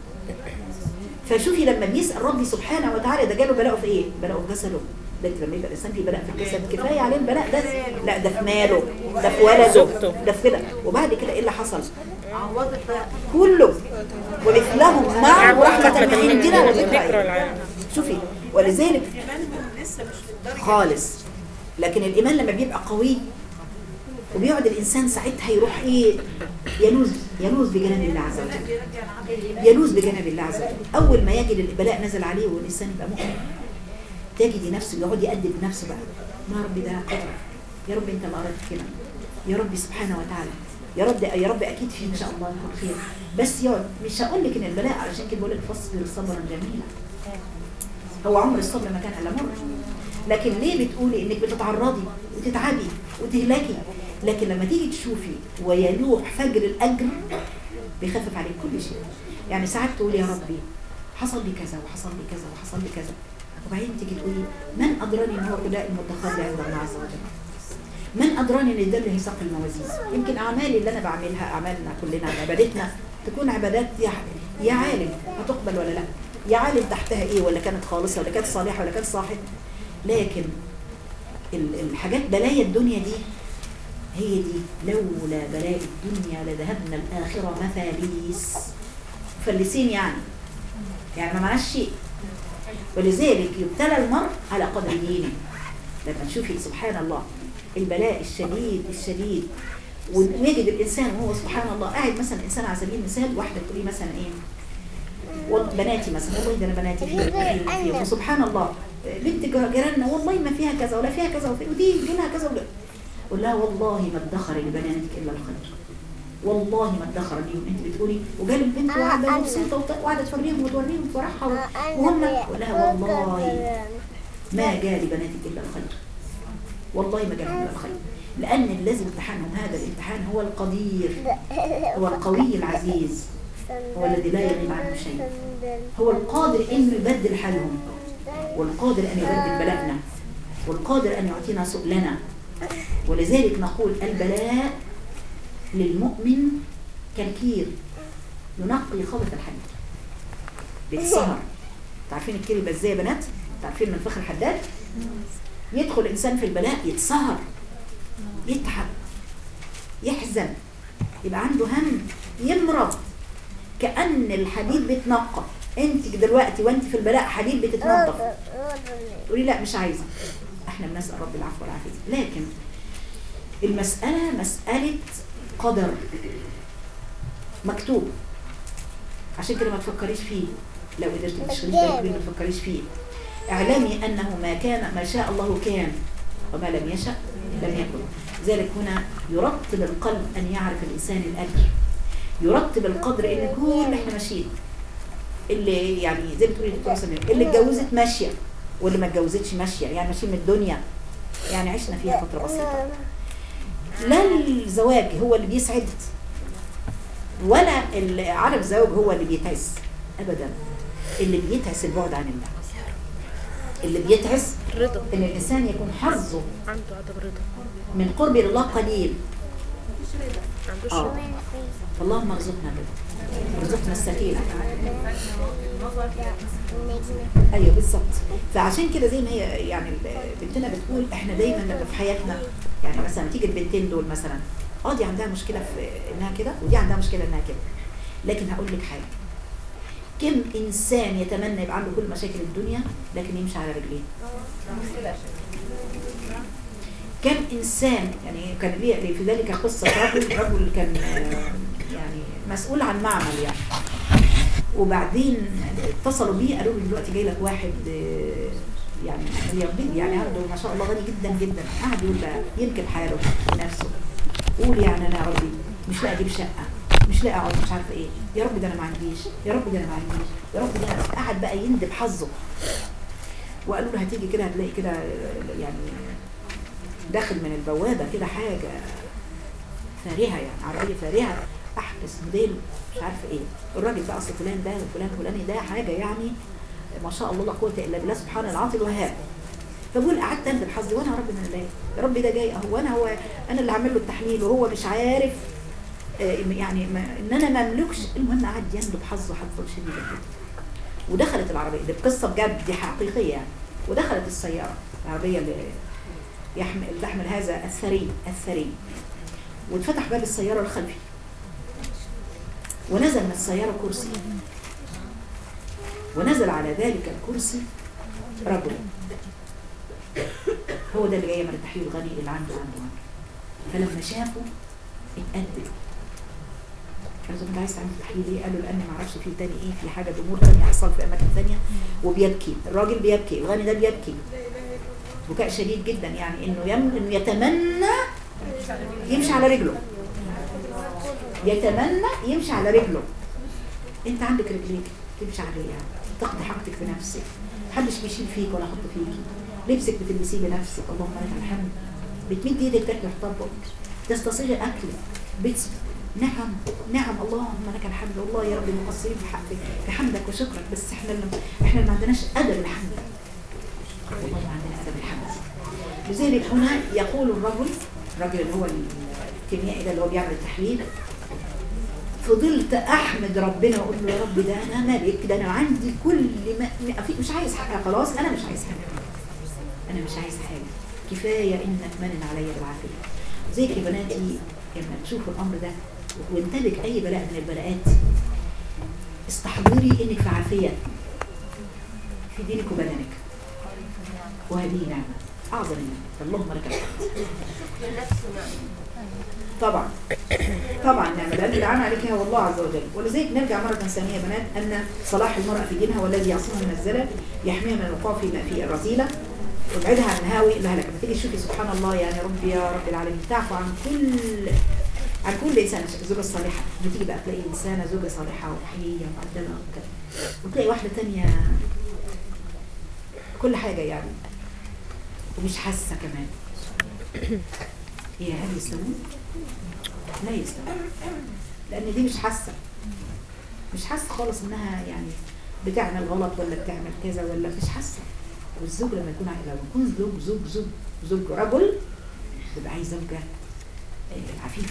فشوفي لما بيسأل ربي سبحانه وتعالى ده جاله بلاءه في ايه؟ بلاءه في جسده ده انت لما يبقى الانسان في بلاء في الجسد كفايه عليه البلاء ده لا ده في ماله ده في ولده زوجته. ده في كده وبعد كده ايه اللي حصل؟ عوضت بقى كله ومثلهم معه رحمة من عندنا ذكرى وذكرى العالم شوفي ولذلك ايمانهم لسه مش للدرجه خالص لكن الايمان لما بيبقى قوي وبيقعد الانسان ساعتها يروح ايه يلوذ يلوذ بجناب الله عز وجل يلوذ بجناب الله عز وجل اول ما يجد البلاء نزل عليه والانسان يبقى مؤمن تجد نفسه يقعد يأدب نفسه بقى يا رب ده قدر يا رب انت اللي اردت كده يا رب سبحانه وتعالى يا رب يا رب اكيد في ان شاء الله يكون خير بس يقعد مش هقول لك ان البلاء علشان كده بقول لك فاصبر صبرا جميلا هو عمر الصبر ما كان الا مر لكن ليه بتقولي انك بتتعرضي وتتعبي وتهلكي لكن لما تيجي تشوفي ويلوح فجر الاجر بيخفف عليك كل شيء يعني ساعات تقولي يا ربي حصل لي كذا وحصل لي كذا وحصل لي كذا وبعدين تيجي تقولي من ادراني ان هو بلاء المدخر عند الله عز وجل من ادراني ان ده اللي هيثقل الموازين يمكن اعمالي اللي انا بعملها اعمالنا كلنا عبادتنا تكون عبادات يا يا عالم هتقبل ولا لا يا عالم تحتها ايه ولا كانت خالصه ولا كانت صالحه ولا كانت صاحب لكن ال- الحاجات بلايا الدنيا دي هي دي لولا بلاء الدنيا لذهبنا الاخره مفاليس مفلسين يعني يعني ما معناش شيء ولذلك يبتلى المرء على قدر دينه لما تشوفي سبحان الله البلاء الشديد الشديد ويجد الانسان وهو سبحان الله قاعد مثلا انسان على سبيل المثال واحده تقولي مثلا ايه والله بناتي مثلا والله ده انا بناتي فيه فيه فيه وسبحان الله بنت جر- جيراننا والله ما فيها كذا ولا فيها كذا وفي- ودي يجي لها كذا ولا قول لها والله ما ادخر لبناتك الا الخير والله ما ادخر ليهم انت بتقولي وجالب بنت وقاعده مبسوطه وط- وقاعده توريهم وتوريهم فرحها وهم قول لها والله ما جاء لبناتك الا الخير والله ما جاء الا الخير لان الذي امتحنهم هذا الامتحان هو القدير هو القوي العزيز هو الذي لا يغيب عنه شيء هو القادر انه يبدل حالهم والقادر ان يبدل بلاءنا والقادر ان يعطينا سؤلنا ولذلك نقول البلاء للمؤمن كالكير ينقي خبث الحديد بالسهر تعرفين الكير يبقى ازاي يا بنات تعرفين من فخر الحداد يدخل الانسان في البلاء يتسهر يتعب يحزن يبقى عنده هم يمرض كأن الحديد بيتنقى انت دلوقتي وانت في البلاء حديد بتتنظف تقولي لا مش عايزه احنا بنسال رب العفو والعافيه لكن المساله مساله قدر مكتوب عشان كده ما تفكريش فيه لو قدرت تشغلي بالك بيه ما تفكريش فيه اعلمي انه ما كان ما شاء الله كان وما لم يشأ لم يكن ذلك هنا يرتب القلب أن يعرف الإنسان الأجر يرتب القدر إن كل إحنا ماشيين اللي يعني زي ما بتقولي دكتور سمير اللي اتجوزت ماشية واللي ما اتجوزتش ماشية يعني ماشيين من الدنيا يعني عشنا فيها فترة بسيطة لا الزواج هو اللي بيسعد ولا ال- عدم الزواج هو اللي بيتعس ابدا اللي بيتعس البعد عن الله اللي بيتعس رضا ان الانسان يكون حظه عنده عدم رضا من قرب الى الله قليل ما عندوش اه رضا فاللهم ارزقنا كده ارزقنا السكينه ايوه بالظبط فعشان كده زي ما هي يعني ال- بنتنا بتقول احنا دايما لما في حياتنا يعني مثلا تيجي البنتين دول مثلا اه دي عندها مشكله في انها كده ودي عندها مشكله انها كده لكن هقول لك حاجه كم انسان يتمنى يبقى عنده كل مشاكل الدنيا لكن يمشي على رجليه كم انسان يعني كان ليه ليه في ذلك قصه رجل رجل كان آه، يعني مسؤول عن معمل يعني وبعدين اتصلوا بيه قالوا له دلوقتي جاي لك واحد آه، يعني بيقبض يعني عنده ما شاء الله غني جدا جدا قعد يقول بقى يمكن حاله بنفسه قول يعني انا يا ربي مش لاقي اجيب شقه مش لاقي اقعد مش عارفه ايه يا رب ده انا ما عنديش يا رب ده انا ما عنديش يا رب ده أنا قعد بقى يندب حظه وقالوا له هتيجي كده هتلاقي كده آه، يعني داخل من البوابه كده حاجه فارهه يعني عربيه فارهه احدث موديل مش عارفه ايه الراجل ده اصل فلان ده وفلان فلاني ده حاجه يعني ما شاء الله لا قوه الا بالله سبحان العاطي الوهاب فبقول قعدت اندب حظي وانا يا رب انا لاقي يا رب ده جاي اهو وانا هو انا اللي هعمل له التحليل وهو مش عارف آه، يعني ما ان انا ما املكش المهم قعد يندب حظه حظا شديدا جدا ودخلت العربيه دي قصه بجد دي حقيقيه يعني ودخلت السياره العربيه اللي يحمل تحمل هذا الثري الثري واتفتح باب السيارة الخلفي ونزل من السيارة كرسي ونزل على ذلك الكرسي رجل هو ده اللي جاي من التحليل الغني اللي عنده عنده عنده فلما شافه اتقدم قالوا انت عايز تعمل تحليل ايه؟ قالوا لان ما اعرفش في تاني ايه في حاجه امور تانية حصل في اماكن تانية وبيبكي الراجل بيبكي الغني ده بيبكي بكاء شديد جدا يعني انه يم... انه يتمنى يمشي على رجله يتمنى يمشي على رجله انت عندك رجليك تمشي عليها تاخدي حاجتك بنفسك محدش بيشيل فيك ولا يحط فيكي لبسك بتلبسيه بنفسك اللهم لك الحمد بتمد ايدك تاكل حطبك تستصيغي اكلك بتس... نعم نعم اللهم لك الحمد والله يا رب مقصرين في حقك في حمدك وشكرك بس احنا اللي احنا اللي ما عندناش ادب الحمد والله ما عندنا ادب الحمد لذلك هنا يقول الرجل الرجل اللي هو الكيميائي ده اللي هو بيعمل التحليل فضلت احمد ربنا واقول له يا رب ده انا ملك ده انا عندي كل ما ما- في- مش عايز حاجه خلاص انا مش عايز حاجه انا مش عايز حاجه كفايه انك منن عليا بالعافيه زيك يا بناتي لما تشوفوا الامر ده وانتبك اي بلاء من البلاءات استحضري انك في عافيه في دينك وبدنك وهذه نعمه اعظم نعمه اللهم لك الحمد طبعا طبعا نعمة لأن العام عليك هو الله عز وجل ولذلك نرجع مرة ثانية يا بنات أن صلاح المرأة في دينها والذي يعصمها من الزلل يحميها من الوقوع فيما في الرذيلة وابعدها عن الهاوي المهلك لما تيجي تشوفي سبحان الله يعني رب يا رب العالمين تعفو عن كل عن كل إنسان زوجة صالحة لما تيجي بقى تلاقي إنسانة زوجة صالحة وحية ومعدلة وكده وتلاقي واحدة تانية كل حاجة يعني ومش حاسة كمان هي هل يستوون؟ لا يستوون لأن دي مش حاسة مش حاسة خالص إنها يعني بتعمل غلط ولا بتعمل كذا ولا مش حاسة والزوج لما يكون عايز- لو يكون زوج زوج زوج زوج رجل تبقى عايز زوجة آه، عفيفة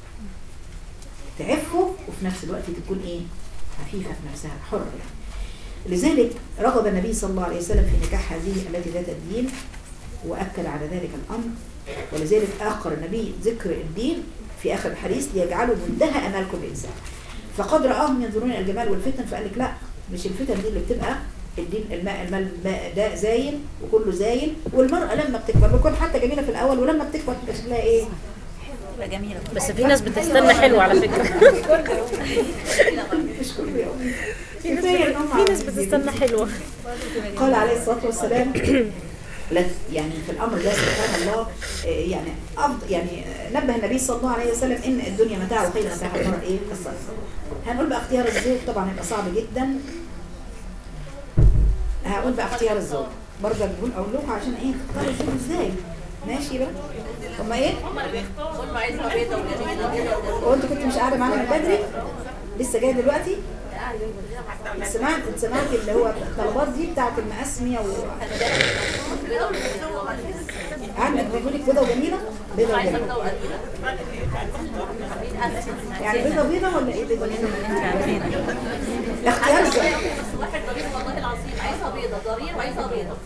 تعفه وفي نفس الوقت تكون ايه عفيفة في نفسها حرة يعني لذلك رغب النبي صلى الله عليه وسلم في نكاح هذه التي ذات الدين وأكد على ذلك الأمر ولذلك آخر النبي ذكر الدين في آخر الحديث ليجعله منتهى أمال كل إنسان فقد رآهم ينظرون إلى الجمال والفتن فقال لك لا مش الفتن دي اللي بتبقى الدين الماء المال الماء ده زايل وكله زايل والمرأة لما بتكبر بتكون حتى جميلة في الأول ولما بتكبر تبقى شكلها إيه؟ تبقى جميله بس في ناس بتستنى حلو على فكرة مش كل يوم في ناس كفاية إن هم في ناس عاوزين بتستنى حلوة قال عليه الصلاة والسلام لا يعني في الامر ده سبحان الله آه، يعني افضل يعني آه، نبه النبي صلى الله عليه وسلم ان الدنيا متاع وخير متاع المرء ايه الصالح هنقول بقى اختيار الزوج طبعا هيبقى صعب جدا هقول بقى اختيار الزوج برضه بقول اقول لكم عشان ايه تختاروا الزوج ازاي ماشي بقى هما ايه هم عايزها بيضة وجميلة كده هو انت كنت مش قاعده معانا من بدري لسه جايه دلوقتي سمعت سمعت اللي هو الطلبات دي بتاعت المقاس 100 و عندك بيقول لك بيضه وجميله بيضه وجميله يعني بيضه بيضه ولا ايه بيضه بيضه اختيار الزوج واحد ضرير والله العظيم عايزها بيضة ضرير وعايزها بيضة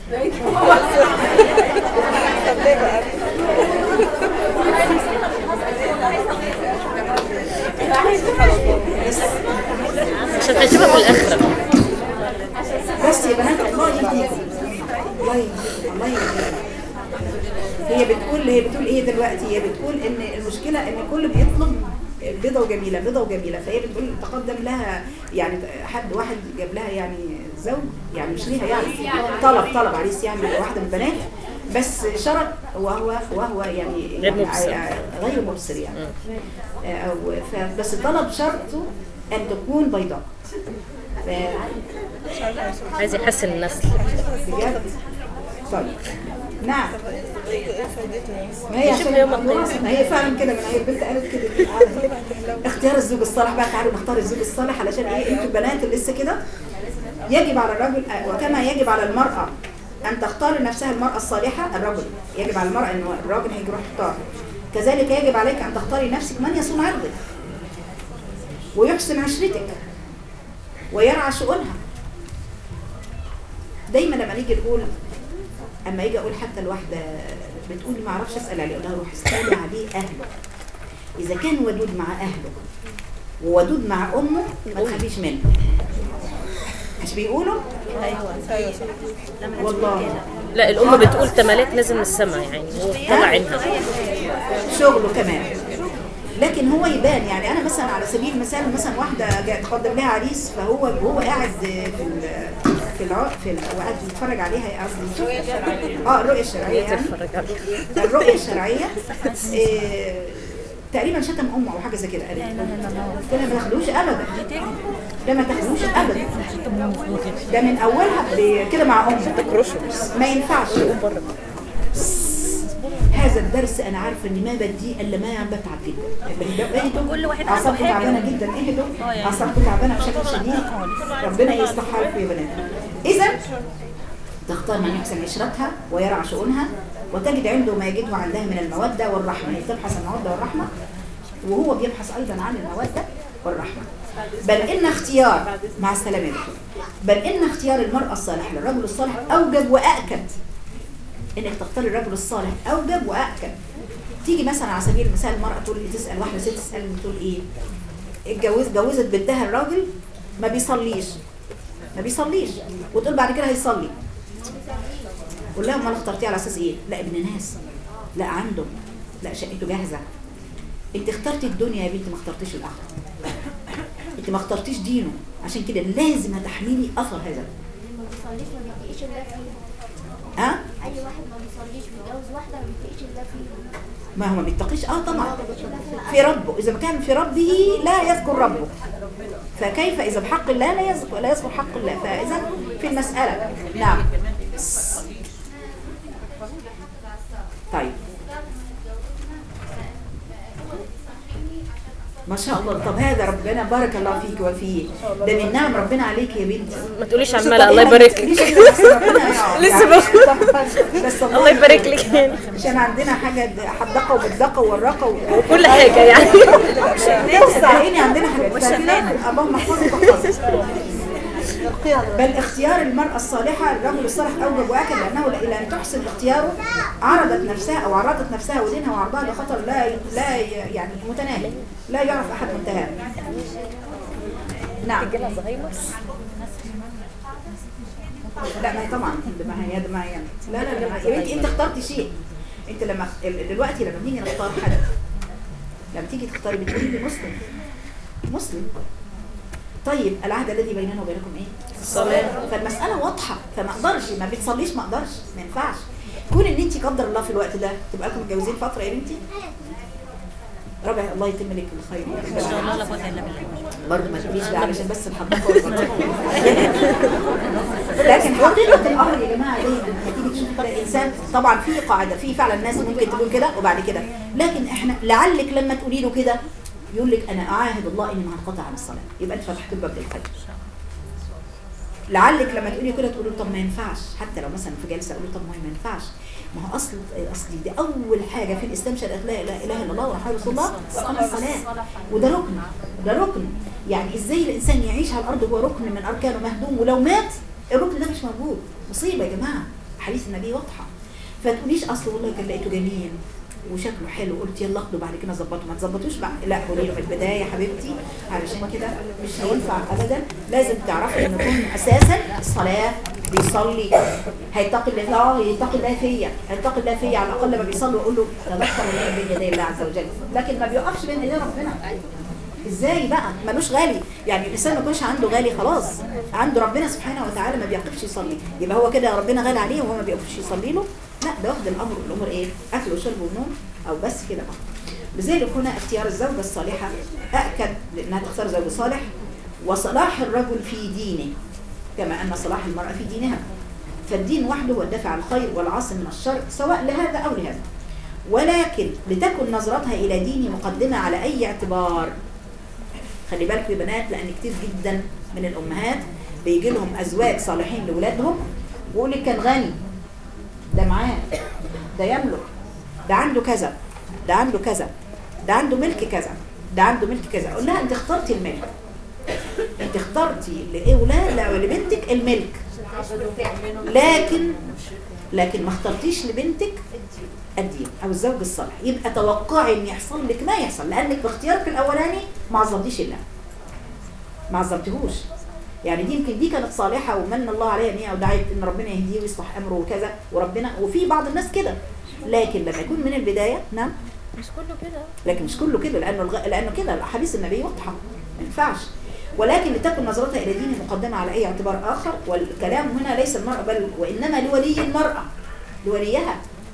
عشان هجيبها في الاخره بس يا بنات الله يهديكم الله يهديكم الله يهديكم هي بتقول هي بتقول ايه دلوقتي هي بتقول ان المشكله ان الكل بيطلب بيضه وجميله بيضه وجميله فهي بتقول تقدم لها يعني حد واحد جاب لها يعني زوج يعني مش ليها يعني طلب طلب عريس يعني واحده من البنات بس شرط وهو وهو يعني, غير يعني مبصر. غير مبصر يعني آه، أو ف- بس طلب شرطه ان تكون بيضاء ف- عايز يحسن النسل بجد طيب نعم ما هي شوف عشان يوم ما هي فعلا كده ما هي البنت قالت كده في العالم. اختيار الزوج الصالح بقى تعالوا نختار الزوج الصالح علشان ايه انتوا البنات اللي لسه كده يجب على الرجل وكما يجب على المرأة أن تختار لنفسها المرأة الصالحة الرجل يجب على المرأة أن الراجل هيجي يروح يختار كذلك يجب عليك أن تختاري نفسك من يصون عرضك ويحسن عشرتك ويرعى شؤونها دايما لما نيجي نقول اما يجي اقول حتى الواحده بتقول ما اعرفش اسال عليه اقول لها روح اسالي عليه اهله اذا كان ودود مع اهله وودود مع امه ما تخافيش منه مش بيقولوا والله لا الام بتقول تمالات نازل من السماء يعني هو طلع عينها شغله كمان لكن هو يبان يعني انا مثلا على سبيل المثال مثلا واحده جايه تقدم لها عريس فهو وهو قاعد في ال- في الع... في ال... وقاعد يتفرج عليها قصدي اه الرؤيه الشرعيه يعني تتفرج عليها الرؤيه الشرعيه إيه تقريبا شتم امه او حاجه زي كده قالت ده ما تاخدوش ابدا ده ما تاخدوش ابدا ده من اولها ب- كده مع امه ما ينفعش هذا الدرس انا عارفه ان ما بديه الا ما بتعب جدا اهدوا كل واحد عنده اعصابكم حاجة. تعبانه جدا اهدوا اعصابكم تعبانه بشكل شديد ربنا يصلح حالكم يا بنات اذا تختار من يحسن عشرتها ويرعى شؤونها وتجد عنده ما يجده عندها من المودة والرحمة هي بتبحث عن المودة والرحمة وهو بيبحث أيضا عن المودة والرحمة بل إن اختيار مع السلامة يا دكتور. بل إن اختيار المرأة الصالحة للرجل الصالح أوجب وأأكد إنك تختار الرجل الصالح أوجب وأأكد تيجي مثلا على سبيل المثال المرأة تقول تسأل واحدة ست تسأل تقول إيه اتجوز جوزت بنتها الراجل ما بيصليش ما بيصليش وتقول بعد كده هيصلي قول لها امال اخترتيه على اساس ايه لا ابن ناس لا عنده لا شقته جاهزه انت اخترتي الدنيا يا بنتي ما اخترتيش الاخره انت ما اخترتيش دينه عشان كده لازم هتحملي اثر هذا ما بيصليش ما بيتقيش الله فيه ها اي واحد ما بيصليش بيتجوز واحده ما بيتقيش الله فيه ما هو ما بيتقيش اه طبعا في ربه اذا ما كان في ربه لا يذكر ربه فكيف اذا بحق الله لا يذكر لا يذكر حق الله فاذا في المساله نعم طيب ما شاء الله طب هذا ربنا بارك الله فيك وفيه ده من نعم ربنا عليك يا بنتي ما تقوليش شوف عماله طب الله إيه ما يبارك تقوليش لك إن ربنا يعني- لسه يعني- بس الله يبارك لك عشان عندنا حاجة حدقة وبتدقة والرقة وكل حاجه يعني بص عيني عندنا حاجات فكده اللهم احفظك واحفظك بل اختيار المرأة الصالحة الرجل الصالح أوجب وأكد لأنه إلى أن تحسن اختياره عرضت نفسها أو عرضت نفسها ودينها وعرضها لخطر لا لا يعني متناهي لا يعرف أحد منتهاه نعم لا ما هي طبعا ما هي ما هي لا لا لا يا بنتي انت اخترتي شيء انت لما دلوقتي لما نيجي نختار حد لما تيجي تختاري بتقولي لي مسلم مسلم طيب العهد الذي بيننا وبينكم ايه؟ الصلاة فالمسألة واضحة فما اقدرش ما بتصليش ما اقدرش ما ينفعش كون ان انت قدر الله في الوقت ده تبقى لكم متجوزين فتره يا بنتي ربع الله يتم لك الخير ان شاء الله لا قوه الا بالله برضه ما تقوليش بقى علشان بس الحقيقه والبطيخة. لكن حقيقه الامر يا جماعه دايما لما تيجي تشوف كده الانسان طبعا في قاعده في فعلا ناس ممكن تقول كده وبعد كده لكن احنا لعلك لما تقولي له كده يقول لك انا اعاهد الله اني ما هنقطع عن الصلاه يبقى انت فتحت الباب للخير لعلك لما تقولي كده تقولي له طب ما ينفعش حتى لو مثلا في جلسه اقول له طب ما هي ما ينفعش ما هو اصل اصل دي اول حاجه في الاسلام شهاده لا اله الا الله ومحمد رسول الله واقام الصلاه وده ركن ده ركن يعني ازاي الانسان يعيش على الارض وهو ركن من اركانه مهدوم ولو مات الركن ده مش موجود مصيبه يا جماعه حديث النبي واضحه فتقوليش اصل والله كان لقيته جميل وشكله حلو قلت يلا اخده بعد كده ظبطه ما تظبطوش بعد لا قولي له في البدايه يا حبيبتي علشان كده مش هينفع ابدا لازم تعرفي ان يكون اساسا الصلاه بيصلي هيتقي الله اه يتقي الله فيا هيتقي الله فيا على الاقل ما بيصلي واقول له تذكر الله بين يدي الله عز وجل لكن ما بيوقفش بين ايدين ربنا ازاي بقى ملوش غالي يعني الانسان ما يكونش عنده غالي خلاص عنده ربنا سبحانه وتعالى ما بيقفش يصلي يبقى هو كده ربنا غالي عليه وهو ما بيقفش يصلي له لا ده واخد الامر الامور ايه اكل وشرب ونوم او بس كده بقى لذلك هنا اختيار الزوجه الصالحه اكد لانها تختار زوج صالح وصلاح الرجل في دينه كما ان صلاح المراه في دينها فالدين وحده هو الدافع عن الخير والعاصم من الشر سواء لهذا او لهذا ولكن لتكن نظرتها الى ديني مقدمه على اي اعتبار خلي بالكم يا بنات لان كتير جدا من الامهات بيجي لهم ازواج صالحين لاولادهم ويقول لك كان غني ده معاه ده يملك ده عنده كذا ده عنده كذا ده عنده ملك كذا ده عنده ملك كذا اقول لها انت اخترتي الملك انت اخترتي لاولاد لا لبنتك الملك لكن لكن ما اخترتيش لبنتك الدين او الزوج الصالح يبقى توقعي ان يحصل لك ما يحصل لانك باختيارك الاولاني ما عظمتيش الله ما عظمتهوش يعني دي يمكن دي كانت صالحه ومن الله عليها ان هي ودعت ان ربنا يهديه ويصلح امره وكذا وربنا وفي بعض الناس كده لكن لما يكون من البدايه نعم مش كله كده لكن مش كله كده لانه الغ... لانه كده الاحاديث النبي واضحه ما ينفعش ولكن لتكن نظرتها الى دينه مقدمه على اي اعتبار اخر والكلام هنا ليس المراه بل وانما لولي المراه لوليها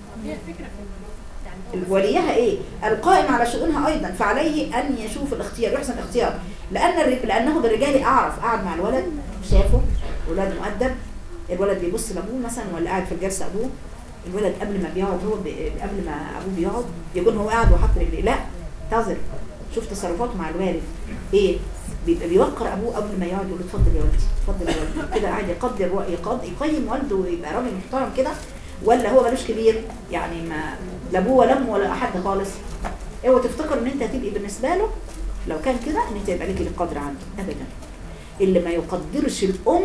وليها ايه القائم على شؤونها ايضا فعليه ان يشوف الاختيار يحسن الاختيار لان الرج... لانه بالرجال اعرف قعد مع الولد شافه ولد مؤدب الولد بيبص لابوه مثلا ولا قاعد في الجلسه ابوه الولد قبل ما بيقعد هو ب... قبل ما ابوه بيقعد يكون هو قاعد وحاطط رجليه لا انتظر شوف تصرفاته مع الوالد ايه بيبقى بيوقر ابوه قبل ما يقعد يقول له اتفضل يا والدي اتفضل يا والدي كده قاعد يقدر و- يقد يقيم والده ويبقى راجل محترم كده ولا هو ملوش كبير يعني ما لا ابوه ولا امه ولا حد خالص اوعى تفتكر ان انت هتبقي بالنسبه له لو كان كده ان انت يبقى لك القدر عنده ابدا اللي ما يقدرش الام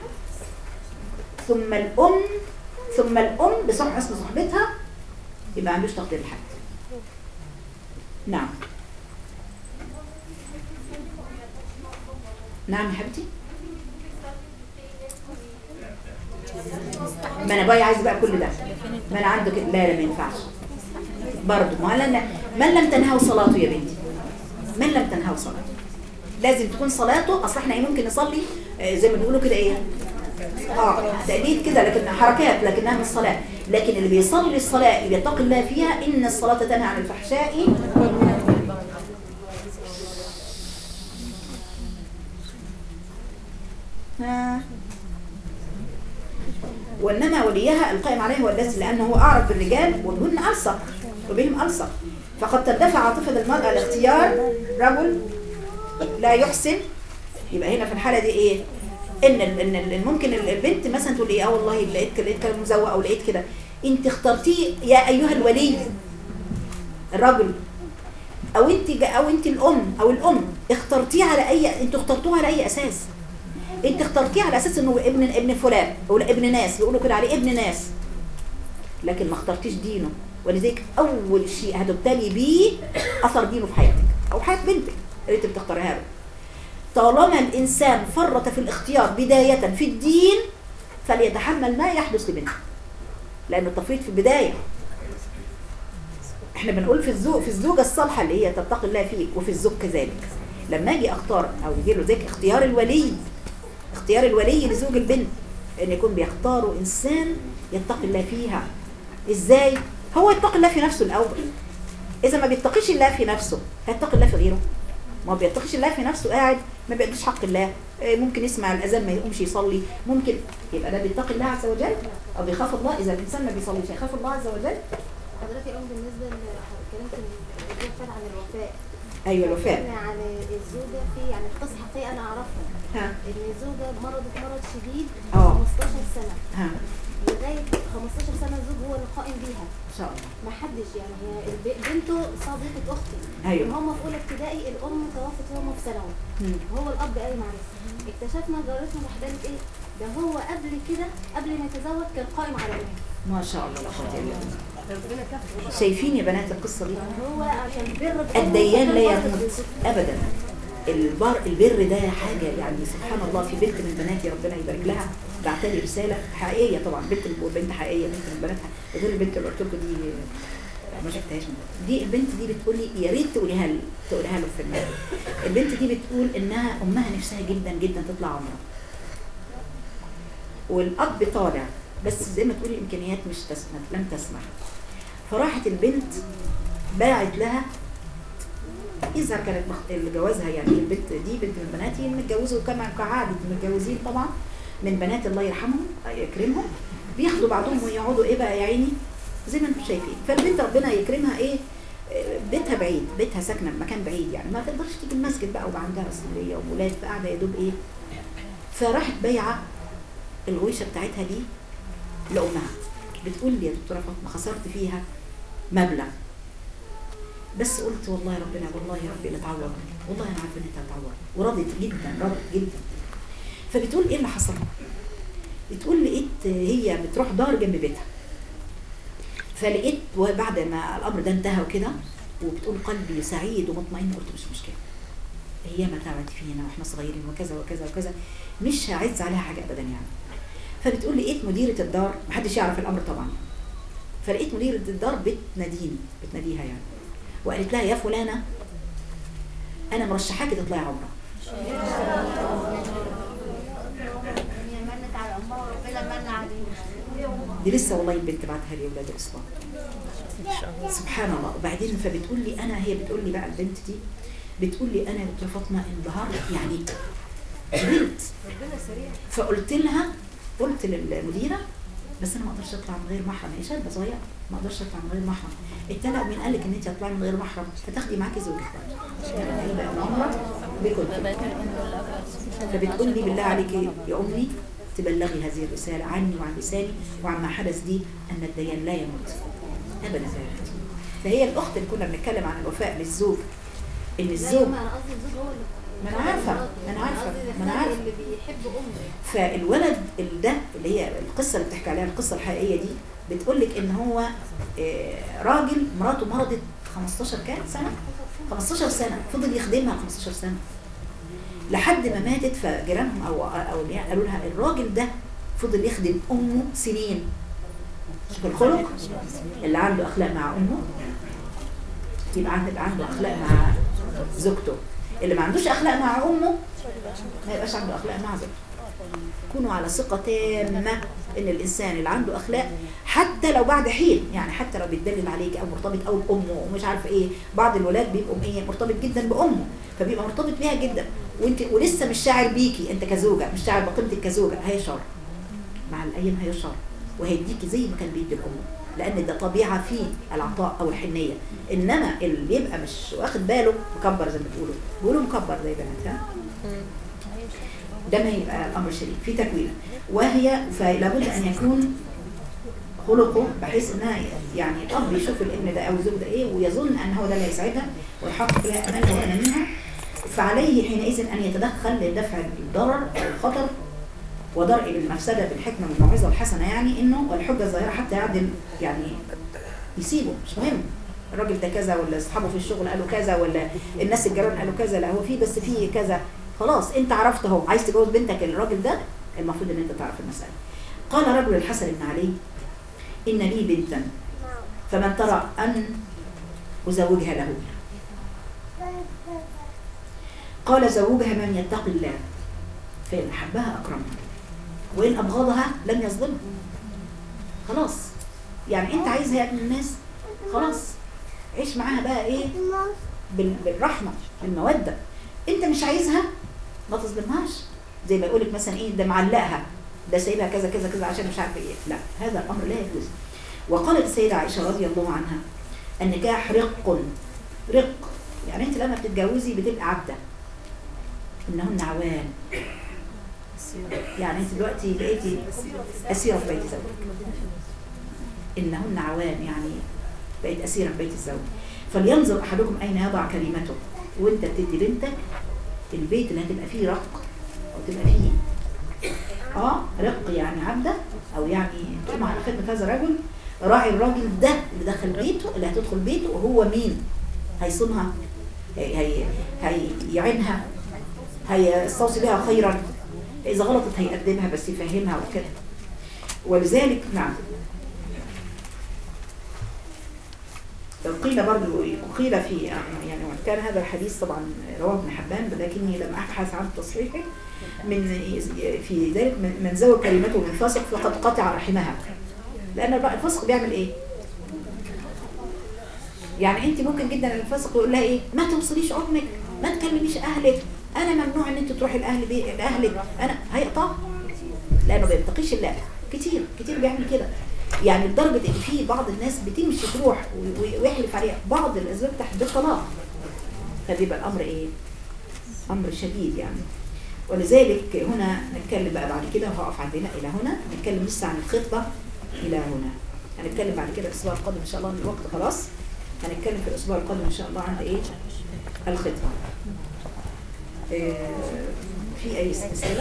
ثم الام ثم الام بصح حسن صحبتها يبقى ما عندوش تقدير لحد نعم نعم يا حبيبتي ما انا بقى عايز بقى كل ده ما انا عنده كده لا لا ما ينفعش برضه ما لن من لم تنهوا صلاته يا بنتي من لم تنهوا صلاته لازم تكون صلاته اصل احنا ايه ممكن نصلي آه، زي ما بيقولوا كده ايه اه تأديت كده لكن حركات لكنها مش صلاة لكن اللي بيصلي الصلاة اللي يتقي الله فيها إن الصلاة تنهى عن الفحشاء ها وإنما وليها القائم عليه هو الذي لأنه هو أعرف بالرجال وبهن ألصق وبهم ألصق فقد تدفع عاطفة المرأة لاختيار رجل لا يحسن يبقى هنا في الحالة دي إيه ان ال- ان ال- ممكن ال- البنت مثلا تقول ايه اه والله لقيت كده لقيت كلام مزوق او لقيت كده انت اخترتيه يا ايها الولي الرجل او انت جا- او انت الام او الام اخترتيه على اي انتوا اخترتوه على اي اساس انت اخترتيه على اساس انه ابن ابن فلان او ابن ناس بيقولوا كده عليه ابن ناس لكن ما اخترتيش دينه ولذلك اول شيء هتبتلي بيه اثر دينه في حياتك او حياه بنتك اللي انت بتختارها له طالما الإنسان فرط في الاختيار بداية في الدين فليتحمل ما يحدث لبنته لأن التفريط في البداية احنا بنقول في الزوج في الزوجة الصالحة اللي هي تتقي الله فيك وفي الزوج كذلك لما اجي اختار او يجي له ذلك اختيار الولي اختيار الولي لزوج البنت ان يكون بيختاروا انسان يتقي الله فيها ازاي هو يتقي الله في نفسه الاول اذا ما بيتقيش الله في نفسه هيتقي الله في غيره ما بيتقيش الله في نفسه قاعد ما بيقدرش حق الله آه، ممكن يسمع الاذان ما يقومش يصلي ممكن يبقى ده بيتقي الله عز وجل او بيخاف الله اذا الانسان ما بيصليش هيخاف الله عز وجل حضرتك الأم بالنسبة لكلمة الرجال فات عن الوفاء ايوه الوفاء يعني عن الزوجة في يعني قصة حقيقية أنا أعرفها ها إن الزوجة مرضت مرض شديد اه 15 سنة ها لغاية 15 سنة الزوج هو اللي قائم بيها ان شاء الله ما حدش يعني هي الب- بنته صديقة أختي أيوة. هم في أولى ابتدائي الأم توفت وهم في ثانوي مم. هو الأب قايم عليه اكتشفنا جارتنا راح قالت إيه ده هو قبل كده قبل ما يتزوج كان قائم على بنته ما شاء الله لا قوه الا بالله شايفين يا بنات القصه دي هو عشان بر الديان لا يموت ابدا البر البر ده حاجه يعني سبحان الله في بنت من بناتي ربنا يبارك لها بعت لي رساله حقيقيه طبعا بنت بنت حقيقيه بنت من بناتها غير البنت اللي قلت لكم دي ما شفتهاش دي البنت دي بتقول لي يا ريت تقوليها ل- تقولها له في المال البنت دي بتقول انها امها نفسها جدا جدا تطلع عمره والاب طالع بس زي ما تقولي الامكانيات مش تسمح لم تسمح فراحت البنت باعت لها إذا كانت مخ- اللي جوازها يعني البنت دي بنت من بناتي متجوزة وكما كعادة متجوزين طبعا من بنات الله يرحمهم يكرمهم بياخدوا بعضهم ويقعدوا ايه بقى يا عيني زي ما انتم شايفين فالبنت ربنا يكرمها ايه آه، بيتها بعيد بيتها ساكنه في مكان بعيد يعني ما تقدرش تيجي المسجد بقى وعندها مسؤوليه وولاد فقاعده يا دوب ايه فراحت بايعه الغويشه بتاعتها دي لامها بتقول لي يا دكتوره فاطمه خسرت فيها مبلغ بس قلت والله ربنا والله ربي لا تعوض والله انا عارفه ان انت هتعوض ورضت جدا رضت جدا فبتقول ايه اللي حصل بتقول لقيت هي بتروح دار جنب بيتها فلقيت وبعد ما الامر ده انتهى وكده وبتقول قلبي سعيد ومطمئن قلت مش مشكله هي ما تعبت فينا واحنا صغيرين وكذا وكذا وكذا مش هعز عليها حاجه ابدا يعني فبتقول لقيت مديره الدار محدش يعرف الامر طبعا فلقيت مديره الدار بتناديني بتناديها يعني وقالت لها يا فلانه انا مرشحاكي تطلعي عمره هي منت على أمها وربنا من عليها دي لسه والله البنت بعتها لي ولاد اصلا سبحان الله وبعدين فبتقول لي انا هي بتقول لي بقى البنت دي بتقول لي انا يا دكتوره فاطمه انبهرت يعني بنت فقلت لها قلت للمديره بس انا ما اقدرش اطلع من غير محرم هي شابه صغيره ما اقدرش اطلع من غير محرم قلت لها مين قال لك ان انت هتطلعي من غير محرم فتاخدي معاكي زوجك بقى يبقى العمره بكم فبتقول لي بالله عليك يا امي تبلغي هذه الرساله عني وعن لساني وعما حدث دي ان الديان لا يموت ابدا لا يموت فهي الاخت اللي كنا بنتكلم عن الوفاء للزوج ان لا الزوج يوم انا قصدي الزوج هو اللي ما انا عارفه ما انا عارفه قصدي ما انا عارفه اللي بيحب امه فالولد ال- ده اللي هي القصه اللي بتحكي عليها القصه الحقيقيه دي بتقول لك ان هو آه، راجل مراته مرضت 15 كام سنه 15 سنه فضل يخدمها 15 سنه لحد ما ماتت فجيرانهم او او يعني قالوا لها الراجل ده فضل يخدم امه سنين شوف الخلق اللي عنده اخلاق مع امه يبقى عنده عنده اخلاق مع زوجته اللي ما عندوش اخلاق مع امه ما يبقاش عنده اخلاق مع زوجته كونوا على ثقة تامة ان الانسان اللي عنده اخلاق حتى لو بعد حين يعني حتى لو بيتدلل عليك او مرتبط او بامه ومش عارفه ايه بعض الولاد بيبقوا ايه مرتبط جدا بامه فبيبقى مرتبط بيها جدا وانت ولسه مش شاعر بيكي انت كزوجه مش شاعر بقيمتك كزوجه هيشعر مع الايام هيشعر وهيديكي زي ما كان بيدي الام لان ده طبيعه في العطاء او الحنيه انما اللي يبقى مش واخد باله مكبر زي ما بتقولوا بيقولوا مكبر زي بنات ها ده ما يبقى امر شديد في تكوينه وهي فلابد ان يكون خلقه بحيث انها يعني الاب يشوف الابن ده او الزوج ده ايه ويظن ان هو ده اللي هيساعدها ويحقق لها امالها وامانيها فعليه حينئذ ان يتدخل لدفع الضرر او الخطر ودرء المفسده بالحكمه والموعظه الحسنه يعني انه والحجه الظاهره حتى يعدل يعني يسيبه مش مهم الراجل ده كذا ولا اصحابه في الشغل قالوا كذا ولا الناس الجيران قالوا كذا لا هو في بس في كذا خلاص انت عرفت اهو عايز تجوز بنتك الراجل ده المفروض ان انت تعرف المساله قال رجل الحسن بن علي ان لي بنتا فمن ترى ان ازوجها له قال زوجها من يتقي الله فان احبها اكرمها وان ابغضها لم يظلمها خلاص يعني انت عايزها يا ابن الناس خلاص عيش معاها بقى ايه بال- بالرحمه بالموده انت مش عايزها ما تظلمهاش زي ما يقولك مثلا ايه ده معلقها ده سايبها كذا كذا كذا عشان مش عارفه ايه لا هذا الامر لا يجوز وقالت السيده عائشه رضي الله عنها النكاح رق رق يعني انت لما بتتجوزي بتبقى عبده انهن عوان يعني انت دلوقتي بقيتي اسيره في بيت زوجك انهن عوان يعني بقيت اسيره في بيت الزوج فلينظر احدكم اين يضع كلمته وانت بتدي بنتك البيت اللي هتبقى فيه رق او تبقى فيه اه رق يعني عبده او يعني تقوم على خدمه هذا الرجل راعي الراجل ده اللي دخل بيته اللي هتدخل بيته وهو مين هيصونها هي هي هيعينها هيستوصي بها خيرا اذا غلطت هيقدمها بس يفهمها وكده ولذلك نعم قيل برضو قيل في يعني كان هذا الحديث طبعا رواه ابن حبان لكني لم ابحث عن تصحيحه من في ذلك من من زوج كلمته من فاسق فقد قطع رحمها لان الفسق بيعمل ايه؟ يعني انت ممكن جدا الفاسق يقول لها ايه؟ ما توصليش امك ما تكلميش اهلك انا ممنوع ان انت تروحي لاهل بي... لاهلك انا هيقطع لانه ما بيتقيش الله كتير كتير بيعمل كده يعني لدرجه ان في بعض الناس بتمشي تروح و- و- ويحلف عليها بعض الاسباب تحت بالطلاق فبيبقى الامر ايه؟ امر شديد يعني ولذلك هنا نتكلم بقى بعد كده وهقف عندنا الى هنا نتكلم لسه عن الخطبه الى هنا هنتكلم بعد كده الاسبوع القادم ان شاء الله الوقت خلاص هنتكلم في الاسبوع القادم ان شاء الله عند ايه؟ الخطبه آه، في اي اسئله؟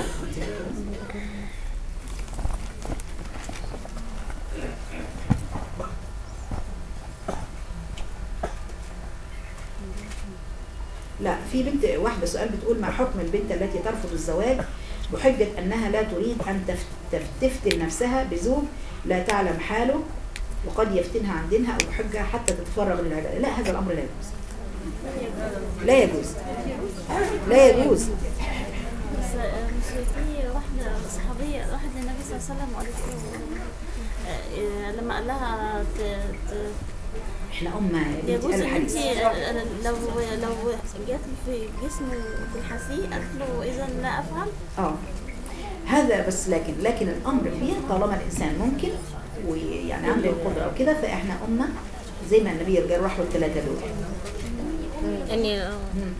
لا في بنت واحدة سؤال بتقول ما حكم البنت التي ترفض الزواج بحجة أنها لا تريد أن تف- تف- تفتن نفسها بزوج لا تعلم حاله وقد يفتنها عن دينها أو بحجة حتى تتفرغ للعبادة لا هذا الأمر لا يجوز لا يجوز لا يجوز بس مش في واحدة صحابية راحت للنبي صلى الله عليه وسلم وقالت له آه، لما قال لها ت- ت- احنا أمة يجوز بنت ان انت الحديث لو لو جات في جسمه تلحسيه قالت له اذا لا افعل اه هذا بس لكن لكن الامر فيها طالما الانسان ممكن ويعني عنده القدره وكده فاحنا امه زي ما النبي الرجال راحوا الثلاثه دول اني آه.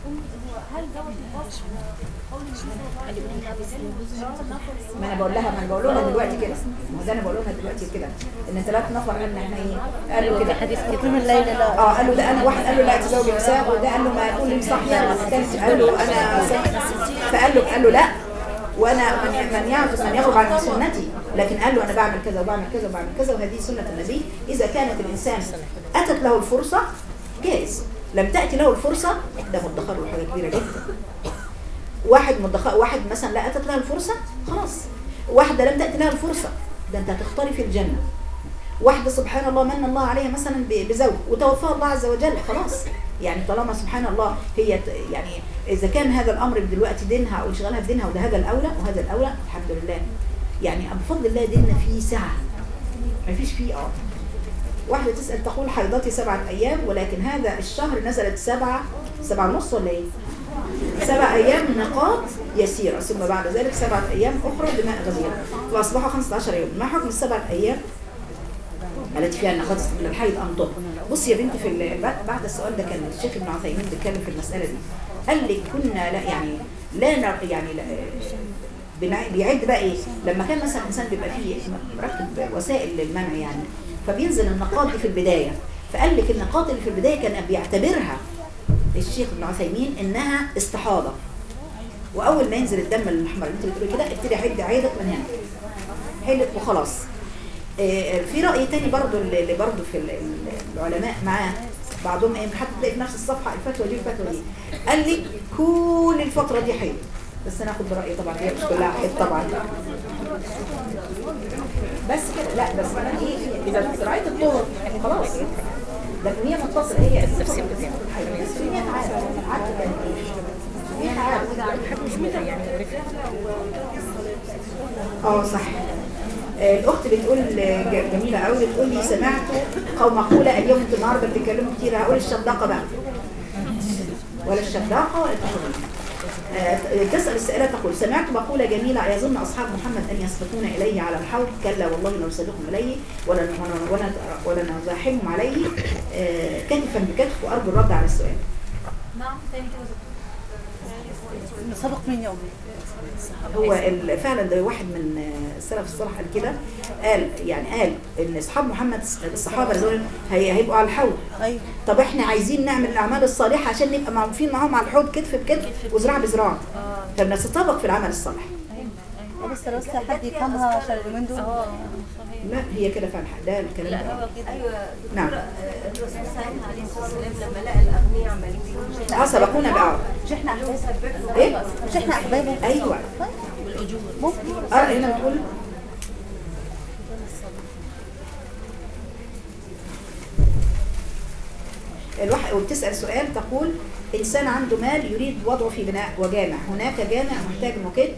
ما انا بقول لها ما انا بقول لها دلوقتي كده ما هو ده انا بقول لها دلوقتي كده ان ثلاث نفر قالنا احنا ايه قالوا كده حديث كده من الليل لا اه قالوا ده انا واحد قال له لا تزوج نساء وده قال له ما تقول لي صحيح ما كانش قال له انا فقال له قال له لا وانا من من يعرف من يغضب عن سنتي لكن قال له انا بعمل كذا وبعمل كذا وبعمل كذا وهذه سنه النبي اذا كانت الانسان اتت له الفرصه جائز لم تاتي له الفرصه ده مدخر له حاجه كبيره جدا واحد مدخر واحد مثلا لا اتت له الفرصه خلاص واحده لم تاتي لها الفرصه ده انت هتختاري في الجنه واحدة سبحان الله من الله عليها مثلا ب- بزوج وتوفاها الله عز وجل خلاص يعني طالما سبحان الله هي ت- يعني إذا كان هذا الأمر دلوقتي دينها أو انشغالها بدينها وده هذا الأولى وهذا الأولى الحمد لله يعني بفضل الله ديننا فيه سعة ما فيش فيه اه واحدة تسأل تقول حيضتي سبعة أيام ولكن هذا الشهر نزلت سبعة سبعة ونص ولا إيه؟ سبع أيام نقاط يسيرة ثم بعد ذلك سبعة أيام أخرى بماء غزير فأصبحوا 15 يوم ما حكم السبعة أيام التي فيها النقاط من الحيض أم طهر بصي يا بنتي في ال- بعد- بعد السؤال ده كان الشيخ ابن عثيمين بيتكلم في المسألة دي قال لك كنا لا يعني لا نر يعني لا بنع- بيعد بقى ايه لما كان مثلا الانسان بيبقى فيه مركب وسائل للمنع يعني فبينزل النقاط دي في البدايه فقال لك النقاط اللي في البدايه كان بيعتبرها الشيخ ابن عثيمين انها استحاضه واول ما ينزل الدم الاحمر اللي انت بتقولي كده ابتدي عد عيدك من هنا حيلك وخلاص آه، في رأي تاني برضو اللي اللي برضو في ال- ال- العلماء معاه بعضهم ايه حتى تلاقي في نفس الصفحة الفتوى دي الفتوى دي قال لي كل الفترة دي حيض بس انا اخد برأيي طبعا هي مش كلها حيض طبعا بس كده لا بس انا ايه اذا رايت الطهر خلاص لكن هي متصلة هي التفسير بس في 100 عام عارفة كان ايه 100 عام اه صح آه، آه، الاخت بتقول آه، ج- جميله قوي بتقول لي سمعت قوم مقوله اليوم انتوا النهارده بتتكلموا كتير هقول الشداقه بقى ولا الشداقه ولا التحريم آه، تسأل السائلة تقول سمعت مقولة جميلة يظن أصحاب محمد أن يسبقون إليه على الحوض كلا والله لو سبقهم إليه ولا ولا- ولا ولا نزاحمهم عليه آه، كتفا بكتف وأرجو الرد على السؤال نعم تاني كده سبق مين يومي هو ال- فعلا ده واحد من آه، السلف الصالح قال كده قال يعني قال ان اصحاب محمد الصحابه دول هي- هيبقوا على الحوض ايوه طب احنا عايزين نعمل الاعمال الصالحه عشان نبقى موقفين معاهم على الحوض كتف بكتف وذراع بذراع فبنتطابق في العمل الصالح بس بس حد يفهمها عشان اليومين دول لا هي كده فعلا ده الكلام ده هو كده ايوه نعم الرسول ساعتها عليه الصلاه والسلام لما لقى الاغنياء عمالين بيقولوا اه سبقونا بقى مش احنا احباب ايه مش احنا احباب ايوه ممكن اه هنا بتقول الواحد وبتسأل سؤال تقول إنسان عنده مال يريد وضعه في بناء وجامع هناك جامع محتاج موكيت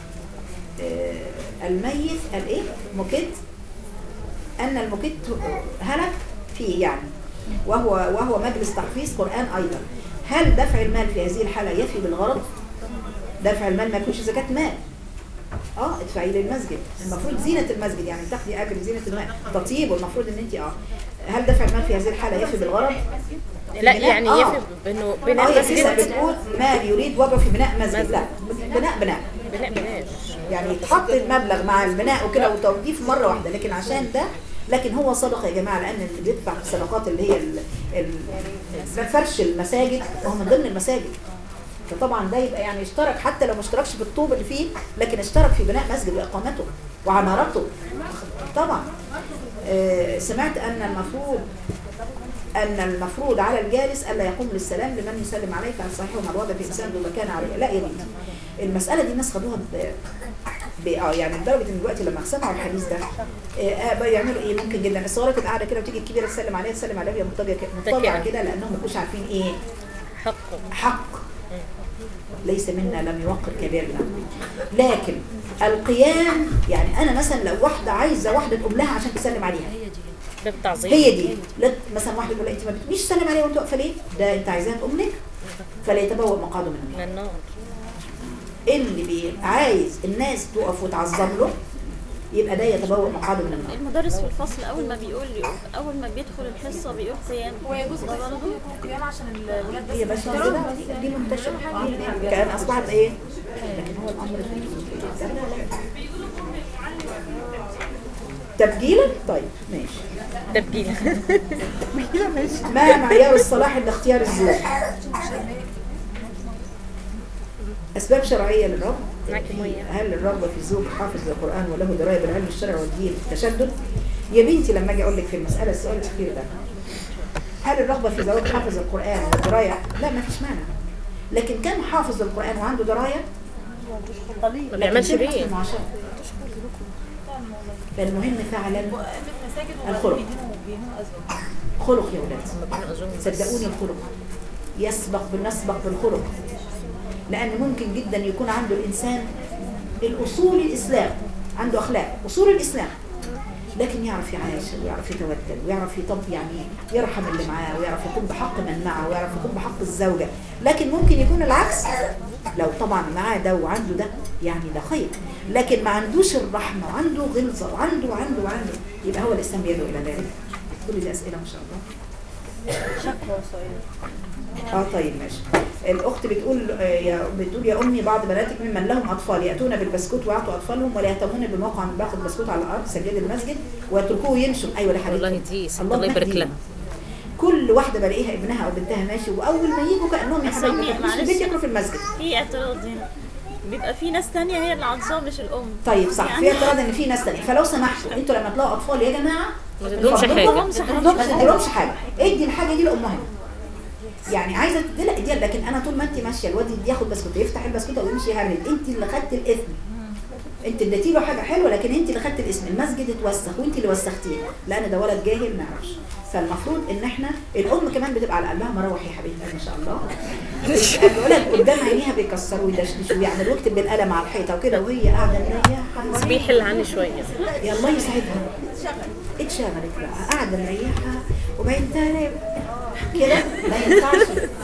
آه، الميت الإيه موكيت أن الموكيت هلك فيه يعني وهو وهو مجلس تحفيظ قرآن أيضا هل دفع المال في هذه الحالة يفي بالغرض؟ دفع المال ما يكونش زكاة مال اه ادفعي للمسجد المفروض زينة المسجد يعني تاخدي اجر زينة المال تطيب والمفروض ان انت اه هل دفع المال في هذه الحالة يفي بالغرض؟ لا بناء- يعني آه. يفي بانه اه بناء يا سيسا مسجد بتقول مال يريد وضعه في بناء مسجد لا بناء بناء بناء بناء يعني يتحط المبلغ مع البناء وكده وتوظيف مرة واحدة لكن عشان ده لكن هو صدقة يا جماعة لأن اللي بيدفع في الصدقات اللي هي ال- ال- فرش المساجد وهو من ضمن المساجد فطبعا ده يبقى يعني اشترك حتى لو ما اشتركش في الطوب اللي فيه لكن اشترك في بناء مسجد وإقامته وعمارته طبعا آه، سمعت أن المفروض أن المفروض على الجالس ألا يقوم للسلام لمن يسلم عليه فهل صحيح وما الوضع في إنسان ذو مكان عليه لا يا بنتي المسألة دي الناس خدوها ب... ب... اه يعني لدرجة ان دلوقتي لما سمعوا الحديث ده آه آه، بقى يعملوا ايه ممكن جدا الصغيرة تبقى قاعدة كده وتيجي الكبيرة تسلم عليها تسلم عليها وهي متطبقة متطبقة كده لأنهم ما كانوش عارفين ايه حق حق ليس منا لم يوقر كبيرنا لكن القيام يعني انا مثلا لو واحده عايزه واحده تقوم لها عشان تسلم عليها ده التعظيم هي دي لا مثلا واحده تقول لها انت ما بتقوليش سلم عليها وانت واقفه ليه ده انت عايزاها تقوم لك فلا يتبوأ مقعده من النار من النار اللي بيبقى عايز الناس تقف وتعظم له يبقى ده يتبوأ مقعده من النار المدرس في الفصل اول ما بيقول اول ما بيدخل الحصه بيقول قيام هو يجوز ده برضه قيام عشان الولاد هي بس كده دي منتشره كان اصبحت ايه لكن هو الامر تبجيلا طيب ماشي تبجيل ما معيار الصلاح عند اختيار الزوج أسباب شرعية للرب معاكي مية. هل الرغبة في الزوج حافظ للقرآن وله دراية بالعلم الشرعي والدين تشدد؟ يا بنتي لما أجي أقول لك في المسألة السؤال الأخير ده هل الرغبة في زواج حافظ القرآن والدراية؟ لا ما فيش مانع لكن كان حافظ للقرآن وعنده دراية ما بيعملش لكن بيه بيحسن المعاشرة. فالمهم فعلا الخلق خلق يا ولاد صدقوني الخلق يسبق بالنسبق بالخلق لأن ممكن جدا يكون عنده الإنسان الأصول الإسلام عنده أخلاق أصول الإسلام لكن يعرف يعيش ويعرف يتودد ويعرف يطب يعني يرحم اللي معاه ويعرف يقوم بحق من معه ويعرف يقوم بحق الزوجة لكن ممكن يكون العكس لو طبعا معاه ده وعنده ده يعني ده خير لكن ما عندوش الرحمة وعنده غلظة وعنده وعنده وعنده يبقى هو الإسلام يدعو إلى ذلك كل دي أسئلة ما شاء الله اه طيب ماشي الاخت بتقول آه، يا بتقول يا امي بعض بناتك ممن لهم اطفال ياتون بالبسكوت ويعطوا اطفالهم ولا يهتمون بالموقع من باخذ بسكوت على الارض سجاد المسجد ويتركوه يمشوا ايوه يا حبيبتي والله دي ست الله الله يبارك يهديهم. لها كل واحده بلاقيها ابنها او بنتها ماشي واول ما يجوا كانهم يا حبايبي أمي، ما تاكلوش في معلش. البيت ياكلوا في المسجد في اعتراض هنا بيبقى في ناس تانية هي اللي عطشانة مش الأم طيب صح يعني- في اعتراض ان في ناس تانية فلو سمحتوا انتوا لما تلاقوا اطفال يا جماعه ما تدهمش اتفضلوا. حاجة ما تديلهمش حاجه ادي الحاجه دي لامها يعني عايزه تدي لا اديها لكن انا طول ما انت ماشيه الواد ياخد بسكوت يفتح البسكوت ويمشي يهرب انت اللي خدت الاثم انت اديتي له حاجه حلوه لكن انت اللي خدت الاسم المسجد اتوسخ وانت اللي وسختيه لان ده ولد جاهل ما يعرفش فالمفروض ان احنا الام كمان بتبقى على قلبها مروح يا حبيبتي ما شاء الله الولد قدام عينيها بيكسروا ويدشدشوا ويعملوا يكتب بالقلم على الحيطه وكده وهي قاعده مريحه بس بيحل عني شويه يا الله يسعدها اتشغلت بقى قاعده مريحه وبعدين تاني كده ما ينفعش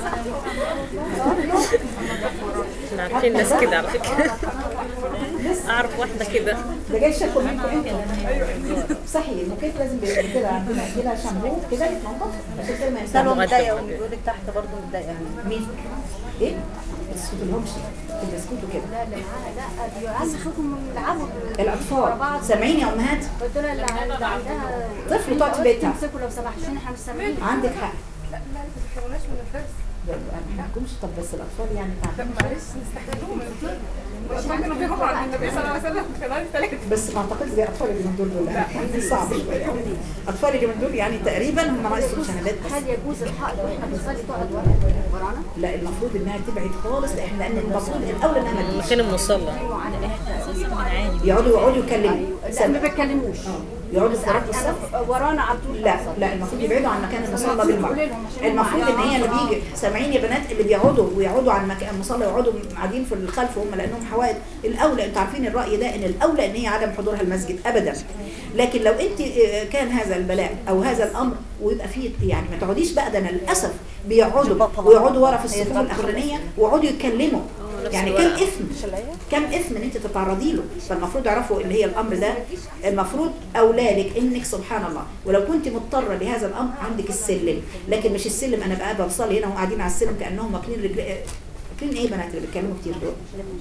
احنا عارفين ناس كده على فكره اعرف واحده كده ده جاي شكل منكم انتوا صحيح الموكيت لازم بيبقى كده عندنا كده شامبو كده يتنضف عشان كده ما ينفعش سلوى متضايقه امي بيقول لك تحت برضه متضايقه يعني مين؟ ايه؟ ما تسكتلهمش كده اسكتوا كده عايز اخوكم يلعبوا الاطفال سامعين يا امهات قلت لها اللي عندها طفل تقعد في بيتها تمسكوا لو سمحتوا احنا مش سامعين عندك حق لا لا ما تحرموناش من الدرس ده ما حكمش طب بس الاطفال يعني طب تعرفين معلش نستحملهم الاطفال كانوا بيروحوا عند النبي صلى الله عليه وسلم خلال ثلاث بس ما اعتقدش زي اطفال اليومين دول دول يعني صعب شويه اطفال اليومين دول يعني تقريبا هم ناقصهم شهادات بس هل يجوز الحق لو احنا بنصلي تقعد ورانا؟ لا المفروض انها تبعد خالص لان لان المفروض الاولى انها ما تجيش مكان المصلى يقعدوا يقعدوا يكلموا لا ما سامع. بيتكلموش اه يقعدوا في رب الصف ورانا على طول لا لا المفروض يبعدوا عن مكان المصلى بالمرة المفروض ان هي اللي بيجي سامعين يا بنات اللي بيقعدوا ويقعدوا عن مكان المصلى يقعدوا قاعدين في الخلف هم لانهم حوائط الاولى انتوا عارفين الراي ده ان الاولى ان هي عدم حضورها المسجد ابدا لكن لو انت آه، كان هذا البلاء او هذا الامر ويبقى فيه يعني ما تقعديش بقى ده انا للاسف بيقعدوا ويقعدوا ورا في الصفوف الاخرانيه ويقعدوا يتكلموا يعني كم اثم كم اثم ان انت تتعرضي له فالمفروض يعرفوا ان هي الامر ده المفروض اولادك انك سبحان الله ولو كنت مضطره لهذا الامر عندك السلم لكن مش السلم انا بقى بصلي هنا وقاعدين على السلم كانهم واكلين رجل واكلين ايه بنات اللي بيتكلموا كتير دول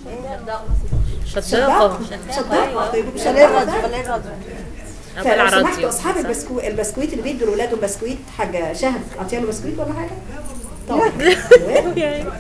شداقه شطاقه طيب خليه الراديو خليه الراديو عمال فلو على سمحتوا راديو اصحاب البسكو... البسكويت اللي بيدوا لاولادهم بسكويت حاجه شهد اعطيها له بسكويت ولا حاجه؟ طبعا أيوة.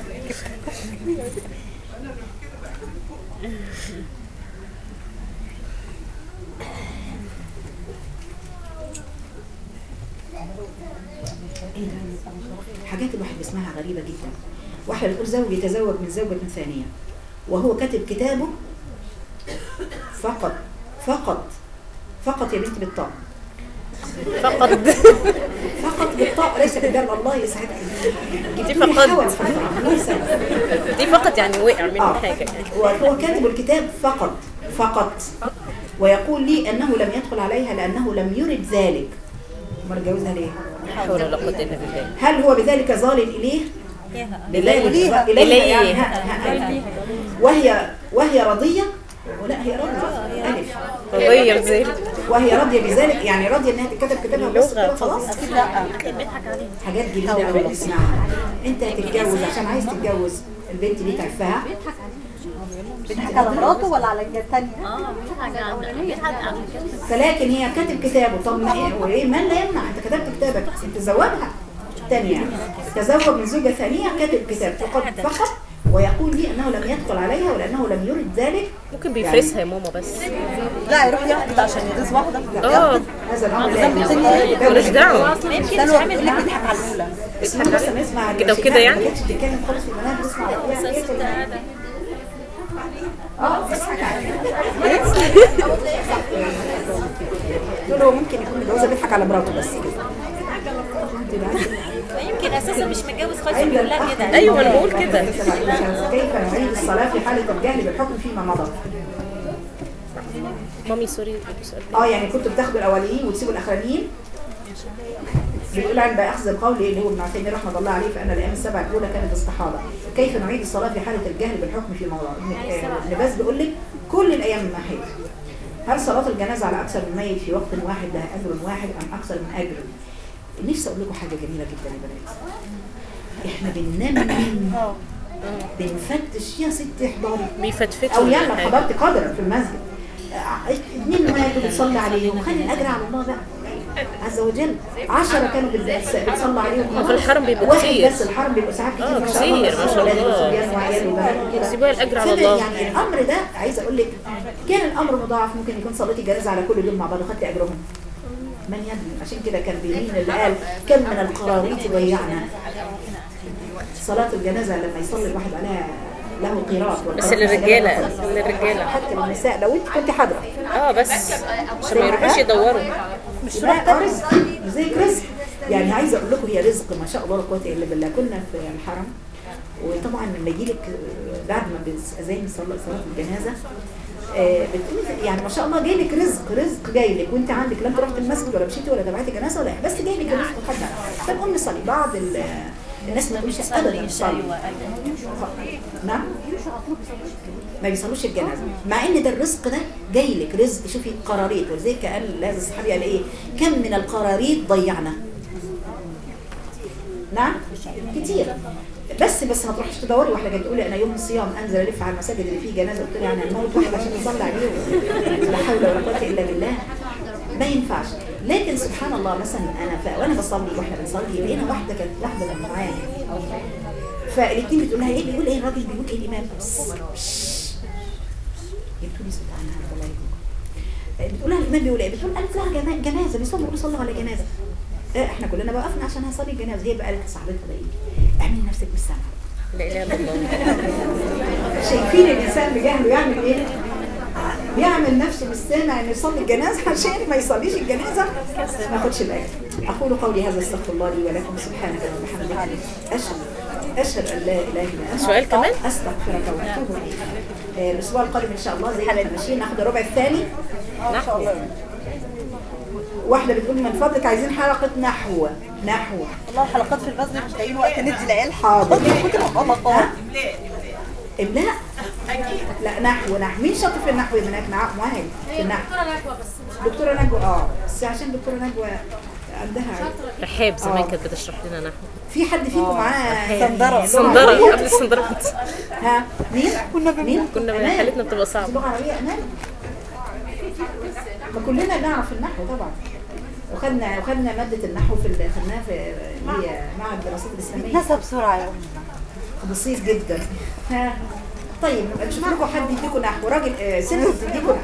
ايه ده؟ حاجات الواحد بيسمعها غريبه جدا واحده بتقول زوج يتزوج من زوجة ثانيه وهو كاتب كتابه فقط فقط فقط يا بنتي بالطاء فقط فقط بالطاء ليس بدال الله يسعدك دي جبتيلي فقط. حول فقط. الله يسعدك. دي فقط يعني وقع منه آه. حاجه وهو كاتب الكتاب فقط فقط ويقول لي انه لم يدخل عليها لانه لم يرد ذلك امال اتجوزها ليه؟ لا حول ولا قوه الا بالله هل هو بذلك ظالم اليه؟ بذلك إليها. اليها إليه. يعني ها- ها- وهي وهي راضيه ولا هي راضيه الف غير ذلك وهي راضيه بذلك يعني راضيه انها تتكتب كتابها بس كده خلاص اكيد لا حاجات جديده قوي بتسمعها انت هتتجوز عشان عايز تتجوز البنت دي تعفها بيضحك على مراته ولا على الثانيه؟ فلكن هي كاتب كتابه طب ما ايه وايه من لا يمنع انت كتبت كتابك انت تزوجها ثانيه تزوج من زوجه ثانيه كاتب كتاب فقط فقط ويقول لي انه لم يدخل عليها ولانه لم يرد ذلك ممكن بيفرسها يا ماما بس لا يروح ياخد عشان يغيظ واحده اه هذا الامر لا يجوز. مالوش دعوه سلوى بيقول لك بيضحك على الاولى اسمع بس نسمع كده وكده الشتاء، يعني؟ ما كانتش بتتكلم خالص في البنات بتسمع يعني إيه؟ اه بتضحك عليها. تقول هو ممكن يكون متجوزه بيضحك على مراته بس كده يمكن اساسا مش متجوز خالص بيقول لها كده ايوه انا بقول كده كيف نعيد الصلاة في حالة الجهل بالحكم فيما مضى مامي سوري سؤال اه يعني كنتوا بتاخدوا الاوليين وتسيبوا الاخرانيين بيقول عند اخذ القول اللي هو ابن عثيمين رحمه الله عليه فان الايام السبع الاولى كانت استحاضه كيف نعيد الصلاه في حاله الجهل بالحكم في موضوع ابن باز بيقول لك كل الايام ما حيث هل صلاه الجنازه على اكثر من ميت في وقت واحد لها اجر واحد ام اكثر من اجر نفسي اقول لكم حاجه جميله جدا يا بنات احنا بننمم بنفتش يا ستي احضري بيفتفتوا او كل يلا حاجة. حضرت قدرا في المسجد آه، اتنين ماتوا بتصلي عليهم خلي الاجر على الله بقى عز وجل عشرة كانوا بتس- بتصلي عليهم ما في الحرم بيبقوا واحد كتير. بس الحرم بيبقوا ساعات كتير آه، ما شاء الله كتير، ما بس شاء ولاد الله. وصبيان وعيال وبنات وكده سيبوها الأجر على فده الله. يعني الامر ده عايزه اقول لك كان الامر مضاعف ممكن يكون صليتي الجنازه على كل دول مع بعض وخدتي اجرهم من يدري عشان كده كان بيمين اللي قال كم من القراويط ضيعنا صلاة الجنازة لما يصلي الواحد عليها له قيراط بس للرجاله للرجاله حتى للنساء لو انت كنت حاضره اه بس عشان ما يروحوش يدوروا مش يبقى رزق زي رزق يعني عايزه اقول لكم هي رزق ما شاء الله لا قوه الا بالله كنا في الحرم وطبعا لما يجي لك بعد ما باذان صلاه صلاه الجنازه آه، بتقولي يعني ما شاء الله جاي لك رزق رزق جاي لك وانت عندك لا انت رحت المسجد ولا مشيتي ولا تبعتي جنازه ولا إيه، بس جاي لك رزق حد فنقوم نصلي بعض ال- الناس ما تقولش ابدا صلي نعم ما بيصلوش الجنازه مع ان ده الرزق ده جاي لك رزق شوفي قراريط ولذلك قال هذا الصحابي قال ايه كم من القراريط ضيعنا نعم كتير بس بس ما تروحش تدوري واحده جايه تقولي انا يوم الصيام انزل الف على المساجد اللي فيه جنازه قلت لها يعني هنموت واحد عشان نصلي عليه لا حول ولا قوه الا بالله ما ينفعش لكن سبحان الله مثلا انا ف... وانا بصلي واحنا بنصلي لقينا واحده كانت واحده لما معايا فالاثنين بتقول لها ايه بيقول ايه الراجل بيقول ايه الامام بس جبتوا لي سبحان الله يهديكم بتقول لها الامام بيقول ايه بتقول قالت لها جنا- جنازه بيصلوا بيصلوا على جنازه إيه، احنا كلنا وقفنا عشان هنصلي الجنازه هي بقى قالت لصاحبتها ده ايه اعملي نفسك بالسمع لا اله الا الله شايفين الانسان بجهله يعمل ايه بيعمل نفسه بالسامع انه يصلي الجنازه عشان ما يصليش الجنازه ما ياخدش الاجر اقول قولي هذا استغفر الله لي ولكم سبحانك اللهم وبحمدك اشهد اشهد ان لا اله الا انت سؤال كمان؟ استغفرك واتوب اليك آه، الاسبوع القادم ان شاء الله زي ما احنا ماشيين ناخد الربع الثاني نحو واحده بتقول من فضلك عايزين حلقه نحو نحو والله حلقات في المسجد مش لاقيين وقت ندي العيال حاضر حلقات املاء لا نحو نحو مين شاطر في النحو يا بنات نعم مواهب في النحو دكتوره نجوى اه بس عشان دكتوره نجوى عندها رحاب زمان آه. كانت بتشرح لنا نحو في حد فيكم معاه صندرة. صندرة قبل الصندرة كنت ها مين كنا مين كنا أمان. حالتنا بتبقى صعبة لغه عربيه امان ما كلنا نعرف النحو طبعا وخدنا وخدنا ماده النحو في ال- خدناها في اللي هي معهد الدراسات الاسلاميه نسى بسرعة يا بسيط جدا ها طيب نبقى نشوف لكم حد يديكم نحو راجل آه سنة تديكم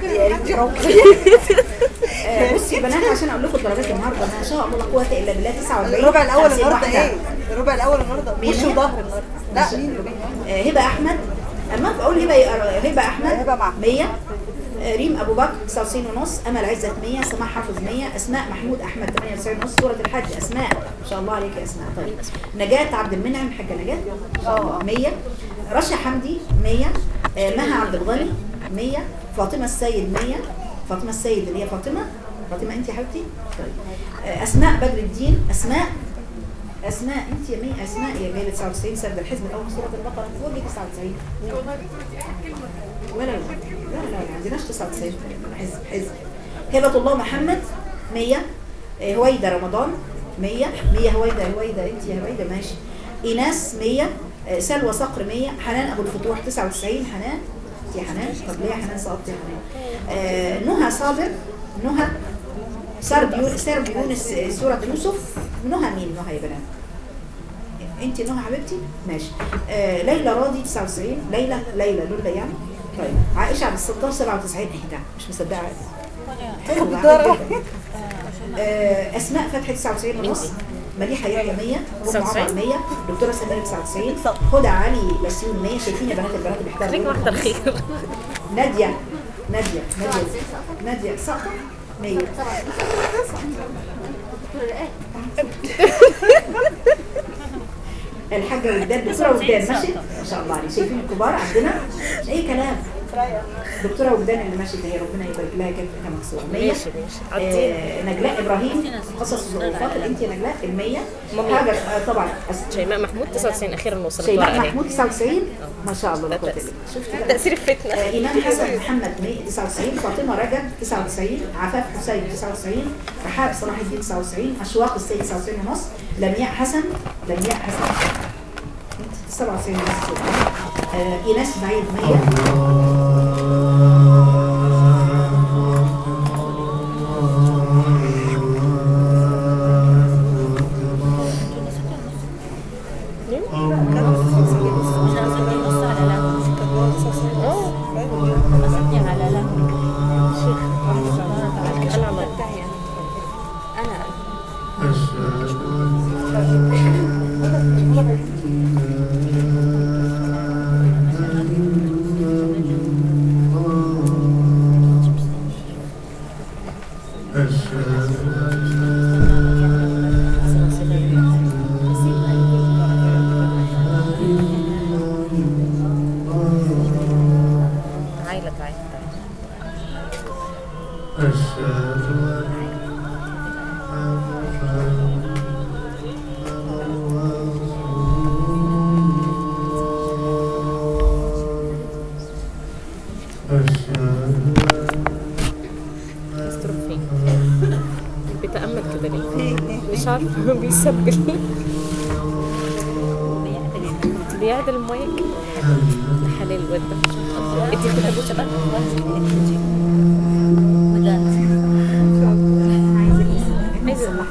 آه بصي يا بنات عشان اقول لكم الدرجات النهارده ما شاء الله لا قوه الا بالله 49 الربع الأول 50 النهاردة واحدة. إيه؟ الربع الأول النهاردة مين وش هي؟ وظهر النهاردة لا مين اللي آه هبه احمد اما بقول هبه هبه احمد هبة مع. 100 آه، ريم ابو بكر 99 ونص امل عزت 100 سماح حافظ 100 اسماء محمود احمد 98 ونص سوره الحج اسماء ما شاء الله عليك يا اسماء طيب نجاة عبد المنعم حاجه نجاة ما شاء الله 100 رشا حمدي 100 آه، مها عبد الغني 100 فاطمه السيد 100 فاطمه السيد اللي هي فاطمه فاطمه انت يا حبيبتي طيب آه، اسماء بدر الدين اسماء اسماء انت يا مي اسماء يا جايه 99 سرد الحزب الاول من سوره البقره وجه 99 ولا لا لا لا ما عندناش 99 حزب حزب هبه الله محمد 100 آه، هويدا رمضان 100 100 هويدا هويدا انت يا هويدا ماشي ايناس 100 آه، سلوى صقر 100 حنان ابو الفتوح 99 حنان يا حنان طب ليه يا حنان سقطت يا حنان آه، نهى صابر نهى سرب يونس سرب يونس آه، سورة يوسف نهى مين نهى يا بنات انت نهى حبيبتي ماشي آه ليلى راضي 99 ليلى ليلى لولا يعني طيب عائشة عبد الستار 97 ايه ده مش مصدقة حلو عادي جدا. آه اسماء فتحي 99 ونص مديحة يحيى 100 ام عمر 100 دكتورة سميرة 99 هدى علي بسيون 100 شايفين يا بنات البنات خليك بيحضروا واحدة الخير نادية نادية نادية نادية سقطة 100 الحاجة ودان دكتورة ودان ماشي ما شاء الله عليك شايفين الكبار عندنا اي كلام دكتورة ودان اللي ماشية اهي ربنا يبارك لها كانت فيها مكسورة 100 ماشي ماشي عدينا آه نجلاء ابراهيم قصص الظروفات انت يا نجلاء ال 100 ماما. هاجر آه طبعا أس- شيماء محمود 99 اخيرا وصلت شيماء ورقة محمود 99 ما شاء الله لا قوة الا بالله شفتي بقى تأثير الفتنة آه، إمام حسن محمد 99 فاطمة رجب 99 عفاف حسين 99 رحاب صلاح الدين 99 أشواق السيد 99 ونص لمياء حسن لمياء حسن انت 97 ونص آه، إيناس بعيد 100 أشهد أن لا يستر فين بيتأمل كده ليه مش عارفة بيسبل بيعدل المايك حلال الواد ده انت كده بوسه بقى عايزة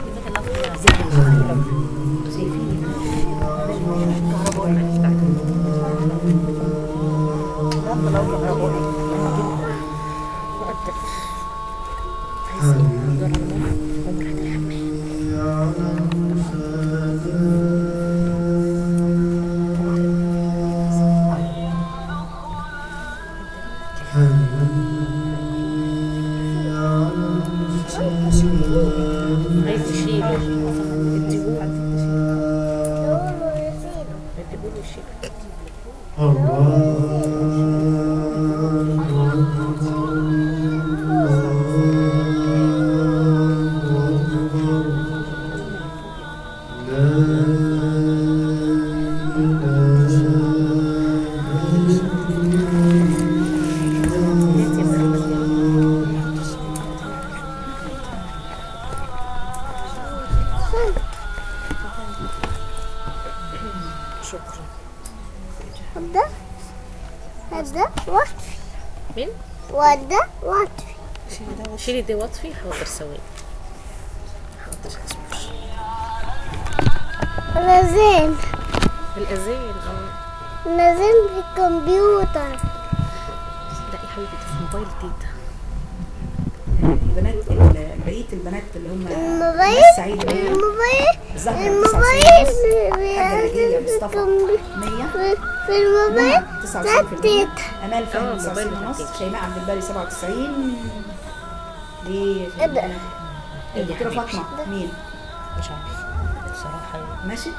عايز يشيله اديهوله اديهوله يشيله شكرا وده هذا وطفي مين؟ وده وطفي شيلي دي وطفي حاضر ثواني حاضر اصبر نازل الأذان اه نازل في الكمبيوتر لا يا حبيبتي في موبايل تيتا البنات ال- بقيه البنات اللي هم الموبايل ناس سعيد مية الموبايل زهرة الموبايل 99 حاجة نجية في مصطفى الكمبيوتر 100 في- في الموبايل 99 امال اه، فهمي موبايل 99 ونص بتاعتك. شيماء عبد الباري 97 ليه إيه ده؟ الدكتوره فاطمه مين مش عارفة بصراحة يعني. ماشي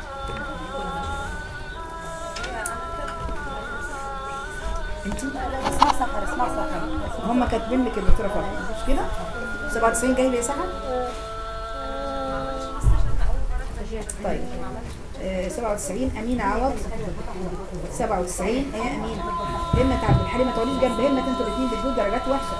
انت اسمع سحر اسمع سحر هم كاتبين لك الدكتوره فاطمه مش كده 97 جاي لي سحر طيب آه، 97 أمينة عوض 97 ايه أمينة همة عبد الحليم ما تقعديش جنب همة انتوا الاثنين بتجيبوا درجات وحشة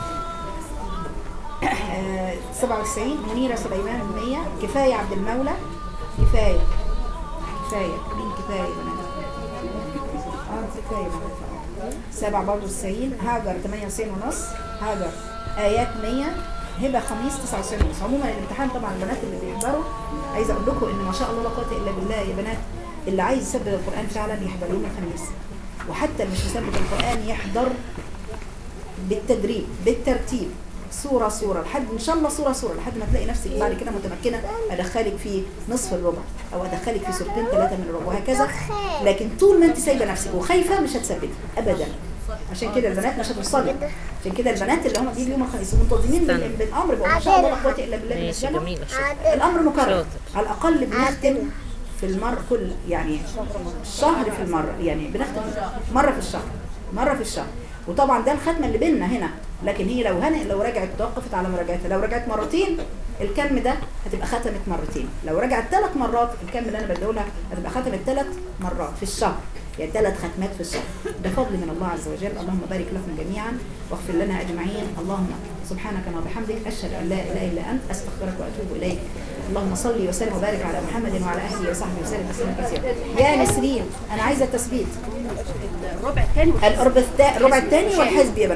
آه، 97 منيرة سليمان 100 كفاية عبد المولى كفاية كفاية مين كفاية يا بنات اه كفاية بنات سبعة برضه 90 هاجر 98 ونص هاجر آيات 100 هبة خميس 99 ونص عموما الامتحان طبعا البنات اللي بيحضروا عايزة أقول لكم إن ما شاء الله لا قوة إلا بالله يا بنات اللي عايز يثبت القرآن فعلا يحضر يوم الخميس وحتى اللي مش مثبت القرآن يحضر بالتدريب بالترتيب صورة صورة لحد إن شاء الله صورة صورة لحد ما تلاقي نفسك بعد كده متمكنة أدخلك في نصف الربع أو أدخلك في سورتين ثلاثة من الربع وهكذا لكن طول ما أنت سايبة نفسك وخايفة مش هتثبتي أبدا عشان كده البنات مش هتوصلي عشان كده البنات اللي هم بيجوا يوم الخميس منتظمين استنى. بال- بالامر بقى ما شاء الله لا قوه الا بالله ماشي بالنسبه لهم. جميلة شكرا الامر مكرر شاطر. على الاقل بنختم في المر كل يعني شهر في المره يعني بنختم مره في الشهر مره في الشهر وطبعا ده الختمه اللي بيننا هنا لكن هي لو هنا لو رجعت توقفت على مراجعتها لو رجعت مرتين الكم ده هتبقى ختمت مرتين لو رجعت ثلاث مرات الكم اللي انا بديه لها هتبقى ختمت ثلاث مرات في الشهر يعني ثلاث ختمات في الشهر ده فضل من الله عز وجل اللهم بارك لكم جميعا واغفر لنا اجمعين اللهم سبحانك وبحمدك اشهد ان لا اله الا انت استغفرك واتوب اليك اللهم صل وسلم وبارك على محمد وعلى اهله وصحبه وسلم تسليما كثيرا يا نسرين انا عايزه التثبيت الربع الثاني الربع التا- الربع الثاني والحزب يا بنات